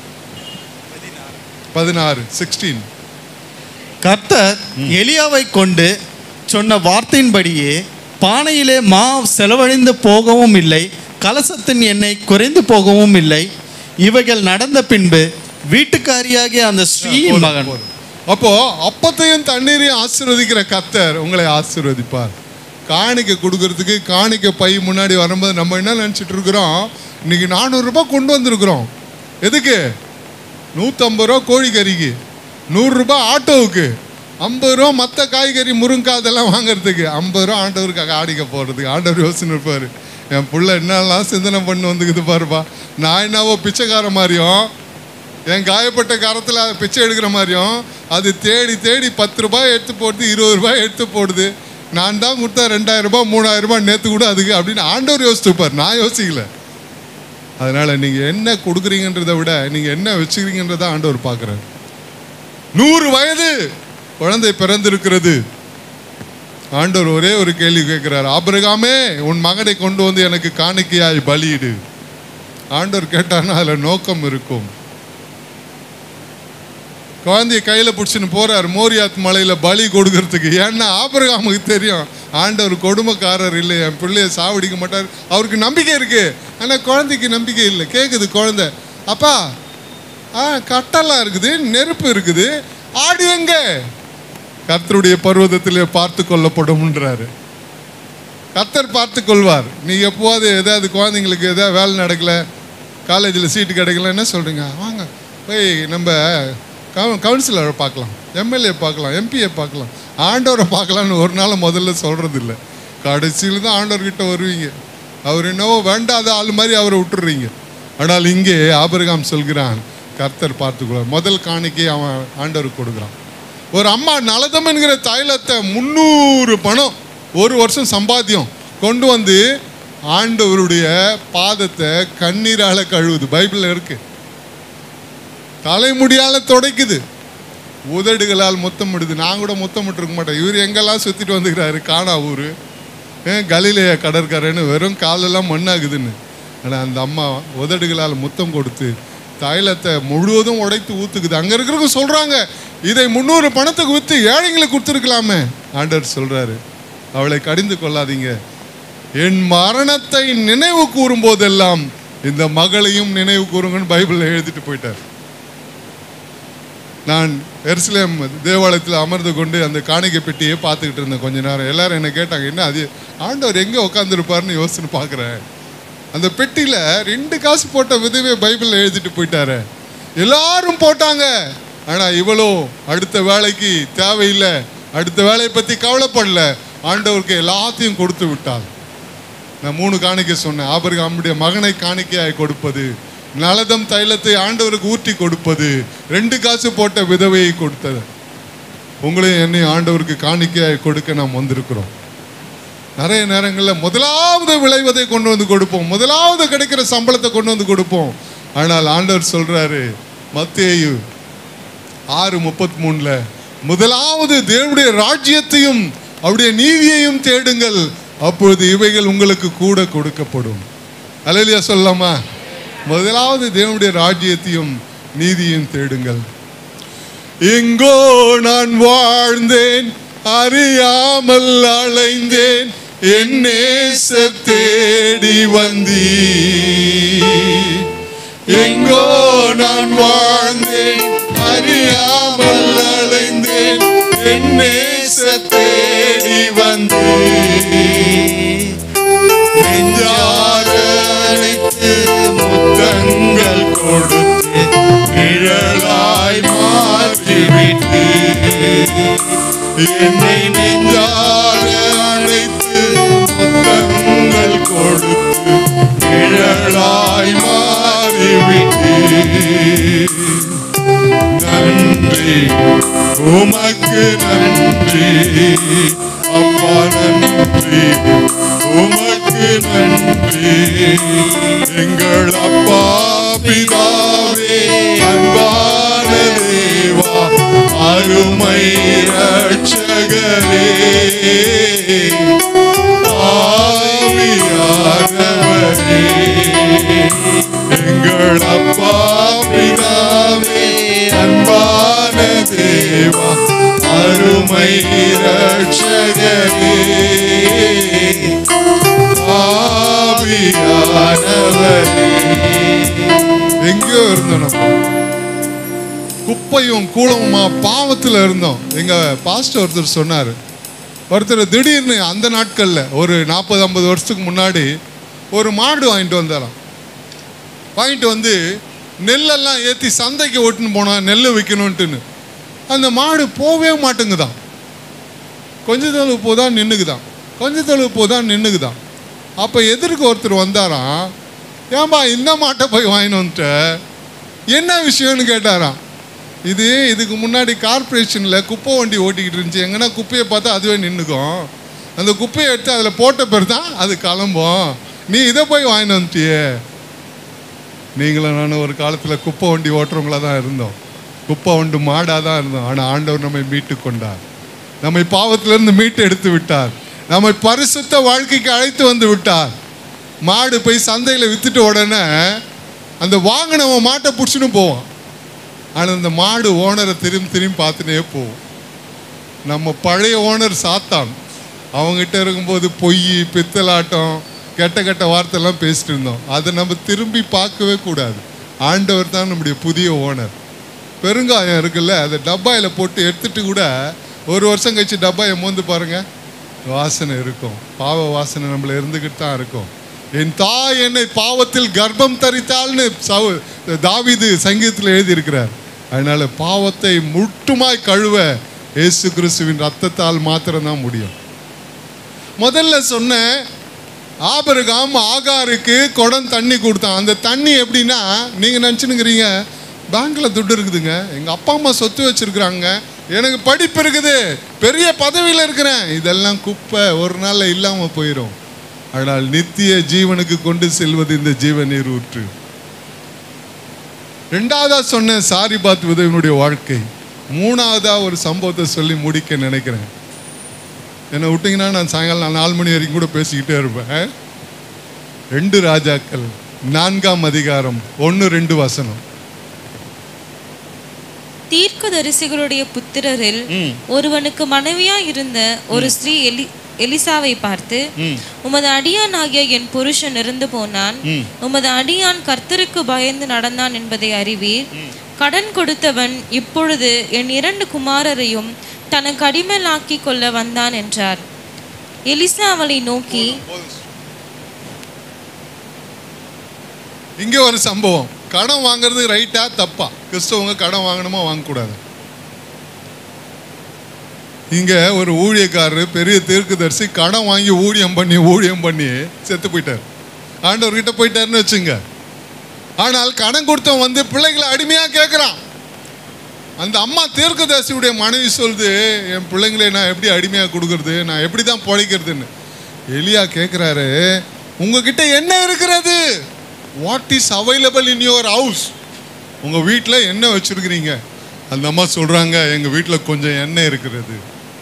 பதினாறு சிக்ஸ்டீன் கர்த்தர் எலியாவை கொண்டு சொன்ன வார்த்தையின்படியே பானையிலே மா செலவழிந்து போகவும் இல்லை கலசத்தின் எண்ணெய் குறைந்து போகவும் இல்லை இவைகள் நடந்த பின்பு வீட்டுக்காரியாகிய அந்த ஸ்ரீயின் மகன் அப்போ அப்பத்தையும் தண்ணீரையும் ஆசீர்வதிக்கிற கத்தர் உங்களை ஆசீர்வதிப்பார் காணிக்கை கொடுக்கறதுக்கு காணிக்கை பை முன்னாடி வரும்போது நம்ம என்ன நினச்சிட்டு இருக்கிறோம் இன்னைக்கு நானூறுரூபா கொண்டு வந்திருக்கிறோம் எதுக்கு நூற்றம்பது ரூபா கோழிக்கறிக்கு நூறுரூபா ஆட்டோவுக்கு ஐம்பது ரூபா மற்ற காய்கறி முருங்காய் அதெல்லாம் வாங்குறதுக்கு ஐம்பது ரூபா ஆண்டவருக்காக ஆடிக்க போகிறதுக்கு ஆண்டவர் யோசனை இருப்பார் என் புள்ள என்னெல்லாம் சிந்தனை பண்ணி வந்துக்குது பாருப்பா நான் என்னவோ பிச்சைக்கார மாதிரியும் என் காயப்பட்ட காரத்தில் பிச்சை எடுக்கிற மாதிரியும் அது தேடி தேடி பத்து ரூபாய் எடுத்து போடுது இருபது ரூபாய் எடுத்து போடுது நான் தான் கொடுத்தா ரெண்டாயிரம் ரூபாய் மூணாயிரம் ரூபாய் நேற்று கூட அதுக்கு அப்படின்னு ஆண்டவர் யோசிச்சுப்பார் நான் யோசிக்கல அதனால் நீங்கள் என்ன கொடுக்குறீங்கன்றதை விட நீங்கள் என்ன வச்சுக்கிறீங்கன்றதை ஆண்டவர் பார்க்குறாரு நூறு வயது குழந்தை பிறந்திருக்கிறது ஆண்டவர் ஒரே ஒரு கேள்வி கேட்கிறார் ஆபிரகாமே உன் மகனை கொண்டு வந்து எனக்கு காணிக்கையாய் பலியிடு ஆண்டவர் கேட்டான்னா அதில் நோக்கம் இருக்கும் குழந்தைய கையில் பிடிச்சின்னு போறார் மோரியாத் மலையில் பலி கொடுக்கறதுக்கு ஏன்னா ஆபிரகாமுக்கு தெரியும் ஆண்டவர் கொடுமைக்காரர் இல்லை என் பிள்ளைய சாவடிக்க மாட்டார் அவருக்கு நம்பிக்கை இருக்கு ஆனால் குழந்தைக்கு நம்பிக்கை இல்லை கேட்குது குழந்தை அப்பா ஆ கட்டெல்லாம் இருக்குது நெருப்பு இருக்குது ஆடு எங்க கர்த்தருடைய பர்வதத்திலே பார்த்து கொள்ளப்படும்ன்றாரு கர்த்தர் பார்த்து கொள்வார் நீ எப்போது ஏதாவது குழந்தைங்களுக்கு ஏதாவது வேலை நடக்கல காலேஜில் சீட்டு கிடைக்கல என்ன சொல்கிறீங்க வாங்க போய் நம்ம கவு கவுன்சிலரை பார்க்கலாம் எம்எல்ஏ பார்க்கலாம் எம்பியை பார்க்கலாம் ஆண்டவரை பார்க்கலான்னு ஒரு நாள் முதல்ல சொல்கிறது இல்லை கடைசியில் தான் ஆண்டவர்கிட்ட வருவீங்க அவர் என்னவோ வேண்டாத ஆள் மாதிரி அவரை விட்டுடுறீங்க ஆனால் இங்கே ஆபிரகாம் சொல்கிறான் கர்த்தர் பார்த்துக்கொள்வார் முதல் காணிக்கை அவன் ஆண்டவருக்கு கொடுக்குறான் ஒரு அம்மா நலதம் என்கிற தைலத்தை முந்நூறு பணம் ஒரு வருஷம் சம்பாத்தியம் கொண்டு வந்து ஆண்டவருடைய பாதத்தை கண்ணீரால கழுவுது பைபிள்ல இருக்கு தலைமுடியால துடைக்குது உதடுகளால் முத்தமிடுது நான் கூட முத்தமிட்டு இருக்க மாட்டேன் இவர் எங்கெல்லாம் சுத்திட்டு வந்துக்கிறாரு காணா ஊரு ஏன் கலிலேய கடற்கரைன்னு வெறும் காலெல்லாம் மண்ணாகுதுன்னு ஆனால் அந்த அம்மா உதடுகளால் முத்தம் கொடுத்து தைலத்தை முழுவதும் உடைத்து ஊத்துக்குது அங்கே இருக்கிறவங்க சொல்கிறாங்க இதை முந்நூறு பணத்துக்கு விற்று ஏழைங்களுக்கு கொடுத்துருக்கலாமே ஆண்டவர் சொல்கிறாரு அவளை கடிந்து கொள்ளாதீங்க என் மரணத்தை நினைவு கூறும் போதெல்லாம் இந்த மகளையும் நினைவு கூறுங்கன்னு பைபிளில் எழுதிட்டு போயிட்டார் நான் எருசலேம் தேவாலயத்தில் அமர்ந்து கொண்டு அந்த காணிக்கை பெட்டியை பார்த்துக்கிட்டு இருந்தேன் கொஞ்ச நேரம் எல்லாரும் என்ன கேட்டாங்க என்ன அது ஆண்டவர் எங்கே உட்காந்துருப்பாருன்னு யோசிச்சுன்னு பார்க்குறேன் அந்த பெட்டியில் ரெண்டு காசு போட்ட விதவே பைபிளில் எழுதிட்டு போயிட்டாரு எல்லாரும் போட்டாங்க ஆனால் இவளோ அடுத்த வேலைக்கு தேவையில்லை அடுத்த வேலையை பற்றி கவலைப்படல ஆண்டவருக்கு எல்லாத்தையும் கொடுத்து விட்டாள் நான் மூணு காணிக்கை சொன்னேன் ஆபரகாமுடைய மகனை காணிக்கையாய் கொடுப்பது நலதம் தைலத்தை ஆண்டவருக்கு ஊற்றி கொடுப்பது ரெண்டு காசு போட்ட விதவையை கொடுத்தது உங்களையும் என்னையும் ஆண்டவருக்கு காணிக்கையாய் கொடுக்க நாம் வந்திருக்கிறோம் நிறைய நேரங்களில் முதலாவது விளைவதை கொண்டு வந்து கொடுப்போம் முதலாவது கிடைக்கிற சம்பளத்தை கொண்டு வந்து கொடுப்போம் ஆனால் ஆண்டவர் சொல்றாரு மத்தேயு ஆறு முப்பத்தி மூணுல முதலாவது தேவனுடைய ராஜ்யத்தையும் அவருடைய நீதியையும் தேடுங்கள் அப்பொழுது இவைகள் உங்களுக்கு கூட கொடுக்கப்படும் அலையிலியா சொல்லலாமா முதலாவது தேவனுடைய ராஜ்யத்தையும் நீதியையும் தேடுங்கள் எங்கோ நான் வாழ்ந்தேன் அறியாமல் அலைந்தேன் என் நேச தேடி வந்தீ எங்கோ நான் வாழ்ந்தேன் அறியாமல் அலைந்தேன் என் நேச தேடி வந்தீ நெஞ்சார அழைத்து முத்தங்கள் கொடுத்து நிழலாய் மாற்றிவிட்டு என்னை நெஞ்சார அழைத்து முத்தங்கள் கொடுத்து நிழலாய் மாறிவிட்டு நன்றி உமக்கு நன்றி அப்பா நன்றி உமக்கு நன்றி எங்கள் அப்பா பிதாவே அன்பான தேவா அருமை ரட்சகரே ஆவியானவரே எங்கள் அப்பா பிதாவே அன்பான தேவா அருமை ரட்சகரே ஆவியானவரே எங்கேயோ இருந்தோம் நம்ம குப்பையும் கூலமுமா பாவத்தில் இருந்தோம் எங்க பாஸ்டர் ஒருத்தர் சொன்னார் ஒருத்தர் திடீர்னு அந்த நாட்களில் ஒரு நாற்பது ஐம்பது வருஷத்துக்கு முன்னாடி ஒரு மாடு வாங்கிட்டு வந்தாராம் வாங்கிட்டு வந்து நெல்லெல்லாம் ஏற்றி சந்தைக்கு ஓட்டுன்னு போனான் நெல் விற்கணுன்ட்டுன்னு அந்த மாடு போகவே மாட்டேங்குதான் கொஞ்ச தொலைவு போதான் நின்றுக்குதான் கொஞ்ச தொலைவு போதான் நின்றுக்குதான் அப்போ எதிர்க்கு ஒருத்தர் வந்தாராம் ஏன்பா இந்த மாட்டை போய் வாங்கிட்டு வந்துட்ட என்ன விஷயம்னு கேட்டாராம் இது இதுக்கு முன்னாடி கார்ப்பரேஷனில் குப்பை வண்டி ஓட்டிக்கிட்டு இருந்துச்சு எங்கன்னா குப்பையை பார்த்தா அதுவே நின்றுக்கும் அந்த குப்பையை எடுத்து அதில் போட்ட பேர் தான் அது கிளம்பும் நீ இதை போய் வாங்கிட்டு வந்துட்டியே நீங்களும் நானும் ஒரு காலத்தில் குப்பை வண்டி ஓட்டுறவங்களா தான் இருந்தோம் குப்பை வண்டு மாடாக தான் இருந்தோம் ஆனால் ஆண்டவர் நம்மை மீட்டு கொண்டார் நம்மை பாவத்திலிருந்து மீட்டு எடுத்து விட்டார் நம்மை பரிசுத்த வாழ்க்கைக்கு அழைத்து வந்து விட்டார் மாடு போய் சந்தையில் வித்துட்டு உடனே அந்த வாங்கினவன் மாட்டை பிடிச்சின்னு போவான் ஆனால் அந்த மாடு ஓனரை திரும்பி திரும்பி பார்த்துட்டே போகும் நம்ம பழைய ஓனர் சாத்தான் அவங்ககிட்ட இருக்கும்போது பொய் பித்தலாட்டம் கெட்ட கெட்ட வார்த்தைலாம் பேசிட்டு இருந்தோம் அதை நம்ம திரும்பி பார்க்கவே கூடாது ஆண்டவர் தான் நம்முடைய புதிய ஓனர் பெருங்காயம் இருக்குல்ல அதை டப்பாயில் போட்டு எடுத்துட்டு கூட ஒரு வருஷம் கழிச்சு டப்பாயை மோந்து பாருங்க வாசனை இருக்கும் பாவ வாசனை நம்மள இருந்துக்கிட்டு தான் இருக்கும் என் தாய் என்னை பாவத்தில் கர்ப்பம் தரித்தாள்னு சவு தாவீது சங்கீதத்தில் எழுதியிருக்கிறார் அதனால பாவத்தை முட்டுமாய் கழுவ இயேசு கிறிஸ்துவின் ரத்தத்தால் மாத்திரம்தான் முடியும் முதல்ல சொன்ன ஆபரகாம் ஆகாருக்கு குடம் தண்ணி கொடுத்தான் அந்த தண்ணி எப்படின்னா நீங்க நினச்சுனுங்கிறீங்க பேங்க்ல துட்டு இருக்குதுங்க எங்க அப்பா அம்மா சொத்து வச்சிருக்கிறாங்க எனக்கு படிப்பு இருக்குது பெரிய பதவியில் இருக்கிறேன் இதெல்லாம் குப்பை ஒரு நாள்ல இல்லாம போயிடும் ஆனால் நித்திய ஜீவனுக்கு கொண்டு செல்வது இந்த ஜீவ நீர் ஊற்று ரெண்டாவதா சொன்ன சாரி பாத் உதவினுடைய வாழ்க்கை மூணாவதா ஒரு சம்பவத்தை சொல்லி முடிக்க நினைக்கிறேன் என்னை விட்டீங்கன்னா நான் சாயங்காலம் நான் நாலு மணி வரைக்கும் கூட பேசிக்கிட்டே இருப்பேன் ரெண்டு ராஜாக்கள் நான்காம் அதிகாரம் ஒன்று ரெண்டு வசனம் தீர்க்கதரிசிகளுடைய புத்திரரில் ம். ஒருவனுக்கு மனைவியா இருந்த ஒரு ஸ்திரீ எலி எலிசாவை பார்த்து ம். உமது அடியான் ஆகிய என் புருஷன் இறந்து போனான் ம். உமது அடியான் கர்த்தருக்கு பயந்து நடந்தான் என்பதை அறிவீர் கடன் கொடுத்தவன் இப்பொழுது என் இரண்டு குமாரரையும் தனக்கு அடிமையிலாக்கி கொள்ள வந்தான் என்றார் எலிசா அவளை நோக்கி இங்கே ஒரு சம்பவம் கடன் வாங்குறது ரைட்டா தப்பா கிறிஸ்தவங்க கடன் வாங்கணுமா வாங்கக்கூடாது இங்க ஒரு ஊழியக்காரர் பெரிய தீர்க்கதரிசி கடன் வாங்கி ஊழியம் பண்ணி ஊழியம் பண்ணி செத்து போயிட்டார் ஆண்டவர்கிட்ட போயிட்டாருன்னு வச்சுங்க ஆனால் கடன் கொடுத்தவன் வந்து பிள்ளைகளை அடிமையா கேட்குறான் அந்த அம்மா தீர்க்கதரிசியுடைய மனைவி சொல்லுது என் பிள்ளைங்களை நான் எப்படி அடிமையா கொடுக்கறது நான் எப்படி தான் பிழைக்கிறதுன்னு எலியா கேட்குறாரு உங்ககிட்ட என்ன இருக்கிறது what is available in your house உங்கள் வீட்டில் என்ன வச்சுருக்கிறீங்க அந்த அம்மா சொல்கிறாங்க எங்கள் வீட்டில் கொஞ்சம் எண்ணெய் இருக்கிறது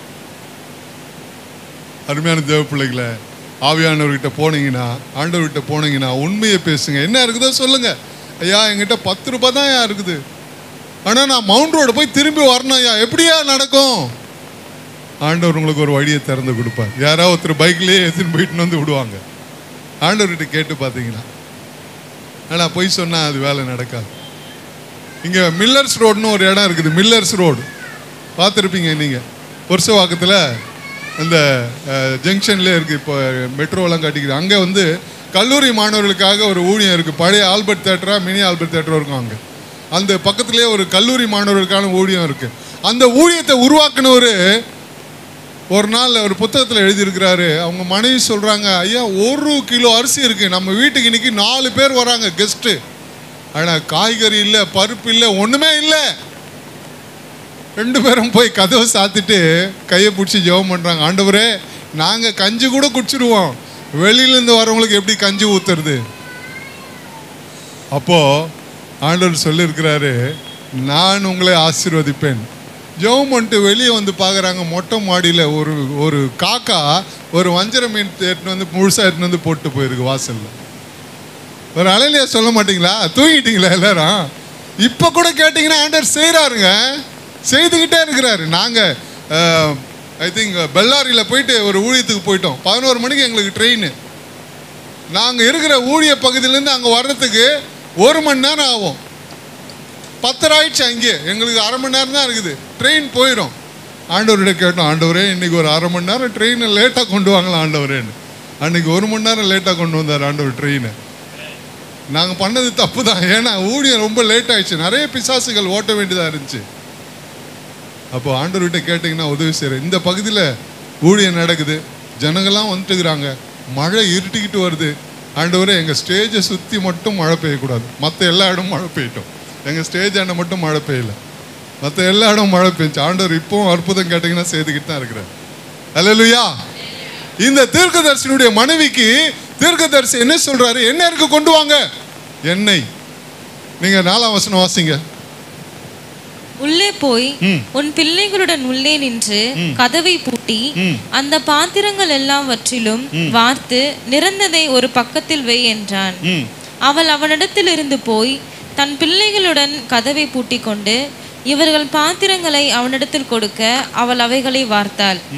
அருமையான தேவ பிள்ளைகளை ஆவியானவர்கிட்ட போனீங்கன்னா ஆண்டவர்கிட்ட போனீங்கன்னா உண்மையை பேசுங்க என்ன இருக்குதோ சொல்லுங்க ஐயா என்கிட்ட பத்து ரூபாய் தான் ஐயா இருக்குது ஆனால் நான் மவுண்ட் ரோடு போய் திரும்பி வரணும் ஐயா எப்படியா நடக்கும் ஆண்டவர் உங்களுக்கு ஒரு வழியை திறந்து கொடுப்பார் யாராவது ஒருத்தர் பைக்லேயே எடுத்துன்னு போயிட்டுன்னு வந்து விடுவாங்க ஆண்டவர்கிட்ட கேட்டு பார்த்தீங்கன்னா ஆனால் பொய் சொன்னால் அது வேலை நடக்காது இங்கே மில்லர்ஸ் ரோடுன்னு ஒரு இடம் இருக்குது மில்லர்ஸ் ரோடு பார்த்துருப்பீங்க நீங்கள் புருஷவாக்கத்தில் அந்த ஜங்ஷன்லேயே இருக்குது இப்போ மெட்ரோலாம் கட்டிக்குது அங்கே வந்து கல்லூரி மாணவர்களுக்காக ஒரு ஊழியம் இருக்குது பழைய ஆல்பர்ட் தேட்டரா மினி ஆல்பர்ட் தேட்டரா இருக்கும் அங்கே அந்த பக்கத்துலேயே ஒரு கல்லூரி மாணவர்களுக்கான ஊழியம் இருக்குது அந்த ஊழியத்தை உருவாக்குனவர் ஒரு நாள் ஒரு புத்தகத்தில் எழுதியிருக்கிறாரு அவங்க மனைவி சொல்கிறாங்க ஐயா ஒரு கிலோ அரிசி இருக்குது நம்ம வீட்டுக்கு இன்னைக்கு நாலு பேர் வராங்க கெஸ்ட்டு ஆனால் காய்கறி இல்லை பருப்பு இல்லை ஒன்றுமே இல்லை ரெண்டு பேரும் போய் கதவை சாத்திட்டு கையை பிடிச்சி ஜெபம் பண்ணுறாங்க ஆண்டவரே நாங்கள் கஞ்சி கூட குடிச்சிருவோம் வெளியிலேருந்து வரவங்களுக்கு எப்படி கஞ்சி ஊத்துறது அப்போது ஆண்டவர் சொல்லியிருக்கிறாரு நான் உங்களை ஆசீர்வதிப்பேன் ஜெபம் பண்ணிட்டு வெளியே வந்து பார்க்குறாங்க மொட்டை மாடியில் ஒரு ஒரு காக்கா ஒரு வஞ்சர மீன் எடுத்துன்னு வந்து முழுசாக எடுத்துன்னு வந்து போட்டு போயிருக்கு வாசலில் ஒரு அலையிலையா சொல்ல மாட்டீங்களா தூங்கிட்டீங்களா எல்லாரும் இப்போ கூட கேட்டிங்கன்னா ஆண்டவர் செய்கிறாருங்க செய்துக்கிட்டே இருக்கிறாரு நாங்கள் ஐ திங்க் பெல்லாரியில் போயிட்டு ஒரு ஊழியத்துக்கு போயிட்டோம் பதினோரு மணிக்கு எங்களுக்கு ட்ரெயின் நாங்கள் இருக்கிற ஊழிய பகுதியிலேருந்து அங்கே வர்றதுக்கு ஒரு மணி நேரம் ஆகும் பத்தரை ஆயிடுச்சு அங்கே எங்களுக்கு அரை மணி நேரம் தான் இருக்குது ட்ரெயின் போயிடும் ஆண்டவர்கிட்ட கேட்டோம் ஆண்டவரே இன்னைக்கு ஒரு அரை மணி நேரம் ட்ரெயினை லேட்டாக கொண்டு வாங்கலாம் ஆண்டவரேன்னு அன்னைக்கு ஒரு மணி நேரம் லேட்டாக கொண்டு வந்தார் ஆண்டவர் ட்ரெயினை நாங்கள் பண்ணது தப்பு தான் ஏன்னா ஊழியம் ரொம்ப லேட் ஆயிடுச்சு நிறைய பிசாசுகள் ஓட்ட வேண்டியதாக இருந்துச்சு அப்போ ஆண்டவர்கிட்ட கேட்டிங்கன்னா உதவி செய்கிறேன் இந்த பகுதியில் ஊழியம் நடக்குது ஜனங்கள்லாம் வந்துட்டுக்கிறாங்க மழை இருட்டிக்கிட்டு வருது ஆண்டவரே எங்கள் ஸ்டேஜை சுற்றி மட்டும் மழை பெய்யக்கூடாது மற்ற எல்லா இடமும் மழை பெய்யட்டும் எங்கள் ஸ்டேஜ் ஆண்ட மட்டும் மழை பெய்யல மற்ற எல்லா இடமும் மழை பெய்ஞ்சு ஆண்டவர் இப்போவும் அற்புதம் கேட்டிங்கன்னா செய்துக்கிட்டு தான் இருக்கிறார் அல்லேலூயா இந்த தீர்க்கதரிசனுடைய மனைவிக்கு தீர்க்கதரிசி என்ன சொல்றாரு என்ன இருக்கு கொண்டு வாங்க எண்ணெய் நீங்க நாலாம் வசனம் வாசிங்க உள்ளே போய் ம். உன் பிள்ளைகளுடன் உள்ளே நின்று கதவை பூட்டி ம். அந்த பாத்திரங்கள் எல்லாவற்றிலும் வார்த்து நிறந்ததை ஒரு பக்கத்தில் வை என்றான் ம் அவள் அவனிடத்திலிருந்து போய் தன் பிள்ளைகளுடன் கதவை பூட்டிக் கொண்டு இவர்கள் பாத்திரங்களை அவனிடத்தில் கொடுக்க அவள் அவைகளை வார்த்தாள்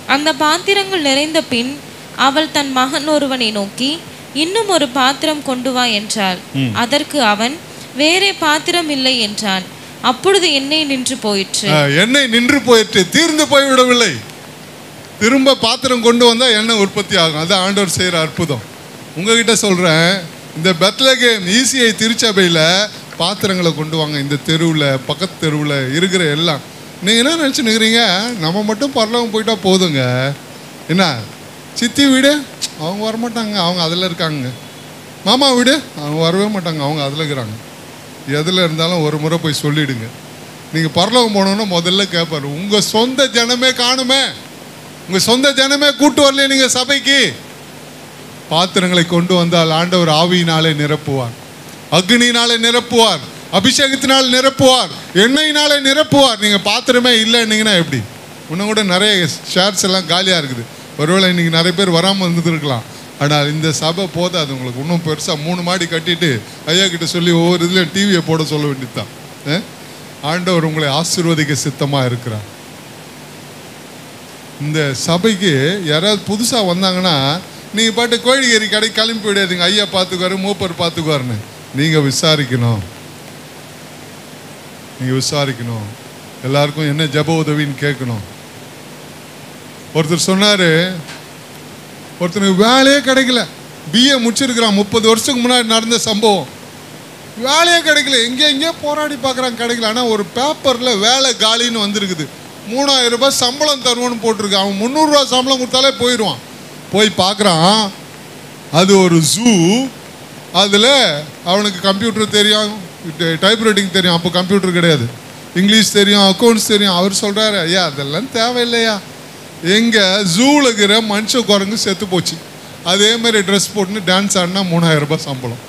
அந்த பாத்திரங்கள் நிறைந்த பின் அவள் தன் மகன் ஒருவனை நோக்கி இன்னும் ஒரு பாத்திரம் கொண்டு வா என்றாள் அதற்கு அவன் வேறே பாத்திரம் இல்லை என்றான் அப்பொழுது எண்ணெய் நின்று போயிற்று அஹ், எண்ணெய் நின்று போயிற்று தீர்ந்து போய்விடவில்லை திரும்ப பாத்திரம் கொண்டு வந்தா எண்ணெய் உற்பத்தி ஆகும் அது ஆண்டவர் செய்யற அற்புதம் உங்ககிட்ட சொல்றேன் இந்த பெத்லகேம் ஈசிஐ திருச்சபையில பாத்திரங்களை கொண்டு வாங்க இந்த தெருவில் பக்கத்து தெருவில் இருக்கிற எல்லாம் நீங்கள் என்ன நினச்சினுக்கிறீங்க நம்ம மட்டும் பரலவம் போயிட்டா போதுங்க என்ன சித்தி வீடு அவங்க வரமாட்டாங்க அவங்க அதில் இருக்காங்க மாமா வீடு அவங்க வரவே மாட்டாங்க அவங்க அதில் இருக்கிறாங்க எதில் இருந்தாலும் ஒரு முறை போய் சொல்லிடுங்க நீங்கள் பரலோகம் போனோன்னா முதல்ல கேட்பாரு உங்கள் சொந்த ஜனமே காணுமே உங்கள் சொந்த ஜனமே கூட்டு வரலையே நீங்கள் சபைக்கு பாத்திரங்களை கொண்டு வந்தால் ஆண்டவர் ஆவியினாலே நிரப்புவார் அக்னியினாலே நிரப்புவார் அபிஷேகத்தினால் நிரப்புவார் எண்ணெயினாலே நிரப்புவார் நீங்கள் பாத்திரமே இல்லைன்னீங்கன்னா எப்படி இன்னும் கூட நிறைய ஷேர்ஸ் எல்லாம் காலியாக இருக்குது ஒருவேளை இன்னைக்கு நிறைய பேர் வராமல் இருந்துருக்கலாம் ஆனால் இந்த சபை போதாது உங்களுக்கு இன்னும் பெருசாக மூணு மாடி கட்டிட்டு ஐயா கிட்ட சொல்லி ஒவ்வொரு இதுலையும் டிவியை போட சொல்ல வேண்டியதுதான் அஹ்? ஆண்டவர் உங்களை ஆசீர்வதிக்க சித்தமாக இருக்கிறார் இந்த சபைக்கு யாராவது புதுசாக வந்தாங்கன்னா நீங்கள் பாட்டு கோழிக்கறி கடை கிளம்பி விடாதீங்க ஐயா பார்த்துக்குவாரு மூப்பர் பார்த்துக்குவாருன்னு நீங்கள் விசாரிக்கணும் நீங்கள் விசாரிக்கணும் எல்லாருக்கும் என்ன ஜப உதவின்னு கேட்கணும் ஒருத்தர் சொன்னார் ஒருத்தனுக்கு வேலையே கிடைக்கல பிஏ முடிச்சிருக்கிறான் முப்பது வருஷத்துக்கு முன்னாடி நடந்த சம்பவம் வேலையே கிடைக்கல எங்கே எங்கேயோ போராடி பார்க்குறான் கிடைக்கல ஆனால் ஒரு பேப்பரில் வேலை காலின்னு வந்திருக்குது மூணாயிரம் ரூபாய் சம்பளம் தருவோன்னு போட்டிருக்கு அவன் முந்நூறுரூவா சம்பளம் கொடுத்தாலே போயிடுவான் போய் பார்க்குறான் அது ஒரு ஜூ அதில் அவனுக்கு கம்ப்யூட்டர் தெரியும் டைப்ரைட்டிங் தெரியும் அப்போ கம்ப்யூட்டர் கிடையாது இங்கிலீஷ் தெரியும் அக்கௌண்ட்ஸ் தெரியும் அவர் சொல்கிறாரு ஐயா அதெல்லாம் தேவையில்லையா எங்கே ஜூவில் இருக்கிற மனுஷ குரங்கு செத்து போச்சு அதே மாதிரி ட்ரெஸ் போட்டுன்னு டான்ஸ் ஆடினா மூணாயிரம் ரூபாய் சம்பளம்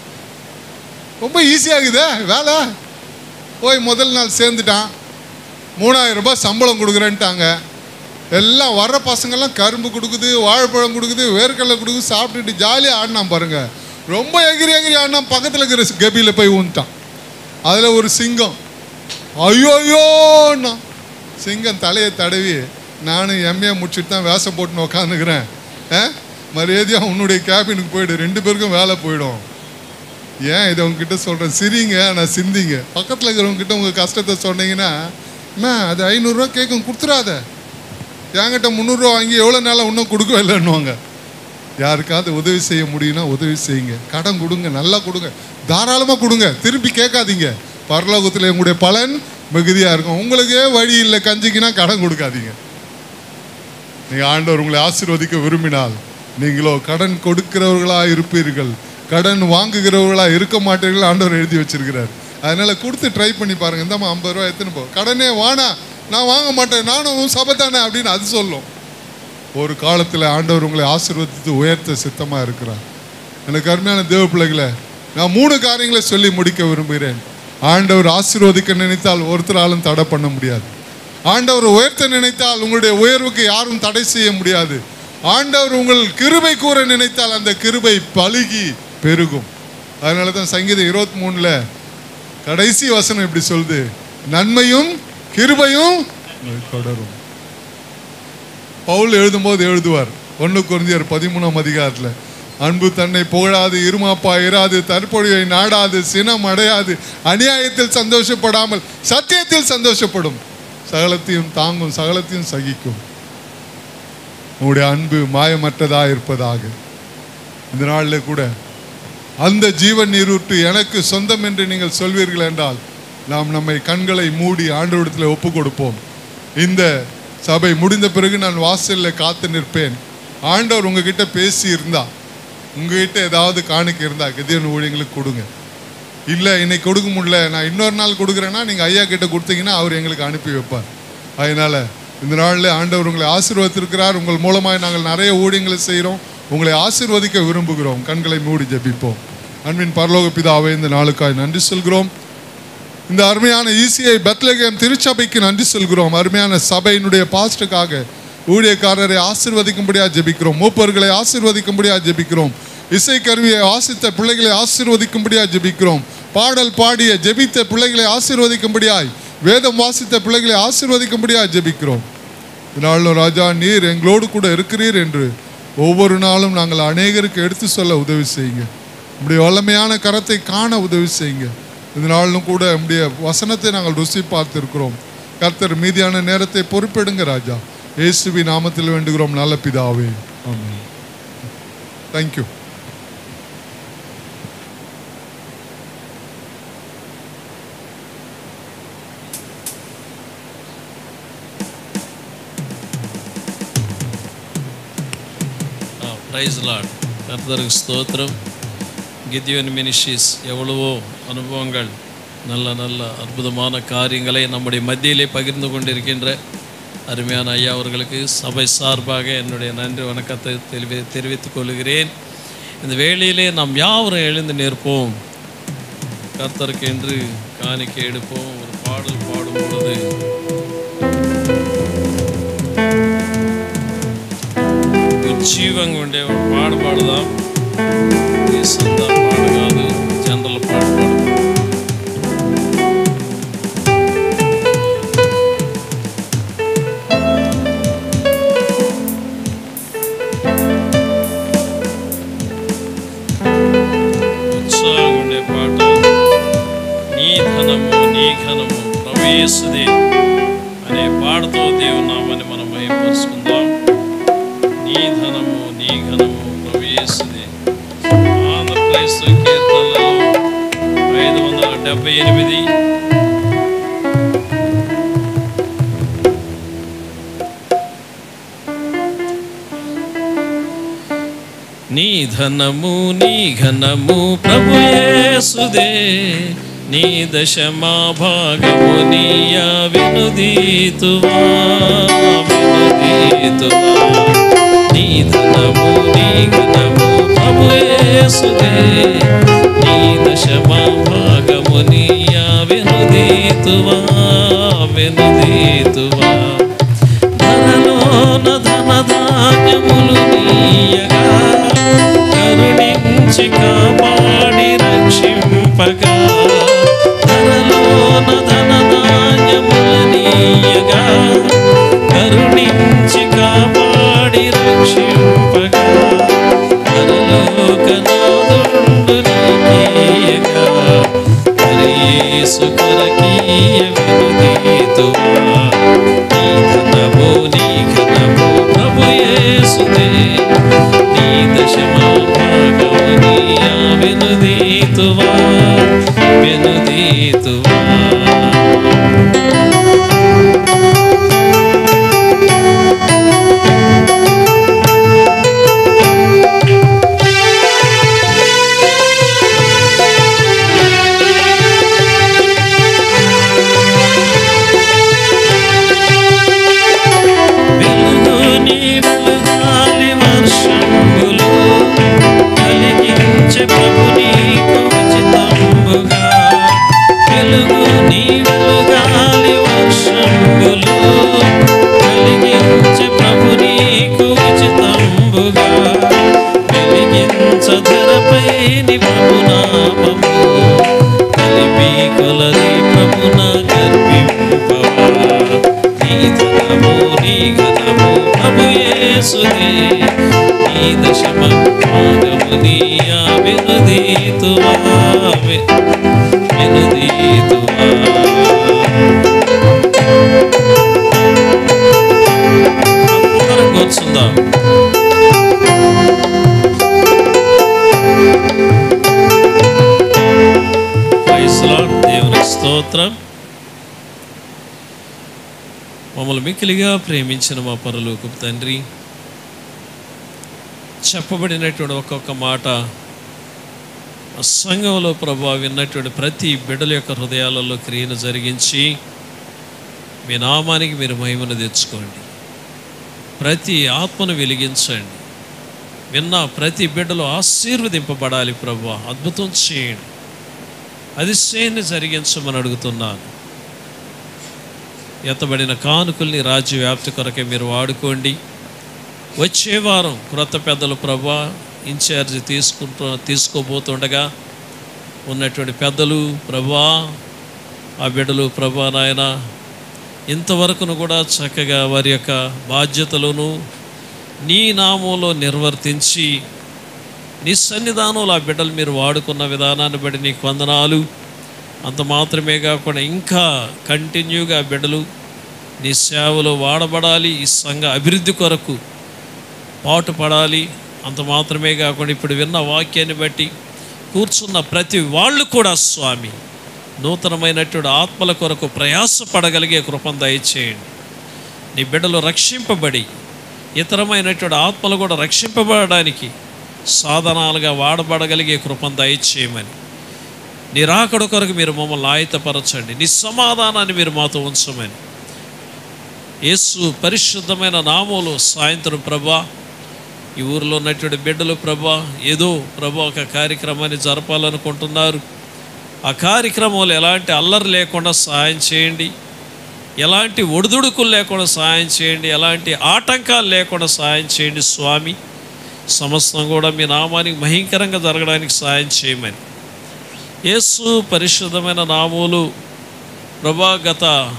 ரொம்ப ஈஸியாகுதே வேலை போய் முதல் நாள் சேர்ந்துட்டான் மூணாயிரம் ரூபாய் சம்பளம் கொடுக்குறேன்ட்டாங்க எல்லாம் வர்ற பசங்கெல்லாம் கரும்பு கொடுக்குது வாழைப்பழம் கொடுக்குது வேர்க்கடலை கொடுக்குது சாப்பிட்டுட்டு ஜாலியாக ஆடினான் பாருங்க ரொம்ப எகிரி எகிரி ஆடினான் பக்கத்தில் இருக்கிற கபியில் போய் ஊந்துட்டான் அதில் ஒரு சிங்கம் ஐயோ ஐயோன்னா சிங்கம் தலையை தடவி நானும் எம்ஏ முடிச்சுட்டு தான் வேஷம் போட்டுன்னு உக்காந்துக்கிறேன் ஆ மரியாதையாக உன்னுடைய கேபினுக்கு போயிடு ரெண்டு பேருக்கும் வேலை போயிடும் ஏன் இதை உங்ககிட்ட சொல்கிறேன் சிரிங்க ஆனால் சிந்திங்க பக்கத்தில் இருக்கிறவங்க கிட்ட உங்கள் கஷ்டத்தை சொன்னீங்கன்னா அம்மா அது ஐநூறுரூவா கேட்கும் கொடுத்துறாத என்கிட்ட முந்நூறுரூவா வாங்கி எவ்வளோ நாளாக இன்னும் கொடுக்கவே இல்லைன்னுவாங்க யாருக்காவது உதவி செய்ய முடியும்னா உதவி செய்யுங்க கடன் கொடுங்க நல்லா கொடுங்க தாராளமாக கொடுங்க திருப்பி கேட்காதீங்க பரலோகத்தில் உங்களுடைய பலன் மிகுதியாக இருக்கும் உங்களுக்கே வழி இல்லை கஞ்சிக்குன்னா கடன் கொடுக்காதீங்க நீங்கள் ஆண்டவர் உங்களை ஆசீர்வதிக்க விரும்பினால் நீங்களோ கடன் கொடுக்கிறவர்களாக இருப்பீர்கள் கடன் வாங்குகிறவர்களாக இருக்க மாட்டீர்கள் ஆண்டவர் எழுதி வச்சிருக்கிறார் அதனால கொடுத்து ட்ரை பண்ணி பாருங்க இந்தாம்மா ஐம்பது ரூபா எத்தனை போ கடனே வானா நான் வாங்க மாட்டேன் நானும் சபை தானே அப்படின்னு அது சொல்லும் ஒரு காலத்தில் ஆண்டவர் உங்களை ஆசீர்வதித்து உயர்த்த சித்தமாக இருக்கிறார் எனக்கு அருமையான தேவ பிள்ளைகளை நான் மூணு காரியங்களை சொல்லி முடிக்க விரும்புகிறேன் ஆண்டவர் ஆசீர்வதிக்க நினைத்தால் ஒருத்தராலும் தடை பண்ண முடியாது ஆண்டவர் உயர்த்த நினைத்தால் உங்களுடைய உயர்வுக்கு யாரும் தடை செய்ய முடியாது ஆண்டவர் உங்கள் கிருபை கூற நினைத்தால் அந்த கிருபை பழுகி பெருகும் அதனால தான் சங்கீதம் இருபத்தி மூணுல கடைசி வசனம் இப்படி சொல்லுது நன்மையும் கிருபையும் உங்களை தொடரும் பவுல் எழுதும்போது எழுதுவார் ஒன்று குருந்தியர் பதிமூணாம் அதிகாரத்தில் அன்பு தன்னை புகழாது இருமாப்பா இராது தற்பொழிவை நாடாது சினம் அடையாது அநியாயத்தில் சந்தோஷப்படாமல் சத்தியத்தில் சந்தோஷப்படும் சகலத்தையும் தாங்கும் சகலத்தையும் சகிக்கும் உங்களுடைய அன்பு மாயமற்றதா இருப்பதாக இந்த நாளில் கூட அந்த ஜீவன் நீரூற்று எனக்கு சொந்தம் என்று நீங்கள் சொல்வீர்கள் என்றால் நாம் நம்மை கண்களை மூடி ஆண்டவரிடத்தில் ஒப்பு கொடுப்போம் இந்த சபை முடிந்த பிறகு நான் வாசலில் காத்து நிற்பேன் ஆண்டவர் உங்ககிட்ட பேசி இருந்தா உங்ககிட்ட ஏதாவது காணிக்க இருந்தா கதியன் ஊழியங்களுக்கு கொடுங்க இல்லை இன்னைக்கு கொடுக்க முடியல நான் இன்னொரு நாள் கொடுக்குறேன்னா நீங்கள் ஐயா கிட்ட கொடுத்தீங்கன்னா அவர் எங்களுக்கு அனுப்பி வைப்பார் அதனால இந்த நாளில் ஆண்டவர் உங்களை ஆசீர்வதித்திருக்கிறார் உங்கள் மூலமாக நாங்கள் நிறைய ஊழியங்களை செய்கிறோம் உங்களை ஆசீர்வதிக்க விரும்புகிறோம் கண்களை மூடி ஜெபிப்போம் அன்பின் பரலோக பிதாவே இந்த நாளுக்காய் நன்றி சொல்கிறோம் இந்த அருமையான ஈசிஐ பெத்லகேம் திருச்சபைக்கு நன்றி சொல்கிறோம் அருமையான சபையினுடைய பாஸ்டுக்காக ஊழியக்காரரை ஆசீர்வதிக்கும்படியாக ஜெபிக்கிறோம் மூப்பர்களை ஆசீர்வதிக்கும்படியாக ஜெபிக்கிறோம் இசை கருவியை வாசித்த பிள்ளைகளை ஆசீர்வதிக்கும்படியாக ஜெபிக்கிறோம் பாடல் பாடிய ஜெபித்த பிள்ளைகளை ஆசீர்வதிக்கும்படியாய் வேதம் வாசித்த பிள்ளைகளை ஆசீர்வதிக்கும்படியாக ஜெபிக்கிறோம் இதனாலும் ராஜா நீர் எங்களோடு கூட இருக்கிறீர் என்று ஒவ்வொரு நாளும் நாங்கள் அநேகருக்கு எடுத்து சொல்ல உதவி செய்யுங்க உம்முடைய வல்லமையான கரத்தை காண உதவி செய்யுங்க இந்த நாளிலும் கூட உம்முடைய வசனத்தை நாங்கள் ருசி பார்த்திருக்கிறோம் கர்த்தர் மீதியான நேரத்தை பொறுப்பெடுங்க ராஜா இயேசுவி நாமத்தில் வேண்டுகிறோம் நல்ல பிதாவே ஆமென் தேங்க்யூ பிரைஸ் லார்ட் கர்த்தருக்கு ஸ்தோத்திரம் கித்யோன் மினிஷிஸ் எவ்வளவோ அனுபவங்கள் நல்ல நல்ல அற்புதமான காரியங்களை நம்முடைய மத்தியிலே பகிர்ந்து கொண்டிருக்கின்ற அருமையான ஐயா அவர்களுக்கு சபை சார்பாக என்னுடைய நன்றி வணக்கத்தை தெரிவி தெரிவித்துக் கொள்கிறேன் இந்த வேளையிலே நாம் யாவரும் எழுந்து நிற்போம் கர்த்தருக்கு என்று காணிக்கை எடுப்போம் ஒரு பாடல் பாடும் பொழுது ఉజ్జీవంగా ఉండే ఒక పాడు పాడుదాం ఈ సొంత పాడు కాదు జనరల్ పాడు పాడుదాం ఉత్సాహంగా ఉండే పాట నీ ధనము నీ ఘనము ప్రవేశదే అనే పాడుతో దేవుని నామాన్ని మనం మహిమపరుచుకుందాం నీ ధనము నీ ఘనము ప్రవేశదే ఆంధ్రప్రదేశ్ కీర్తనలలో ఐదు వందల డెబ్బై ఎనిమిది నీ ధనము నీ ఘనము ప్రభుయేసుదే నీ దశమా భాగము నీయ వినుదీతువా వినుదీతువా నీ ధనము నీ ఘనము ప్రభుయేసుదే నీ దశమా భాగము నీయ వినుదీతువా వినుదీతువా ధనలోన ధనధాన్యములు నీయగా కరుణించి కాపాడి రక్షింపగా ధనలోన ధనధాన్యములు నీయగా కరుణించి కాపాడి రక్షింపగా పరలోకనాథుండు నీకీయగా హరియేసు కొరకీయ వినుదీతువా నీ ఘనము నీ ఘనము ప్రభు యేసుదే నీ దశమా భాగము నీయా వినుదీతువా వినుదీతువా వెలుగు నీడలు గాలి వర్షములు కలిగించే ప్రభు నీకు ఉచితంబుగా వెలుగు నీడలు గాలి వర్షములు కలిగించే ప్రభు నీకు ఉచితంబుగా వెలిగించ ధరపై ని ప్రభు నామము కలిపి కొలది ప్రభున గర్భింపవా నీ ధనము నీ ఘనము ప్రభు యేసుదే నీ దశమ భాగము నీయా వినుదీతువా వి- వినుదీతువా అందరం కూర్చుందాం Praise the Lord. దేవుని స్తోత్రం మమ్మల్ని మిక్కిలిగా ప్రేమించిన మా పరలోకపు తండ్రి చెప్పబడినటువంటి ఒక్కొక్క మాట ఆ సంఘంలో ప్రభావ విన్నటువంటి ప్రతి బిడ్డల యొక్క హృదయాలలో క్రియను జరిగించి మీ నామానికి మీరు మహిమను తెచ్చుకోండి ప్రతి ఆత్మను వెలిగించండి విన్న ప్రతి బిడ్డలు ఆశీర్వదింపబడాలి ప్రభు అద్భుతం చేయండి అతిశయాన్ని జరిగించమని అడుగుతున్నాను ఎత్తబడిన కానుకల్ని రాజ్య వ్యాప్తి కొరకే మీరు వాడుకోండి వచ్చే వారం క్రొత్త పెద్దలు ప్రభా ఇన్ఛార్జ్ తీసుకుంటూ తీసుకోబోతుండగా ఉన్నటువంటి పెద్దలు ప్రభా ఆ బిడ్డలు ప్రభా నాయన ఇంతవరకును కూడా చక్కగా వారి యొక్క బాధ్యతలను నీ నామంలో నిర్వర్తించి నీ సన్నిధానంలో ఆ బిడ్డలు మీరు వాడుకున్న విధానాన్ని బట్టి నీకు వందనాలు అంత మాత్రమే కాకుండా ఇంకా కంటిన్యూగా ఆ బిడ్డలు నీ సేవలో వాడబడాలి ఈ సంఘ అభివృద్ధి కొరకు పాటుపడాలి అంత మాత్రమే కాకుండా ఇప్పుడు విన్న వాక్యాన్ని బట్టి కూర్చున్న ప్రతి వాళ్ళు కూడా స్వామి నూతనమైనటువంటి ఆత్మల కొరకు ప్రయాసపడగలిగే కృపను దయచేయండి నీ బిడ్డలు రక్షింపబడి ఇతరమైనటువంటి ఆత్మలు కూడా రక్షింపబడడానికి సాధనాలుగా వాడబడగలిగే కృపను దయచేయమని నీ రాకడ కొరకు మీరు మమ్మల్ని ఆయుతపరచండి నీ సమాధానాన్ని మీరు మాతో ఉంచమని యేసు పరిశుద్ధమైన నామములు సాయంత్రం ప్రభా ఈ ఊరిలో ఉన్నటువంటి బిడ్డలు ప్రభా ఏదో ప్రభా ఒక కార్యక్రమాన్ని జరపాలనుకుంటున్నారు ఆ కార్యక్రమంలో ఎలాంటి అల్లరి లేకుండా సహాయం చేయండి ఎలాంటి ఒడిదుడుకులు లేకుండా సహాయం చేయండి ఎలాంటి ఆటంకాలు లేకుండా సహాయం చేయండి స్వామి సమస్తం కూడా మీ నామానికి భయంకరంగా జరగడానికి సహాయం చేయమని యేసు పరిశుద్ధమైన నామములు ప్రభా గత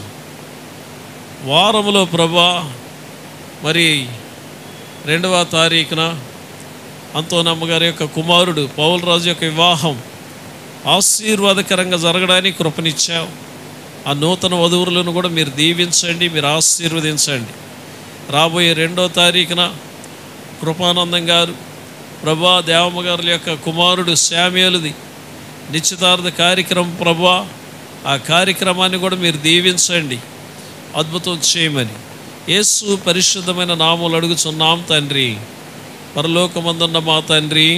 వారములో ప్రభా మరి రెండవ తారీఖున అంతోనమ్మ గారి యొక్క కుమారుడు పౌలరాజు యొక్క వివాహం ఆశీర్వాదకరంగా జరగడానికి కృపనిచ్చావు ఆ నూతన వధువులను కూడా మీరు దీవించండి మీరు ఆశీర్వదించండి రాబోయే రెండో తారీఖున కృపానందం గారు ప్రభా దేవమ్మ గారి యొక్క కుమారుడు శామ్యులది నిశ్చితార్థ కార్యక్రమం ప్రభా ఆ కార్యక్రమాన్ని కూడా మీరు దీవించండి అద్భుతం చేయమని యేసు పరిశుద్ధమైన నామములు అడుగుచున్నాం తండ్రి పరలోకమందున్న మా తండ్రి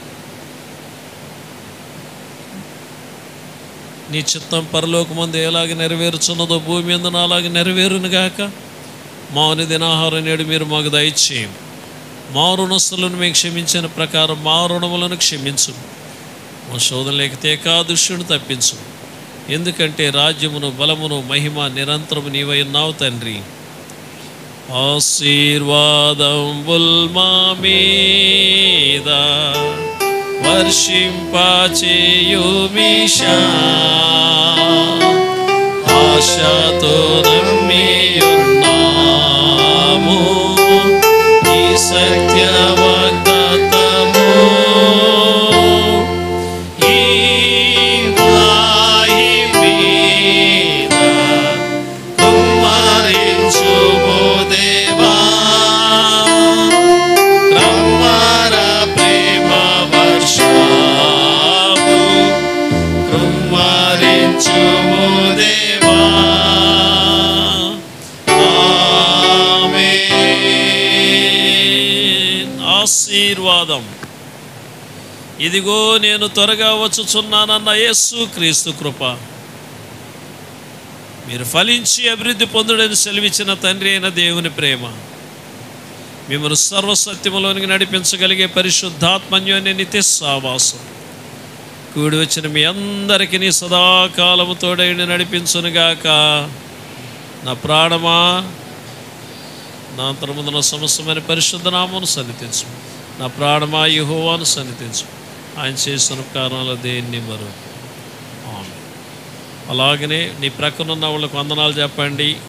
నీ చిత్తం పరలోకమందు ఎలాగ నెరవేరుచున్నదో భూమి మీద అలాగే నెరవేరునుగాక మాని దినాహారం నేడు మీరు మాకు దయచేయం మా రుణస్తులను మేము క్షమించిన ప్రకారం మా రుణములను క్షమించు మా శోధన లేకపోతే కాదుష్యుని తప్పించు ఎందుకంటే రాజ్యమును బలమును మహిమ నిరంతరము నీవై ఉన్నావు తండ్రి ఆశీర్వాదం మా మీద వర్షింపచేయుమిషా ఆశతో నమ్మియున్నాము ఈ సత్య వాగ్దాతము ఈ వాయి మీద కుమ్మరించుము దేవా క్రమర ప్రేమ వర్షము కుమ్మరించుము దేవా ఆమేన్. ఆశీర్వాదం ఇదిగో నేను త్వరగా వచ్చుచున్నానన్న యేసు క్రీస్తు కృప మీరు ఫలించి అభివృద్ధి పొందుడని సెలవిచ్చిన తండ్రి అయిన దేవుని ప్రేమ మిమ్మల్ని సర్వసత్యములోనికి నడిపించగలిగే పరిశుద్ధాత్మన్యోని నిత్య సావాసం కూడి వచ్చిన మీ అందరికీ నీ సదాకాలము తోడైన నడిపించునుగాక నా ప్రాణమా నా అంతర్ముందున సమస్తమైన పరిశుద్ధ నామను సన్నిధించు నా ప్రాణమా యహోవాను సన్నిధించు ఆయన చేసిన కారణాలు దేన్ని మరో ఆమె అలాగనే నీ ప్రక్కనున్న వాళ్ళకు వందనాలు చెప్పండి